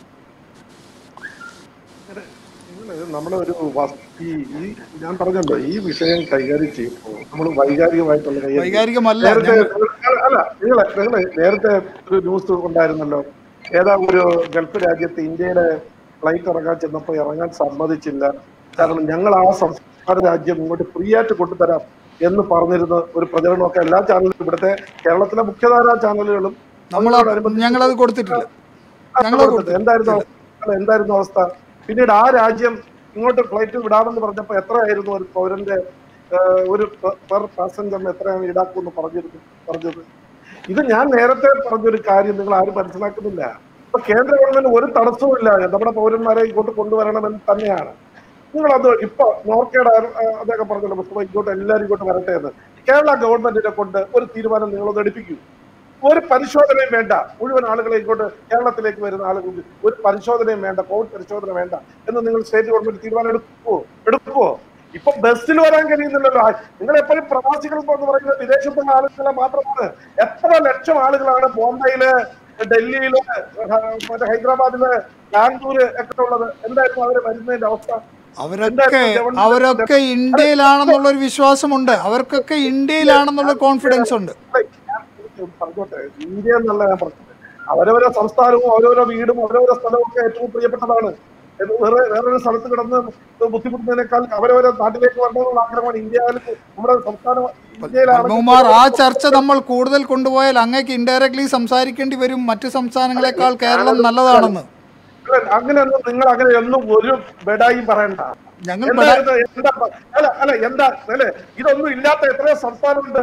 നമ്മളെ ഒരു വസ്- ഈ ഈ ഞാൻ പറഞ്ഞല്ലോ ഈ വിഷയം കൈകാര്യം ചെയ്യുമ്പോൾ നമ്മൾ വൈകാരികമായിട്ടുള്ള കൈകാര്യം വൈകാരികമല്ല, നേരത്തെ ഞങ്ങൾ- അല്ല, അല്ല നിങ്ങളെ നിങ്ങള് നേരത്തെ ഒരു ന്യൂസ് ഉണ്ടായിരുന്നല്ലോ ഏതാ ഒരു ഗൾഫ് രാജ്യത്ത് ഇന്ത്യയിലെ ഫ്ലൈറ്റ് ഇറങ്ങാൻ ചെന്നപ്പോൾ ഇറങ്ങാൻ സമ്മതിച്ചില്ല കാരണം ഞങ്ങൾ ആ സംസ്ഥാന രാജ്യം ഇങ്ങോട്ട് ഫ്രീ ആയിട്ട് കൊണ്ടുതരാം എന്ന് പറഞ്ഞിരുന്ന ഒരു പ്രചരണമൊക്കെ എല്ലാ ചാനലും ഇവിടുത്തെ കേരളത്തിലെ മുഖ്യധാരാ ചാനലുകളും നമ്മൾ അതിനോടനുബന്ധിച്ച് ഞങ്ങളത് കൊടുത്തിട്ടില്ല ആ, ഞങ്ങളത് കൊടുത്തത്. കൊടുത്തില്ല എന്തായിരുന്നു അവസ്ഥ? അല്ല, എന്തായിരുന്നു അവസ്ഥ പിന്നീട് ആ രാജ്യം ഇങ്ങോട്ട് ഫ്ലൈറ്റ് വിടാമെന്ന് പറഞ്ഞപ്പോ എത്രയായിരുന്നു ഒരു പൗരന്റെ ആ, ഒരു പെർ പാസഞ്ചറിന് എത്രയാണ് ഈടാക്കുമെന്ന് പറഞ്ഞിരുന്നു പറഞ്ഞത് ഇത് ഞാൻ നേരത്തെ പറഞ്ഞൊരു കാര്യം നിങ്ങൾ ആരും മനസ്സിലാക്കുന്നില്ല ഇപ്പൊ കേന്ദ്ര ഗവൺമെന്റ് ഒരു തടസ്സവും ഇല്ല നമ്മുടെ പൗരന്മാരെ ഇങ്ങോട്ട് കൊണ്ടുവരണമെന്ന് തന്നെയാണ് നിങ്ങളത് ഇപ്പൊ നോർക്കയുടെ ആ, അദ്ദേഹം പറഞ്ഞല്ലോ മുസ്ലിം ഇങ്ങോട്ട് എല്ലാവരും ഇങ്ങോട്ട് വരട്ടെ എന്ന് കേരള ഗവൺമെന്റിനെ കൊണ്ട് ഒരു തീരുമാനം നിങ്ങളൊന്ന് എടുപ്പിക്കൂ ഒരു പരിശോധനയും വേണ്ട മുഴുവൻ ആളുകളെ ഇങ്ങോട്ട് കേരളത്തിലേക്ക് വരുന്ന ആളുകൾക്ക് ഒരു പരിശോധനയും വേണ്ട കോവിഡ് പരിശോധന വേണ്ട എന്ന് നിങ്ങൾ സ്റ്റേറ്റ് ഗവൺമെന്റ് തീരുമാനം എടുക്കുവോ എടുക്കുവോ ഇപ്പൊ ബസ്സിൽ വരാൻ കഴിയുന്നില്ലല്ലോ ആ- നിങ്ങൾ എപ്പോഴും പ്രവാസികൾ എന്ന് പറയുന്നത് വിദേശത്തുള്ള ആളുകളെ മാത്രമാണ് എത്ര ലക്ഷം ആളുകളാണ് ബോംബെയില് ഡൽഹിയില് ഹ- മറ്റേ ഹൈദരാബാദില് ബാംഗ്ലൂര് ഒക്കെ ഉള്ളത് എന്തായിരുന്നു അവര് വരുന്നതിന്റെ അവസ്ഥ അവരൊക്കെ അവരൊക്കെ ഇന്ത്യയിലാണെന്നുള്ള ഒരു വിശ്വാസമുണ്ട് അവർക്കൊക്കെ ഇന്ത്യയിലാണെന്നുള്ള കോൺഫിഡൻസ് ഉണ്ട് ഞാൻ പറഞ്ഞോട്ടെ ഇന്ത്യ എന്നല്ല ഞാൻ പറഞ്ഞത് അവരവരെ സംസ്ഥാനവും ഓരോരോ വീടും ഓരോരോ സ്ഥലവും ഒക്കെ ഏറ്റവും പ്രിയപ്പെട്ടതാണ് എന്ന് വേറെ വേറൊരു സ്ഥലത്ത് കിടന്ന് ബുദ്ധിമുട്ടുന്നതിനേക്കാൾ അവരവരെ നാട്ടിലേക്ക് വരണമെന്നുള്ള ആഗ്രഹമാണ് ഇന്ത്യയിൽ നമ്മുടെ സംസ്ഥാനം ഇന്ത്യയിലാണ് പത്മകുമാർ ആ ചർച്ച നമ്മൾ കൂടുതൽ കൊണ്ടുപോയാൽ അങ്ങേക്ക് ഇൻഡയറക്ട്ലി സംസാരിക്കേണ്ടി വരും മറ്റു സംസ്ഥാനങ്ങളെക്കാൾ കേരളം നല്ലതാണെന്ന് അല്ല, അങ്ങനെയൊന്നും നിങ്ങൾ അങ്ങനെ ഒന്നും ഒരു ബെഡായി പറയണ്ട ഞങ്ങൾ എന്താ ബെഡാ- ഇത്? എന്താ പ- അല്ല അല്ല എന്താ അല്ലെ ഇതൊന്നും ഇല്ലാത്ത എത്രയോ സംസ്ഥാനമുണ്ട്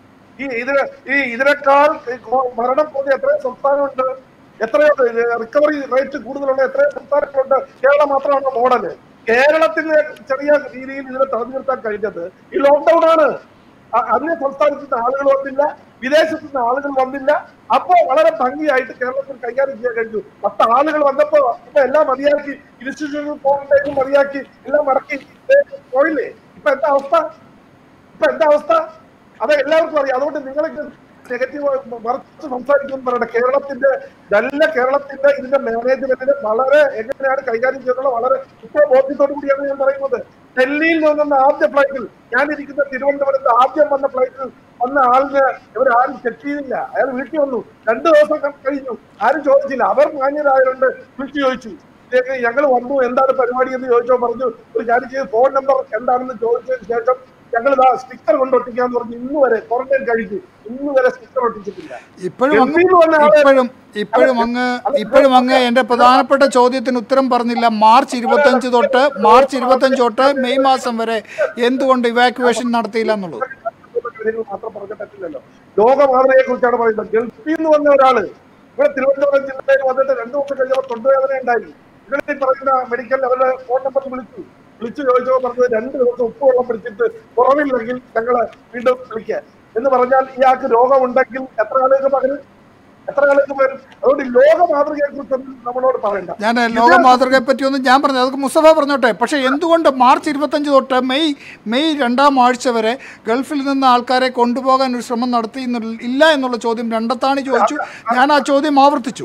ഈ ഇതിന് ഈ ഇതിനേക്കാൾ ഈ കോ- മരണം പോലെ എത്രയോ സംസ്ഥാനമുണ്ട് എത്രയോ റിക്കവറി റേറ്റ് കൂടുതലുള്ള എത്രയോ സംസ്ഥാനങ്ങളുണ്ട് കേരളം മാത്രമാണ് മോഡല് കേരളത്തിന് ചെറിയ രീതിയിൽ ഇതിനെ തടഞ്ഞു നിർത്താൻ കഴിഞ്ഞത് ഈ ലോക്ക്ഡൌൺ ആണ് അ- അന്യ സംസ്ഥാനത്ത് നിന്ന് ആളുകൾ വന്നില്ല വിദേശത്ത് നിന്ന് ആളുകൾ വന്നില്ല അപ്പോ വളരെ ഭംഗിയായിട്ട് കേരളത്തിൽ കൈകാര്യം ചെയ്യാൻ കഴിഞ്ഞു പത്ത് ആളുകൾ വന്നപ്പോ ഇപ്പൊ എല്ലാം മതിയാക്കി ഇൻസ്റ്റിറ്റ്യൂഷണൽ ക്വാറന്റൈനും മതിയാക്കി എല്ലാം മടക്കി ദേ പോയില്ലേ ഇപ്പൊ എന്താ അവസ്ഥ ഇപ്പൊ എന്താ അവസ്ഥ അത് എല്ലാവർക്കും അറിയാം അതുകൊണ്ട് നിങ്ങൾക്ക് നെഗറ്റീവ് മറിച്ച് സംസാരിക്കുമെന്ന് പറയണ്ട കേരളത്തിന്റെ നല്ല കേരളത്തിന്റെ ഇതിന്റെ മാനേജ്മെന്റിന് വളരെ എങ്ങനെയാണ് കൈകാര്യം ചെയ്യുന്നത് വളരെ ഇപ്പോൾ ബോധ്യത്തോടു കൂടിയാണ് ഞാൻ പറയുന്നത് ഡൽഹിയിൽ നിന്നുന്ന ആദ്യ ഫ്ലൈറ്റിൽ ഞാൻ ഇരിക്കുന്ന തിരുവനന്തപുരത്ത് ആദ്യം വന്ന ഫ്ലൈറ്റിൽ വന്ന ആളിന് ഇവർ ആരും ചെക്ക് ചെയ്തില്ല അയാൾ വീട്ടിൽ വന്നു രണ്ടു ദിവസം ക- കഴിഞ്ഞു ആരും ചോദിച്ചില്ല അവർ മാന്യരായതുകൊണ്ട് വിളിച്ചു ചോദിച്ചു ഞങ്ങൾ വന്നു എന്താണ് പരിപാടി എന്ന് ചോദിച്ചോ പറഞ്ഞു ഒരു കാര്യം ചെയ്ത് ഫോൺ നമ്പർ എന്താണെന്ന് ചോദിച്ചതിന് ശേഷം ഞങ്ങൾ ഇതാ സ്റ്റിക്കർ കൊണ്ട് ഒട്ടിക്കാന്ന് പറഞ്ഞു ഇന്ന് വരെ ക്വാറന്റൈൻ കഴിഞ്ഞു ഇന്ന് വരെ സ്റ്റിക്കർ ഒട്ടിച്ചിട്ടില്ല ഇപ്പോഴും അങ്ങ് ഗൾഫിൽ നിന്ന് വന്ന ആളെ- ഇപ്പോഴും ഇപ്പോഴും അങ്ങ് ഇപ്പോഴും അങ്ങ് എന്റെ പ്രധാനപ്പെട്ട ചോദ്യത്തിന് ഉത്തരം പറഞ്ഞില്ല മാർച്ച് ഇരുപത്തഞ്ച് തൊട്ട് മാർച്ച് ഇരുപത്തഞ്ച് തൊട്ട് മെയ് മാസം വരെ എന്തുകൊണ്ട് ഇവാക്യുവേഷൻ നടത്തിയില്ല എന്നുള്ളത് കാര്യങ്ങൾ മാത്രം പറഞ്ഞ പറ്റില്ലല്ലോ ലോക മാതൃകയെ കുറിച്ചാണ് പറയുന്നത് ഗൾഫിൽ നിന്ന് വന്ന ഒരാള് ഇവിടെ തിരുവനന്തപുരം ജില്ലയിൽ വന്നിട്ട് രണ്ടു ദിവസം കഴിഞ്ഞപ്പോൾ തൊണ്ടുവേദന ഉണ്ടായി ഇവിടെ ഈ പറയുന്ന മെഡിക്കൽ അവരുടെ ഫോൺ നമ്പർ വിളിച്ചു വിളിച്ചു ചോദിച്ചപ്പോൾ പറഞ്ഞത് രണ്ട് ദിവസം ഉപ്പ് വെള്ളം പിടിച്ചിട്ട് കുറവില്ലെങ്കിൽ ഞങ്ങള് വീണ്ടും വിളിക്കുക എന്ന് പറഞ്ഞാൽ ഇയാൾക്ക് രോഗമുണ്ടെങ്കിൽ എത്ര ആളുകൾക്ക് പകരും എത്ര ആളുകൾക്ക് പകരും അതുകൊണ്ട് ഈ ലോക മാതൃകയെ കുറിച്ചൊന്നും നമ്മളോട് പറയണ്ട ഞാൻ ലോക മാതൃകയെ പറ്റിയൊന്നും ഞാൻ പറഞ്ഞു അതൊക്കെ മുസ്തഫ പറഞ്ഞോട്ടെ പക്ഷേ എന്തുകൊണ്ട് മാർച്ച് ഇരുപത്തഞ്ച് തൊട്ട് മെയ് മെയ് രണ്ടാം ആഴ്ച വരെ ഗൾഫിൽ നിന്ന് ആൾക്കാരെ കൊണ്ടുപോകാൻ ഒരു ശ്രമം നടത്തി എന്നുള്ള ഇല്ല എന്നുള്ള ചോദ്യം രണ്ടത്താണി ചോദിച്ചു ഞാൻ ആ ചോദ്യം ആവർത്തിച്ചു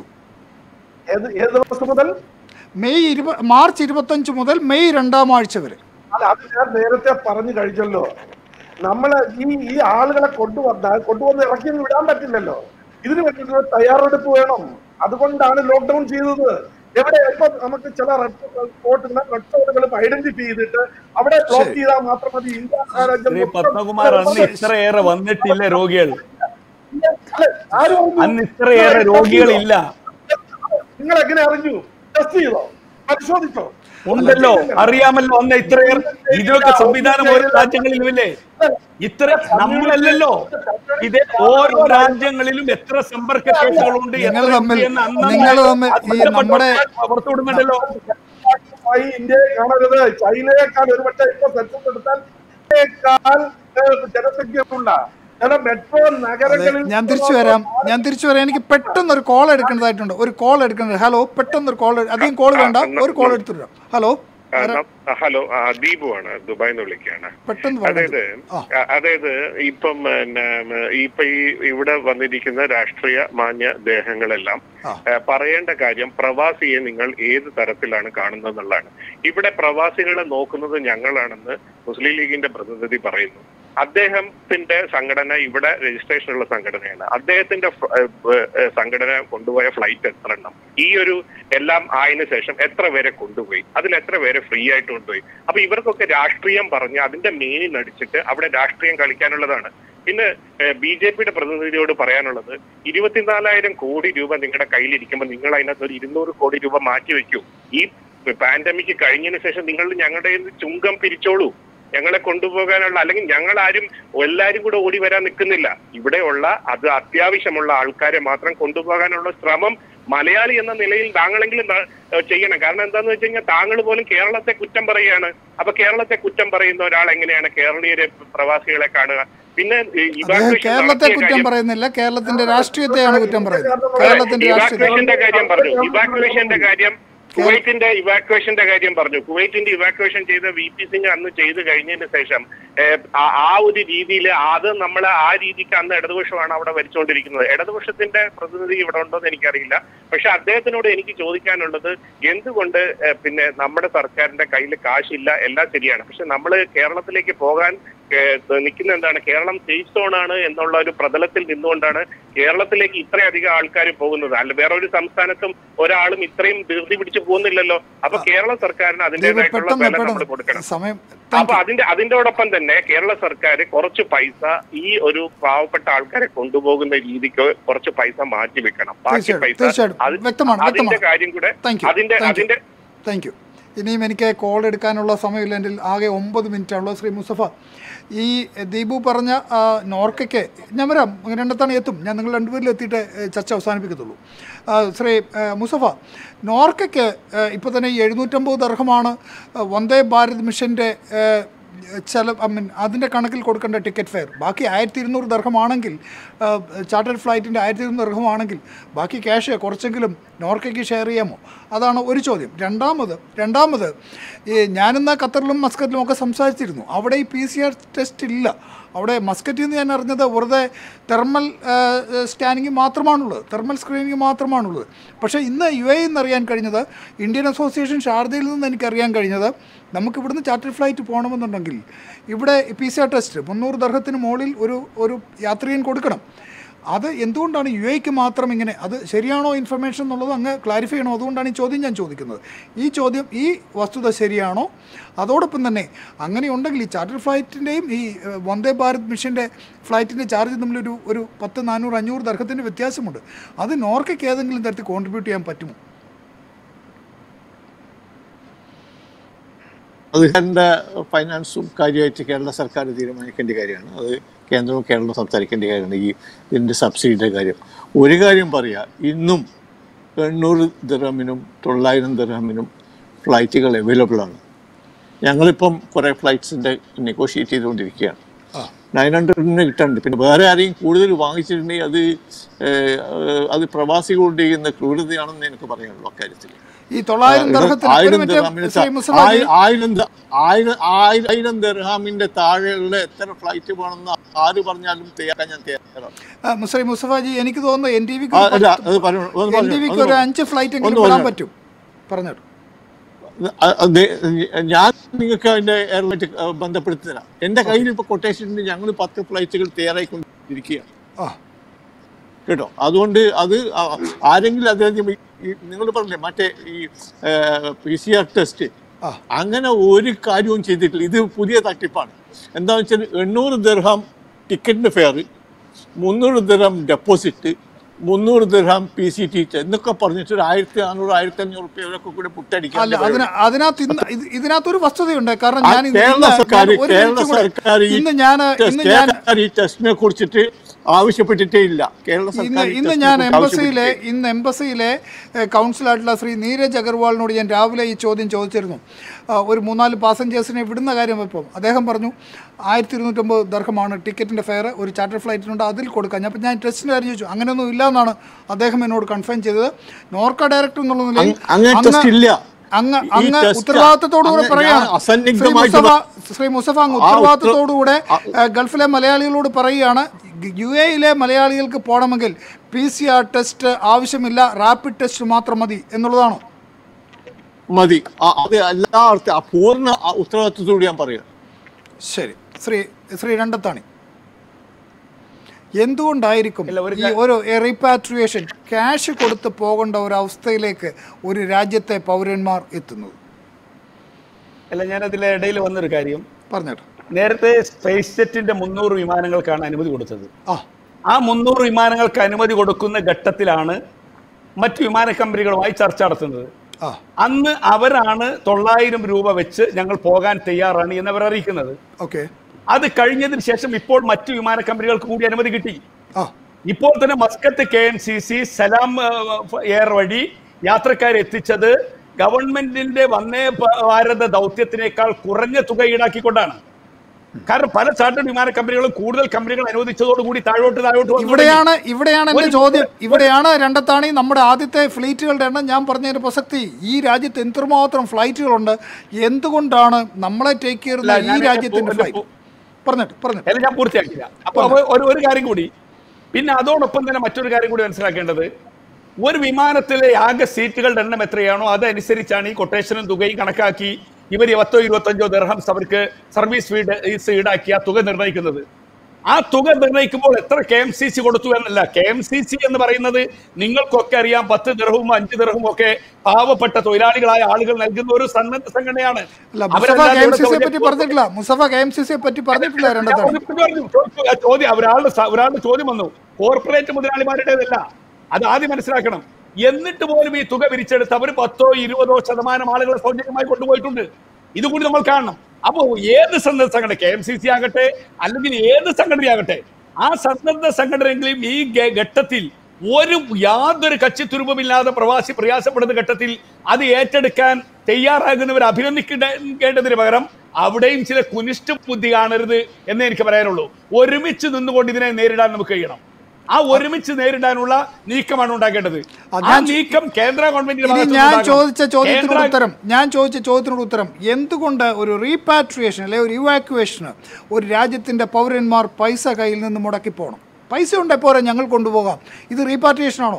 ഏത് ഏത് ദിവസം മുതൽ മെയ് ഇരുപ മാർച്ച് ഇരുപത്തഞ്ച് മുതൽ മെയ് രണ്ടാം ആഴ്ച വരെ അല്ല അത് ഞാൻ നേരത്തെ പറഞ്ഞു കഴിഞ്ഞല്ലോ നമ്മള് ഈ ഈ ആളുകളെ കൊണ്ടുവന്നാൽ കൊണ്ടുവന്ന് ഇറക്കി അങ്ങ് വിടാൻ പറ്റില്ലല്ലോ ഇതിന് വേണ്ടിയിട്ടുള്ള തയ്യാറെടുപ്പ് വേണം അതുകൊണ്ടാണ് ലോക്ക്ഡൌൺ ചെയ്തത് എവിടെ ഇപ്പൊ നമുക്ക് ചില റെഡ് സ്പോട്ടുകൾ റെഡ് സ്പോട്ടുകൾ ഐഡന്റിഫൈ ചെയ്തിട്ട് അവിടെ ബ്ലോക്ക് ചെയ്താൽ മാത്രം മതി ഇന്ത്യ രാജ്യം ശ്രീ മൊത്തം- പത്മകുമാർ അന്ന് ഇത്രയേറെ വന്നിട്ടില്ല രോഗികൾ അല്ല, ആര് പറഞ്ഞു? അന്ന് ഇത്രയേറെ രോഗികളില്ല നിങ്ങൾ എങ്ങനെ അറിഞ്ഞു ടെസ്റ്റ് ചെയ്തോ പരിശോധിച്ചോ ഉണ്ടല്ലോ അറിയാമല്ലോ അന്ന് ഇത്രയേറെ ഇതിലൊക്കെ സംവിധാനം ഓരോ രാജ്യങ്ങളിലുമില്ലേ ഇത്ര നമ്മളല്ലല്ലോ ഇത് ഓരോ രാജ്യങ്ങളിലും എത്ര സമ്പർക്ക കേസുകളുണ്ട് എത്ര നിങ്ങൾ തമ്മിൽ- എന്ന് അന്നന്ന് നിങ്ങൾ തമ്മിൽ ഈ അതിന്റെ നമ്മുടെ- പട്ടിക പുറത്തുവിടുന്നുണ്ടല്ലോ ായി ഇന്ത്യയെ കാണരുത് ചൈനയേക്കാൾ ഒരുപക്ഷെ ഇപ്പൊ സെൻസസ് എടുത്താൽ ഇന്ത്യയേക്കാൾ ഏഹ്, ജനസംഖ്യയുള്ള ചില മെട്രോ അതെ നഗരങ്ങളിൽ ഞാൻ തിരിച്ചു വരാം ഞാൻ തിരിച്ചു വരാം എനിക്ക് പെട്ടെന്ന് ഒരു കോൾ എടുക്കേണ്ടതായിട്ടുണ്ട് ഒരു കോൾ എടുക്കേണ്ടത് ഹലോ പെട്ടെന്ന് ഒരു കോൾ അധികം കോൾ വേണ്ട ഒരു കോൾ എടുത്തിട്ട് ഹലോ ആ, ന- ആ, ഹലോ ആ, ദീപു ആണ് ദുബായിൽ നിന്ന് വിളിക്കുകയാണ് പെട്ടെന്ന് അതായത് പറഞ്ഞു ആ ആ, അതായത് ഇപ്പം പിന്നെ, ഇപ്പൊ ഈ ഇവിടെ വന്നിരിക്കുന്ന രാഷ്ട്രീയ മാന്യ ദേഹങ്ങളെല്ലാം ആ. ആ, പറയേണ്ട കാര്യം പ്രവാസിയെ നിങ്ങൾ ഏത് തരത്തിലാണ് കാണുന്നത് എന്നുള്ളതാണ് ഇവിടെ പ്രവാസികളെ നോക്കുന്നത് ഞങ്ങളാണെന്ന് മുസ്ലിം ലീഗിന്റെ പ്രതിനിധി പറയുന്നു അദ്ദേഹത്തിന്റെ സംഘടന ഇവിടെ രജിസ്ട്രേഷൻ ഉള്ള സംഘടനയാണ് അദ്ദേഹത്തിന്റെ ഫ- ഏ, ഏ, സംഘടന കൊണ്ടുപോയ ഫ്ലൈറ്റ് എത്ര എണ്ണം ഈ ഒരു എല്ലാം ആയതിനു ശേഷം എത്ര പേരെ കൊണ്ടുപോയി അതിൽ എത്ര പേരെ ഫ്രീ ആയിട്ട് കൊണ്ടുപോയി അപ്പൊ ഇവർക്കൊക്കെ രാഷ്ട്രീയം പറഞ്ഞ് അതിന്റെ മേനിൽ അടിച്ചിട്ട് അവിടെ രാഷ്ട്രീയം കളിക്കാനുള്ളതാണ് പിന്നെ ബി ജെ പിയുടെ പ്രതിനിധിയോട് പറയാനുള്ളത് ഇരുപത്തിനാലായിരം കോടി രൂപ നിങ്ങളുടെ കയ്യിലിരിക്കുമ്പോൾ നിങ്ങൾ അതിനകത്ത് ഒരു ഇരുന്നൂറ് കോടി രൂപ മാറ്റി വെക്കൂ ഈ പാൻഡമിക് കഴിഞ്ഞതിന് ശേഷം നിങ്ങൾ ഞങ്ങളുടെ കയ്യിൽ നിന്ന് ചുങ്കം പിരിച്ചോളൂ ഞങ്ങളെ കൊണ്ടുപോകാനുള്ള അല്ലെങ്കിൽ ഞങ്ങൾ ആരും എല്ലാരും കൂടെ ഓടി വരാൻ നിൽക്കുന്നില്ല ഇവിടെയുള്ള അത് അത്യാവശ്യമുള്ള ആൾക്കാരെ മാത്രം കൊണ്ടുപോകാനുള്ള ശ്രമം മലയാളി എന്ന നിലയിൽ താങ്കളെങ്കിലും ന- ഏഹ് ചെയ്യണം കാരണം എന്താന്ന് വെച്ച് കഴിഞ്ഞാൽ താങ്കൾ പോലും കേരളത്തെ കുറ്റം പറയുകയാണ് അപ്പൊ കേരളത്തെ കുറ്റം പറയുന്ന ഒരാൾ എങ്ങനെയാണ് കേരളീയരെ പ്രവാസികളെ കാണുക പിന്നെ ഈ അദ്ദേഹം evacuation കേരളത്തെ നടത്തിയ കുറ്റം കാര്യം- പറയുന്നില്ല കേരളത്തിന്റെ രാഷ്ട്രീയത്തെയാണ് കുറ്റം പറയുന്നത് കേരളത്തിന്റെ രാഷ്ട്രീയത്തെ ഇവാക്വേഷന്റെ കാര്യം പറഞ്ഞു ഇവാക്വേഷന്റെ കാര്യം കുവൈറ്റിന്റെ ഇവാക്വേഷന്റെ കാര്യം പറഞ്ഞു കുവൈറ്റിന്റെ ഇവാക്വേഷൻ ചെയ്ത വി പി സിംഗ് അന്ന് ചെയ്ത് കഴിഞ്ഞതിന് ശേഷം ഏഹ്, ആ- ആ ഒരു രീതിയിൽ അത് നമ്മൾ ആ രീതിക്ക് അന്ന് ഇടതുപക്ഷമാണ് അവിടെ ഭരിച്ചുകൊണ്ടിരിക്കുന്നത് ഇടതുപക്ഷത്തിന്റെ പ്രതിനിധി ഇവിടെ ഉണ്ടോ എന്ന് എനിക്കറിയില്ല പക്ഷെ അദ്ദേഹത്തിനോട് എനിക്ക് ചോദിക്കാനുള്ളത് എന്തുകൊണ്ട് ഏഹ്, പിന്നെ നമ്മുടെ സർക്കാരിന്റെ കയ്യിൽ കാശില്ല എല്ലാം ശരിയാണ് പക്ഷെ നമ്മൾ കേരളത്തിലേക്ക് പോകാൻ കേ- നിൽക്കുന്ന എന്താണ് കേരളം സേഫ് സോൺ ആണ് എന്നുള്ള ഒരു പ്രതലത്തിൽ നിന്നുകൊണ്ടാണ് കേരളത്തിലേക്ക് ഇത്രയധികം ആൾക്കാർ പോകുന്നത് അല്ല വേറെ ഒരു സംസ്ഥാനത്തും ഒരാളും ഇത്രയും ധൃതി പിടിച്ച് പോകുന്നില്ലല്ലോ അപ്പൊ കേരള സർക്കാരിന് ദൈവം അതിന്റേതായിട്ടുള്ള പെട്ടെന്ന് വില നമ്മൾ പെട്ടെന്ന് കൊടുക്കണം സമയം അപ്പൊ അതിന്റെ അതിന്റോടൊപ്പം തന്നെ കേരള സർക്കാർ കുറച്ച് പൈസ ഈ ഒരു പാവപ്പെട്ട ആൾക്കാരെ കൊണ്ടുപോകുന്ന രീതിക്ക് കുറച്ച് പൈസ മാറ്റി വെക്കണം ബാക്കി തീർച്ചയായിട്ടും പൈസ തീർച്ചയായിട്ടും അത് വ്യക്തമാണ് അതിന്റെ വ്യക്തമാണ് കാര്യം കൂടെ താങ്ക് യു അതിന്റെ താങ്ക് യു അതിന്റെ താങ്ക് യു ഇനിയും എനിക്ക് കോൾ എടുക്കാനുള്ള സമയമില്ല എൻ്റെ ആകെ ഒമ്പത് മിനിറ്റാണുള്ളത് ശ്രീ മുസഫ ഈ ദീപു പറഞ്ഞ ആ, നോർക്കയ്ക്ക് ഞാൻ വരാം രണ്ടത്താണ് എത്തും ഞാൻ നിങ്ങൾ രണ്ടുപേരിൽ എത്തിയിട്ട് ഏ, ചർച്ച അവസാനിപ്പിക്കത്തുള്ളൂ ആ, ശ്രീ ഏ, മുസഫ നോർക്കയ്ക്ക് ഇപ്പോൾ തന്നെ ഈ എഴുന്നൂറ്റമ്പത് ദർഹമാണ് ആ, വന്ദേ ഭാരത് മിഷൻ്റെ ഏ, ചില ഐ മീൻ അതിൻ്റെ കണക്കിൽ കൊടുക്കേണ്ട ടിക്കറ്റ് ഫെയർ ബാക്കി ആയിരത്തി ഇരുന്നൂറ് ദർഹമാണെങ്കിൽ ചാർട്ടേഡ് ഫ്ലൈറ്റിൻ്റെ ആയിരത്തി ഇരുന്നൂറ് ദർഹമാണെങ്കിൽ ബാക്കി ക്യാഷ് കുറച്ചെങ്കിലും നോർക്കയ്ക്ക് ഷെയർ ചെയ്യാമോ അതാണ് ഒരു ചോദ്യം രണ്ടാമത് രണ്ടാമത് ഈ ഞാനിന്ന് ഖത്തറിലും മസ്കറ്റിലും ഒക്കെ സംസാരിച്ചിരുന്നു അവിടെ ഈ പി സി ആർ ടെസ്റ്റ് ഇല്ല അവിടെ മസ്കറ്റിൽ നിന്ന് ഞാൻ അറിഞ്ഞത് വെറുതെ തെർമൽ സ്കാനിങ് മാത്രമാണുള്ളത് തെർമൽ സ്ക്രീനിങ് മാത്രമാണുള്ളത് പക്ഷേ ഇന്ന് യു എ എന്നറിയാൻ കഴിഞ്ഞത് ഇന്ത്യൻ അസോസിയേഷൻ ഷാർജയിൽ നിന്ന് എനിക്കറിയാൻ കഴിഞ്ഞത് നമുക്ക് ഇവിടുന്ന് ചാർട്ടർ ഫ്ലൈറ്റ് പോകണമെന്നുണ്ടെങ്കിൽ ഇവിടെ പി സി ആർ ടെസ്റ്റ് മുന്നൂറ് ദർഹത്തിന് മുകളിൽ ഒരു ഒരു യാത്രികൻ കൊടുക്കണം അത് എന്തുകൊണ്ടാണ് യു എക്ക് മാത്രം ഇങ്ങനെ അത് ശരിയാണോ ഇൻഫർമേഷൻ എന്നുള്ളത് അങ്ങ് ക്ലാരിഫൈ ചെയ്യണോ അതുകൊണ്ടാണ് ഈ ചോദ്യം ഞാൻ ചോദിക്കുന്നത് ഈ ചോദ്യം ഈ വസ്തുത ശരിയാണോ അതോടൊപ്പം തന്നെ അങ്ങനെ ഉണ്ടെങ്കിൽ ഈ ചാർട്ടർ ഫ്ലൈറ്റിൻ്റെയും ഈ ഏഹ്, വന്ദേ ഭാരത് മിഷൻ്റെ ഫ്ലൈറ്റിൻ്റെ ചാർജ് തമ്മിലൊരു ഒരു പത്ത് നാനൂറ് അഞ്ഞൂറ് ദർഹത്തിൻ്റെ വ്യത്യാസമുണ്ട് അത് നോർക്കയ്ക്ക് ഏതെങ്കിലും തരത്തിൽ കോൺട്രിബ്യൂട്ട് ചെയ്യാൻ പറ്റുമോ അത് എൻ്റെ ഫൈനാൻസും കാര്യമായിട്ട് കേരള സർക്കാർ തീരുമാനിക്കേണ്ട കാര്യമാണ് അത് കേന്ദ്രവും കേരളവും സംസാരിക്കേണ്ട കാര്യമാണ് ഈ ഇതിൻ്റെ സബ്സിഡിയുടെ കാര്യം ഒരു കാര്യം പറയാം ഇന്നും എണ്ണൂറ് ദിർഹമിനും തൊള്ളായിരം ദിർഹമിനും ഫ്ലൈറ്റുകൾ അവൈലബിൾ ആണ് ഞങ്ങളിപ്പം കുറേ ഫ്ലൈറ്റ്സിൻ്റെ നെഗോഷിയേറ്റ് ചെയ്തുകൊണ്ടിരിക്കുകയാണ് നയൻ ഹൺഡ്രഡിന് കിട്ടുന്നുണ്ട് പിന്നെ വേറെ ആരെയും കൂടുതൽ വാങ്ങിച്ചിട്ടുണ്ടെങ്കിൽ അത് ഏഹ്, ഏഹ്, അത് പ്രവാസികളുടെ ചെയ്യുന്ന ക്രൂരതയാണെന്ന് എനിക്ക് പറയാനുള്ളൂ അക്കാര്യത്തിൽ ഈ തൊള്ളായിരം ആ, ദർഹത്തിന് ഒരു ആയിരം മിനിറ്റ് ദിർഹമിന് ശ്രീ ത- മുസ്തഫാജി, ആയി- ആയിരം ദ- ആയിരം ആയിരം ആയിരം ദിർഹാമിന്റെ താഴെയുള്ള എത്ര ഫ്ലൈറ്റ് വേണമെന്ന് ആര് പറഞ്ഞാലും തയ്യാറാക്കാൻ ഞാൻ തയ്യാറാണ് ആ, മുസ്രി മുസ്തഫാജി എനിക്ക് തോന്നുന്നു എൻ ടി വിക്ക് ആ, അല്ല, അത് പറഞ്ഞു, ഒന്ന് എൻ ടി പറഞ്ഞു, വിക്ക് ഒന്ന് ഒരു പറഞ്ഞു. അഞ്ച് ഫ്ലൈറ്റ് ഒന്ന് എങ്കിലും വിടാൻ പറഞ്ഞു. പറ്റും പറഞ്ഞോളൂ അ- അത് ഞാൻ നിങ്ങൾക്ക് അതിന്റെ എയർലൈറ്റ് ബന്ധപ്പെടുത്തി തരാം എന്റെ കയ്യിൽ ഇപ്പൊ കൊട്ടേഷൻ ഞങ്ങൾ പത്ത് ഫ്ലൈറ്റുകൾ തയ്യാറായിക്കൊണ്ടിരിക്കുകയാണ് ആ കേട്ടോ അതുകൊണ്ട് അത് ആ- ആരെങ്കിലും അദ്ദേഹം നിങ്ങൾ പറഞ്ഞില്ലേ മറ്റേ ഈ പി സി ആർ ടെസ്റ്റ് ആ. അങ്ങനെ ഒരു കാര്യവും ചെയ്തിട്ടില്ല ഇത് പുതിയ തട്ടിപ്പാണ് എന്താണെന്ന് വെച്ചാൽ എണ്ണൂറ് ദിർഹാം ടിക്കറ്റിന്റെ ഫെയർ മുന്നൂറ് ദിർഹാം ഡെപ്പോസിറ്റ് മുന്നൂറ് ദിർഹാം പി സി ടി എന്നൊക്കെ പറഞ്ഞിട്ട് ഒരു ആയിരത്തി നാനൂറ് ആയിരത്തി അഞ്ഞൂറ് റുപ്യൊക്കെ കൂടെ പുട്ടടിക്കാൻ അല്ല അതിന അതിനകത്ത് ഇന്ന് ഇത് ഇതിനകത്തൊരു വസ്തുതയുണ്ട് കാരണം ആ ഞാൻ ഇന്ന് കേരള ഇന്ന് സർക്കാർ ഞാൻ ഒരു കേരള മിനിറ്റ് കൂടെ- സർക്കാർ ഈ ഇന്ന് ഞാൻ ഇന്ന് ടെസ്റ്റ് ഞാൻ സർക്കാർ ഈ ടെസ്റ്റിനെ കുറിച്ചിട്ട് ആവശ്യപ്പെട്ടിട്ടേ ഇല്ല കേരള ഇന്ന് സർക്കാർ ഈ ഇന്ന് ടെസ്റ്റിനെ ഞാൻ കുറിച്ച് എംബസിയിലെ ആവശ്യപ്പെട്ടിട്ടേ ഇന്ന് എംബസിയിലെ ഏഹ്, കൗൺസിലായിട്ടുള്ള ശ്രീ നീരജ് അഗർവാളിനോട് ഞാൻ രാവിലെ ഈ ചോദ്യം ചോദിച്ചിരുന്നു ആ, ഒരു മൂന്നാല് പാസഞ്ചേഴ്സിനെ വിടുന്ന കാര്യം ഇപ്പം അദ്ദേഹം പറഞ്ഞു ആയിരത്തി ഇരുന്നൂറ്റമ്പത് ദർഹമാണ് ടിക്കറ്റിൻ്റെ ഫെയർ ഒരു ചാർട്ടർ ഫ്ലൈറ്റിനുണ്ട് അതിൽ കൊടുക്കാം ഞാൻ അപ്പം ഞാൻ ടെസ്റ്റിൻ്റെ കാര്യം ചോദിച്ചു അങ്ങനെയൊന്നും ഇല്ല എന്നാണ് അദ്ദേഹം എന്നോട് കൺഫേം ചെയ്തത് നോർക്ക ഡയറക്ടർ എന്നുള്ള നിലയിൽ അങ്ങ് അങ്ങനെ അങ്ങ് ടെസ്റ്റ് ഇല്ല അങ്ങ് ഈ അങ്ങ് ടെസ്റ്റ് ഉത്തരവാദിത്തത്തോടുകൂടെ അങ്ങ് പറയുകയാണ് ഞാൻ ശ്രീ അസന്നിഗ്ധമായിട്ട് മുസ്തഫ ശ്രീ മുസ്തഫ അങ്ങ് ആ ഉത്തര- ഉത്തരവാദിത്തത്തോടുകൂടെ ആ- ഏഹ്, ഗൾഫിലെ മലയാളികളോട് പറയുകയാണ് യു എയിലെ മലയാളികൾക്ക് പോകണമെങ്കിൽ പി സി ആർ ടെസ്റ്റ് ആവശ്യമില്ല റാപ്പിഡ് ടെസ്റ്റ് മാത്രം മതി എന്നുള്ളതാണോ മതി ആ, അത് എല്ലാ അർത്ഥ ആ പൂർണ്ണ ആ ഉത്തരവാദിത്വത്തോട് ഞാൻ പറയാം ശരി ശ്രീ ശ്രീ രണ്ടത്താണി എന്തുകൊണ്ടായിരിക്കും ഇല്ല, ഒരു ഈ ഒരു റീപാട്രിയേഷൻ ക്യാഷ് കൊടുത്ത് പോകേണ്ട ഒരു അവസ്ഥയിലേക്ക് ഒരു രാജ്യത്തെ പൗരന്മാർ എത്തുന്നത് അല്ല ഞാൻ അതിലെ ഇടയിൽ വന്നൊരു കാര്യം പറഞ്ഞോട്ടെ നേരത്തെ സ്പേസ് ജെറ്റിന്റെ മുന്നൂറ് വിമാനങ്ങൾക്കാണ് അനുമതി കൊടുത്തത് ആ ആ മുന്നൂറ് വിമാനങ്ങൾക്ക് അനുമതി കൊടുക്കുന്ന ഘട്ടത്തിലാണ് മറ്റു വിമാന കമ്പനികളുമായി ചർച്ച നടത്തുന്നത് ആ അന്ന് അവരാണ് തൊള്ളായിരം രൂപ വെച്ച് ഞങ്ങൾ പോകാൻ തയ്യാറാണ് എന്ന് അവർ അറിയിക്കുന്നത് ഓക്കെ അത് കഴിഞ്ഞതിന് ശേഷം ഇപ്പോൾ മറ്റു വിമാന കമ്പനികൾക്ക് കൂടി അനുമതി കിട്ടി ആ ഇപ്പോൾ തന്നെ Muscat K M C C Salam ഏഹ്, എയർ വഴി യാത്രക്കാരെ എത്തിച്ചത് ഗവൺമെന്റിന്റെ വന്നേ ഭ- ഭാരത ദൗത്യത്തിനേക്കാൾ കുറഞ്ഞ തുക ഈടാക്കിക്കൊണ്ടാണ് കാരണം പല ചാർട്ടേഡ് വിമാന കമ്പനികളും കൂടുതൽ കമ്പനികൾ അനുവദിച്ചതോടുകൂടി താഴോട്ട് താഴോട്ട് വന്നു ഇവിടെയാണ് ഇവിടെയാണ് എന്റെ ഒരു- ചോദ്യം ഇവിടെയാണ് രണ്ടത്താണി നമ്മുടെ ആദ്യത്തെ ഫ്ലൈറ്റുകളുടെ എണ്ണം ഞാൻ പറഞ്ഞതിന്റെ പ്രസക്തി ഈ രാജ്യത്ത് എന്തുമാത്രം ഫ്ലൈറ്റുകളുണ്ട് എന്തുകൊണ്ടാണ് നമ്മളെ ടേക്ക് ചെയ്യുന്ന ഇല്ല, ഈ ഞാൻ രാജ്യത്തിന്റെ എന്റെ ഫ്ലൈറ്റ് പറഞ്ഞിട്ട് പറഞ്ഞിട്ട് അല്ല ഞാൻ പൂർത്തിയാക്കില്ല അപ്പൊ അവ- ഒരു ഒരു കാര്യം കൂടി പിന്നെ അതോടൊപ്പം തന്നെ മറ്റൊരു കാര്യം കൂടി മനസ്സിലാക്കേണ്ടത് ഒരു വിമാനത്തിലെ ആകെ സീറ്റുകളുടെ എണ്ണം എത്രയാണോ അതനുസരിച്ചാണ് ഈ കൊട്ടേഷനും തുകയും കണക്കാക്കി ഇവർ പത്തോ ഇരുപത്തഞ്ചോ ദർഹംസ് അവർക്ക് സർവീസ് ഫീസ് ഈടാക്കി ആ തുക നിർണ്ണയിക്കുന്നത് ആ തുക നിർണ്ണയിക്കുമ്പോൾ എത്ര കെ എം സി സി കൊടുത്തു എന്നല്ല കെ എം സി സി എന്ന് പറയുന്നത് നിങ്ങൾക്കൊക്കെ അറിയാം പത്ത് ദിർഹവും അഞ്ച് ദിർഹവും ഒക്കെ പാവപ്പെട്ട തൊഴിലാളികളായ ആളുകൾ നൽകുന്ന ഒരു സന്നദ്ധ സംഘടനയാണ് അല്ല മുസഫ അവരല്ലാതെ കെ എം സി സിയെ ഇവിടെ പറ്റി പറഞ്ഞിട്ടില്ല മുസഫ കെ എം സി സിയെ പറ്റി പറഞ്ഞിട്ടില്ല ഞാൻ രണ്ടത്താണ് ഒരു ഇത് പറഞ്ഞു. ചോദിച്ചു. ആ ചോദ്യം ഒരാളുടെ സ- ഒരാളുടെ ചോദ്യം വന്നു കോർപ്പറേറ്റ് മുതലാളിമാരുടേതല്ല അത് ആദ്യം മനസ്സിലാക്കണം എന്നിട്ട് പോലും ഈ തുക പിരിച്ചെടുത്ത് അവർ പത്തോ ഇരുപതോ ശതമാനം ആളുകളെ സൗജന്യമായി കൊണ്ടുപോയിട്ടുണ്ട് ഇതുകൂടി നമ്മൾ കാണണം അപ്പോ ഏത് സന്നദ്ധ സംഘടന കെ എം സി സി ആകട്ടെ അല്ലെങ്കിൽ ഏത് സംഘടനയാകട്ടെ ആ സന്നദ്ധ സംഘടനയെങ്കിലും ഈ ഗ- ഘട്ടത്തിൽ ഒരു യാതൊരു കച്ചിത്തുരുമ്പുമില്ലാതെ പ്രവാസി പ്രയാസപ്പെടുന്ന ഘട്ടത്തിൽ അത് ഏറ്റെടുക്കാൻ തയ്യാറാകുന്നവർ അഭിനന്ദിക്കേണ്ടതിന് പകരം അവിടെയും ചില കുനിഷ്ഠ ബുദ്ധി കാണരുത് എന്നേ എനിക്ക് പറയാനുള്ളൂ ഒരുമിച്ച് നിന്നുകൊണ്ട് ഇതിനെ നേരിടാൻ നമുക്ക് കഴിയണം ആ ഒരുമിച്ച് നേരിടാനുള്ള നീക്കമാണ് ഉണ്ടാക്കേണ്ടത് ആ, ആ ഞാൻ നീക്കം കേന്ദ്ര ഗവൺമെന്റിന്റെ ഇനി ഭാഗത്തുനിന്ന് ഞാൻ ഉണ്ടാകണം. ചോദിച്ച ചോദ്യത്തിനോട് കേന്ദ്ര- ഉത്തരം ഞാൻ ചോദിച്ച ചോദ്യത്തിനോട് ഉത്തരം എന്തുകൊണ്ട് ഒരു റീപാട്രിയേഷൻ അല്ലെ ഒരു ഇവാക്യുവേഷന് ഒരു രാജ്യത്തിന്റെ പൗരന്മാർ പൈസ കയ്യിൽ നിന്ന് മുടക്കി പോകണം പൈസ ഉണ്ടെ പോരെ ഞങ്ങൾ കൊണ്ടുപോകാം ഇത് റീപാട്രിയേഷൻ ആണോ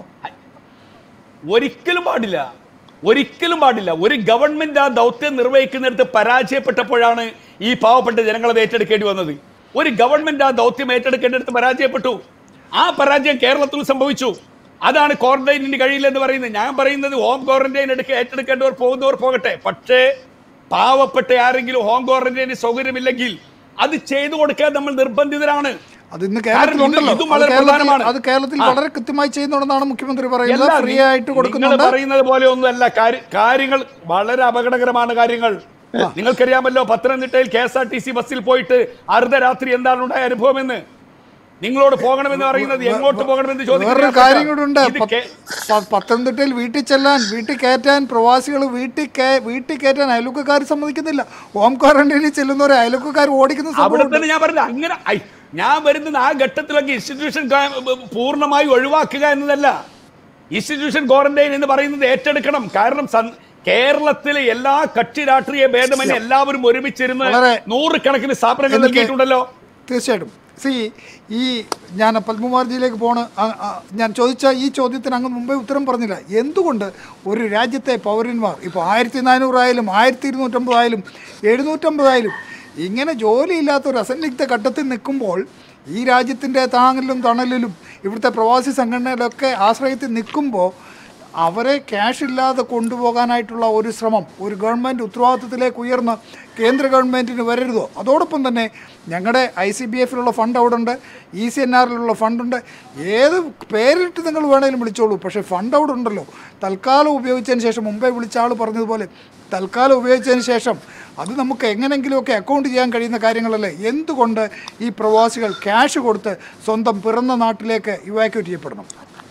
ഒരിക്കലും പാടില്ല ഒരിക്കലും പാടില്ല ഒരു ഗവൺമെന്റ് ആ ദൗത്യം നിർവഹിക്കുന്നിടത്ത് പരാജയപ്പെട്ടപ്പോഴാണ് ഈ പാവപ്പെട്ട ജനങ്ങളത് ഏറ്റെടുക്കേണ്ടി വന്നത് ഒരു ഗവൺമെന്റ് ആ ദൗത്യം ഏറ്റെടുക്കേണ്ടിടത്ത് പരാജയപ്പെട്ടു ആ പരാജയം കേരളത്തിൽ സംഭവിച്ചു അതാണ് ക്വാറന്റൈനിന് കഴിയില്ലെന്ന് പറയുന്നത് ഞാൻ പറയുന്നത് ഹോം ക്വാറന്റൈൻ എടുക്ക ഏറ്റെടുക്കേണ്ടവർ പോകുന്നവർ പോകട്ടെ പക്ഷേ പാവപ്പെട്ട ആരെങ്കിലും ഹോം ക്വാറന്റൈന് സൗകര്യമില്ലെങ്കിൽ അത് ചെയ്തു കൊടുക്കാൻ നമ്മൾ നിർബന്ധിതരാണ് അത് ഇന്ന് കാരണം ഇത് കേരളത്തിലുണ്ടല്ലോ ഇതും അത് വളരെ കേരളത്തിൽ പ്രധാനമാണ്. അത് കേരളത്തിൽ ആ. വളരെ കൃത്യമായി ചെയ്യുന്നുണ്ടെന്നാണ് മുഖ്യമന്ത്രി പറയുന്നത് എല്ലാ ഫ്രീ നി- ആയിട്ട് നിങ്ങൾ കൊടുക്കുന്നുണ്ട് പറയുന്നത് പോലെ ഒന്നുമല്ല കാര്യ- കാര്യങ്ങൾ വളരെ അപകടകരമാണ് കാര്യങ്ങൾ നിങ്ങൾക്കറിയാമല്ലോ പത്തനംതിട്ടയിൽ K S R T C ബസ്സിൽ പോയിട്ട് അർദ്ധരാത്രി എന്താണ് ഉണ്ടായ അനുഭവം എന്ന് നിങ്ങളോട് പോകണമെന്ന് പറയുന്നത് എങ്ങോട്ട് പോകണമെന്ന് വേറൊരു ചോദിക്കുന്ന കാര്യം കൂടെ ഉണ്ട് ഇത് പ- കേ- പ- പത്തനംതിട്ടയിൽ വീട്ടിൽ ചെല്ലാൻ വീട്ടിൽ കയറ്റാൻ പ്രവാസികൾ വീട്ടിൽ കേ- വീട്ടിൽ കയറ്റാൻ അയൽവക്കക്കാർ സമ്മതിക്കുന്നില്ല ഹോം ക്വാറന്റൈനിൽ ചെല്ലുന്നവരെ അയൽവക്കക്കാർ ഓടിക്കുന്ന അവിടെ സംഭവം തന്നെ ഞാൻ പറഞ്ഞത് അങ്ങനെ ഐ, ഞാൻ വരുന്നത് ആ ഘട്ടത്തിലൊക്കെ ഇൻസ്റ്റിറ്റ്യൂഷൻ പൂർണ്ണമായി ഒഴിവാക്കുക എന്നതല്ല ഇൻസ്റ്റിറ്റ്യൂഷൻ ക്വാറന്റൈൻ എന്ന് പറയുന്നത് ഏറ്റെടുക്കണം കാരണം സൻ- കേരളത്തിലെ എല്ലാ കക്ഷി രാഷ്ട്രീയ ഭേദമന്യേ എല്ലാവരും ഒരുമിച്ചിരുന്ന് വളരെ- നൂറുകണക്കിന് സ്ഥാപനങ്ങൾ എനിക്ക് നൽകിയിട്ടുണ്ടല്ലോ തീർച്ചയായിട്ടും സി ഈ ഞാൻ പത്മകുമാർജിയിലേക്ക് പോണ് ആ- ആ, ഞാൻ ചോദിച്ച ഈ ചോദ്യത്തിന് അങ്ങ് മുമ്പേ ഉത്തരം പറഞ്ഞില്ല എന്തുകൊണ്ട് ഒരു രാജ്യത്തെ പൗരന്മാർ ഇപ്പോൾ ആയിരത്തി നാനൂറായാലും ആയിരത്തി ഇരുന്നൂറ്റമ്പതായാലും എഴുന്നൂറ്റമ്പതായാലും ഇങ്ങനെ ജോലിയില്ലാത്ത ഒരു അസന്നിഗ്ധ ഘട്ടത്തിൽ നിൽക്കുമ്പോൾ ഈ രാജ്യത്തിൻ്റെ താങ്ങലിലും തണലിലും ഇവിടുത്തെ പ്രവാസി സംഘടനയിലൊക്കെ ആശ്രയത്തിൽ നിൽക്കുമ്പോൾ അവരെ ക്യാഷ് ഇല്ലാതെ കൊണ്ടുപോകാനായിട്ടുള്ള ഒരു ശ്രമം ഒരു ഗവൺമെൻറ് ഉത്തരവാദിത്തത്തിലേക്ക് ഉയർന്ന് കേന്ദ്ര ഗവൺമെൻറ്റിന് വരരുതോ അതോടൊപ്പം തന്നെ ഞങ്ങളുടെ ഐ സി ബി എഫിലുള്ള ഫണ്ട് അവിടെ ഉണ്ട് ഇ സി എൻ ആറിലുള്ള ഫണ്ടുണ്ട് ഏത് പേരിട്ട് നിങ്ങൾ വേണേലും വിളിച്ചോളൂ പക്ഷേ ഫണ്ട് അവിടെ ഉണ്ടല്ലോ തൽക്കാലം ഉപയോഗിച്ചതിന് ശേഷം മുമ്പേ വിളിച്ച ആൾ പറഞ്ഞതുപോലെ തൽക്കാലം ഉപയോഗിച്ചതിന് ശേഷം അത് നമുക്ക് എങ്ങനെങ്കിലുമൊക്കെ അക്കൗണ്ട് ചെയ്യാൻ കഴിയുന്ന കാര്യങ്ങളല്ലേ എന്തുകൊണ്ട് ഈ പ്രവാസികൾ ക്യാഷ് കൊടുത്ത് സ്വന്തം പിറന്ന നാട്ടിലേക്ക് ഇവാക്യുവേറ്റ് ചെയ്യപ്പെടണം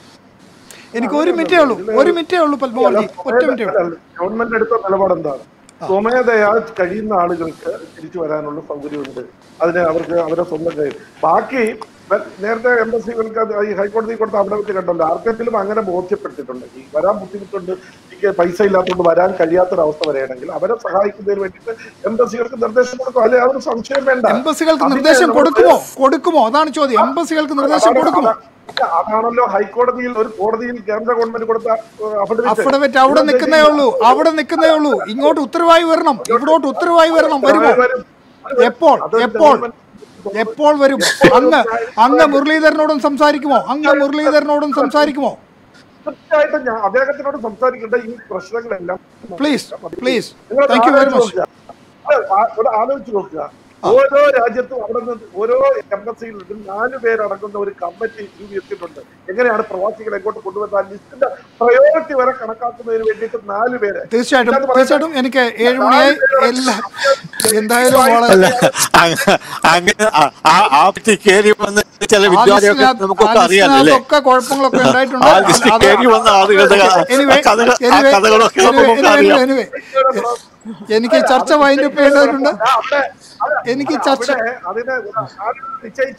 എനിക്ക് ഒരു മിനിറ്റേ ഉള്ളൂ ഒരു മിനിറ്റേ ഉള്ളൂ പത്മവാജി ഒറ്റ മിനിറ്റേ ഉള്ളൂ ഗവൺമെന്റ് എടുത്ത നിലപാട് എന്താണ് സ്വമേധയാ കഴിയുന്ന ആളുകൾക്ക് തിരിച്ചു വരാനുള്ള സൗകര്യമുണ്ട് അതിന് അവർക്ക് അവരുടെ സ്വന്തം കയ്യിൽ ബാക്കി വ- നേരത്തെ എംബസികൾക്ക് അത് ഈ ഹൈക്കോടതി കൊടുത്ത അവിടെ വെച്ച് കണ്ടല്ലോ ആർക്കെങ്കിലും അങ്ങനെ ബോധ്യപ്പെട്ടിട്ടുണ്ട് ഈ വരാൻ ബുദ്ധിമുട്ടുണ്ട് എനിക്ക് പൈസ ഇല്ലാത്തതുകൊണ്ട് വരാൻ കഴിയാത്തൊരവസ്ഥ വരെയാണെങ്കിൽ അവരെ സഹായിക്കുന്നതിന് വേണ്ടിയിട്ട് എംബസികൾക്ക് നിർദ്ദേശം കൊടുക്കും അല്ലെ അവർ സംശയം വേണ്ട എംബസികൾക്ക് അതിനെ നിർദ്ദേശം നമുക്ക് കൊടുക്കുമോ കൊടുക്കുമോ അതാണ് ചോദ്യം എംബസികൾക്ക് നിർദ്ദേശം അതാണ് കൊടുക്കുമോ അതാ- അതാണല്ലോ ഹൈക്കോടതിയിൽ ഒരു കോടതിയിൽ കേന്ദ്ര ഗവൺമെന്റ് കൊടുത്ത അഫിഡവിറ്റ് അവിടെ നിൽക്കുന്നേ ഉള്ളൂ അവിടെ നിൽക്കുന്നേ ഉള്ളൂ ഇങ്ങോട്ട് ഉത്തരവായി വരണം ഇവിടോട്ട് ഉത്തരവായി വരണം വരുമോ എപ്പോൾ എപ്പോൾ എപ്പോൾ വരും അങ്ങ് അങ്ങ് മുരളീധരനോടും സംസാരിക്കുമോ അങ്ങ് മുരളീധരനോടും സംസാരിക്കുമോ തീർച്ചയായിട്ടും ഞാൻ അദ്ദേഹത്തിനോട് സംസാരിക്കേണ്ട ഈ പ്രശ്നങ്ങളെല്ലാം പ്ലീസ് പ്ലീസ് നിങ്ങൾ താങ്ക് യു വെരി ആലോചിച്ച് മച്ച് നോക്കുക. അത് ആ- ഒരു ആലോചിച്ച് നോക്കുക ഓരോ രാജ്യത്തും അവിടെ നിന്ന് ഓരോ എംബസിയിൽ നിന്നും നാല് പേരടങ്ങുന്ന ഒരു കമ്മിറ്റി രൂപീകരിച്ചിട്ടുണ്ട് എങ്ങനെയാണ് പ്രവാസികളെ എങ്ങോട്ട് കൊണ്ടുവരുന്ന ആ ലിസ്റ്റിന്റെ പ്രയോറിറ്റി വരെ കണക്കാക്കുന്നതിന് വേണ്ടിയിട്ട് നാല് പേര് തീർച്ചയായിട്ടും ഇതിനകത്ത് തീർച്ചയായിട്ടും എനിക്ക് ഏഴ് മണിയായി എല്ലാ എന്തായാലും അല്ല വളരെ അങ്ങ- അങ്ങനെ ആ- ആ- ആ പറ്റി കയറി വന്ന് ചില ആ വിദ്യാർത്ഥികളൊക്കെ ലിസ്റ്റിനകത്ത് നമുക്കൊക്കെ ആ അറിയാലോ അല്ലേ ലിസ്റ്റിനകത്തൊക്കെ കുഴപ്പങ്ങളൊക്കെ ഉണ്ടായിട്ടുണ്ട് ആ ലിസ്റ്റിൽ അത് കയറി വന്ന ആളുകളുടെ ക- Anyway, ആ കഥകൾ- ആ anyway, കഥകളൊക്കെ anyway, നമുക്ക് anyway, അറിയാം. anyway. എനിക്ക് ഈ ചർച്ച വൈൻഡ് അപ്പ് ചെയ്യേണ്ടതുണ്ട് അവിടെ- അവിടെ- എനിക്ക് അവിടെ ചർച്ച അതിനെ ആളുകൾ നിശ്ചയിച്ചാൽ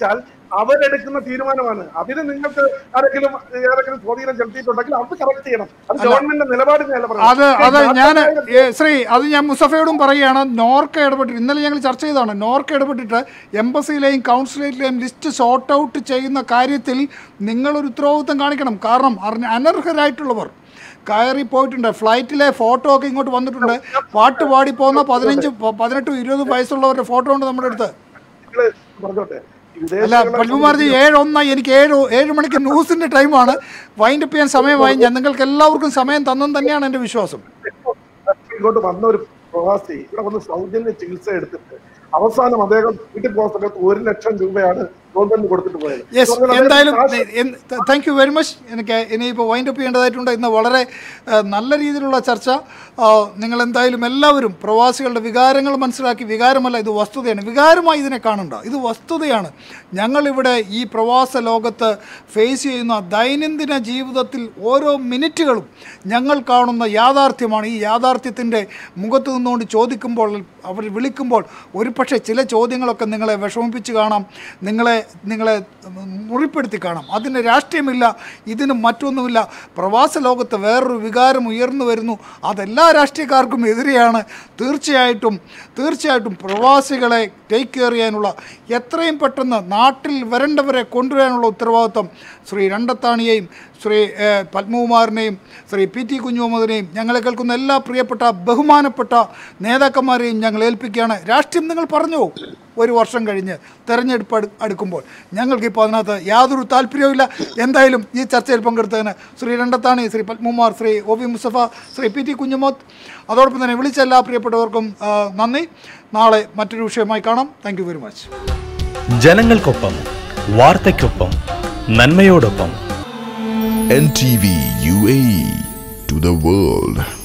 അവരെടുക്കുന്ന തീരുമാനമാണ് അതിന് നിങ്ങൾക്ക് ആരെങ്കിലും ഏതെങ്കിലും സ്വാധീനം ചെലുത്തിയിട്ടുണ്ടെങ്കിൽ അത് കറക്റ്റ് ചെയ്യണം അത് ഗവൺമെന്റിന്റെ നിലപാടിനെയല്ല അത് അത് ഞാൻ ഏ, ശ്രീ അത് ഞാൻ മുസഫയോടും പറയുകയാണ് നോർക്ക ഇടപെട്ടിട്ട് ഇന്നലെ ഞങ്ങൾ ചർച്ച ചെയ്തതാണ് നോർക്ക ഇടപെട്ടിട്ട് എംബസിയിലെയും കൗൺസിലേറ്റിലെയും ലിസ്റ്റ് സോർട്ട് ഔട്ട് ചെയ്യുന്ന കാര്യത്തിൽ നിങ്ങളൊരു ഉത്തരവാദിത്വം കാണിക്കണം കാരണം അറിഞ്ഞ അനർഹരായിട്ടുള്ളവർ കയറി പോയിട്ടുണ്ട് ഫ്ലൈറ്റിലെ ഫോട്ടോ ഒക്കെ ഇങ്ങോട്ട് വന്നിട്ടുണ്ട് പാട്ട് പാടി പോകുന്ന പതിനഞ്ച് പ- പതിനെട്ടും ഇരുപതും വയസ്സുള്ളവരുടെ ഫോട്ടോ ഉണ്ട് നമ്മുടെ അടുത്ത് നിങ്ങള് പറഞ്ഞോട്ടെ ഈ അല്ല വിദേശികളെ പത്മകുമാർജി ഏഴ് ഒന്നായി എനിക്ക് ഏഴ് ഏഴ് മണിക്ക് ന്യൂസിന്റെ ടൈമാണ് വൈൻഡപ്പ് ചെയ്യാൻ സമയമായി ഞാൻ നിങ്ങൾക്ക് എല്ലാവർക്കും സമയം തന്നെന്ന് തന്നെയാണ് എൻ്റെ വിശ്വാസം ഇങ്ങോട്ട് വന്ന ഒരു പ്രവാസി ഇവിടെ വന്ന് സൗജന്യ ചികിത്സ എടുത്തിട്ട് അവസാനം അദ്ദേഹം വീട്ടിൽ പോകുന്ന സമയത്ത് ഒരു ലക്ഷം രൂപയാണ് ഗവൺമെന്റ് കൊടുത്തിട്ട് പോയത് യെസ് എന്ന് പറഞ്ഞാൽ എന്തായാലും കാശ് താങ്ക് യു വെരി മച്ച് എനിക്ക് ഇനിയിപ്പോൾ വൈൻഡ് അപ്പ് ചെയ്യേണ്ടതായിട്ടുണ്ട് ഇന്ന് വളരെ ആ, നല്ല രീതിയിലുള്ള ചർച്ച ആ, നിങ്ങൾ എന്തായാലും എല്ലാവരും പ്രവാസികളുടെ വികാരങ്ങൾ മനസ്സിലാക്കി വികാരമല്ല ഇത് വസ്തുതയാണ് വികാരമായി ഇതിനെ കാണണ്ട ഇത് വസ്തുതയാണ് ഞങ്ങളിവിടെ ഈ പ്രവാസ ലോകത്ത് ഫേസ് ചെയ്യുന്ന ദൈനംദിന ജീവിതത്തിൽ ഓരോ മിനിറ്റുകളും ഞങ്ങൾ കാണുന്ന യാഥാർത്ഥ്യമാണ് ഈ യാഥാർത്ഥ്യത്തിൻ്റെ മുഖത്ത് നിന്നുകൊണ്ട് ചോദിക്കുമ്പോൾ അവർ വിളിക്കുമ്പോൾ ഒരു പക്ഷേ ചില ചോദ്യങ്ങളൊക്കെ നിങ്ങളെ വിഷമിപ്പിച്ച് കാണാം നിങ്ങളെ നിങ്ങളെ മുറിപ്പെടുത്തി കാണാം അതിന് രാഷ്ട്രീയമില്ല ഇതിന് മറ്റൊന്നുമില്ല പ്രവാസ ലോകത്ത് വേറൊരു വികാരം ഉയർന്നു വരുന്നു അതെല്ലാ രാഷ്ട്രീയക്കാർക്കും എതിരെയാണ് തീർച്ചയായിട്ടും തീർച്ചയായിട്ടും പ്രവാസികളെ ടേക്ക് കെയർ ചെയ്യാനുള്ള എത്രയും പെട്ടെന്ന് നാട്ടിൽ വരേണ്ടവരെ കൊണ്ടുവരാനുള്ള ഉത്തരവാദിത്വം ശ്രീ രണ്ടത്താണിയെയും ശ്രീ ഏഹ്, പത്മകുമാറിനെയും ശ്രീ പി ടി കുഞ്ഞുമുഹമ്മദിനെയും ഞങ്ങളെ കേൾക്കുന്ന എല്ലാ പ്രിയപ്പെട്ട ബഹുമാനപ്പെട്ട നേതാക്കന്മാരെയും ഞങ്ങൾ ഏൽപ്പിക്കുകയാണ് രാഷ്ട്രീയം നിങ്ങൾ പറഞ്ഞു ഒരു വർഷം കഴിഞ്ഞ് തെരഞ്ഞെടുപ്പ് അടു അടുക്കുമ്പോൾ ഞങ്ങൾക്കിപ്പോൾ അതിനകത്ത് യാതൊരു താല്പര്യവുമില്ല എന്തായാലും ഈ ചർച്ചയിൽ പങ്കെടുത്തതിന് Shri Randathani Shri Padmakumar Shri O V Musafa Shri P T Kunjumoth അതോടൊപ്പം തന്നെ വിളിച്ച എല്ലാ പ്രിയപ്പെട്ടവർക്കും ആ, നന്ദി നാളെ മറ്റൊരു വിഷയമായി കാണാം താങ്ക് യു വെരി മച്ച് ജനങ്ങൾക്കൊപ്പം വാർത്തയ്ക്കൊപ്പം നന്മയോടൊപ്പം NTV UAE to the world.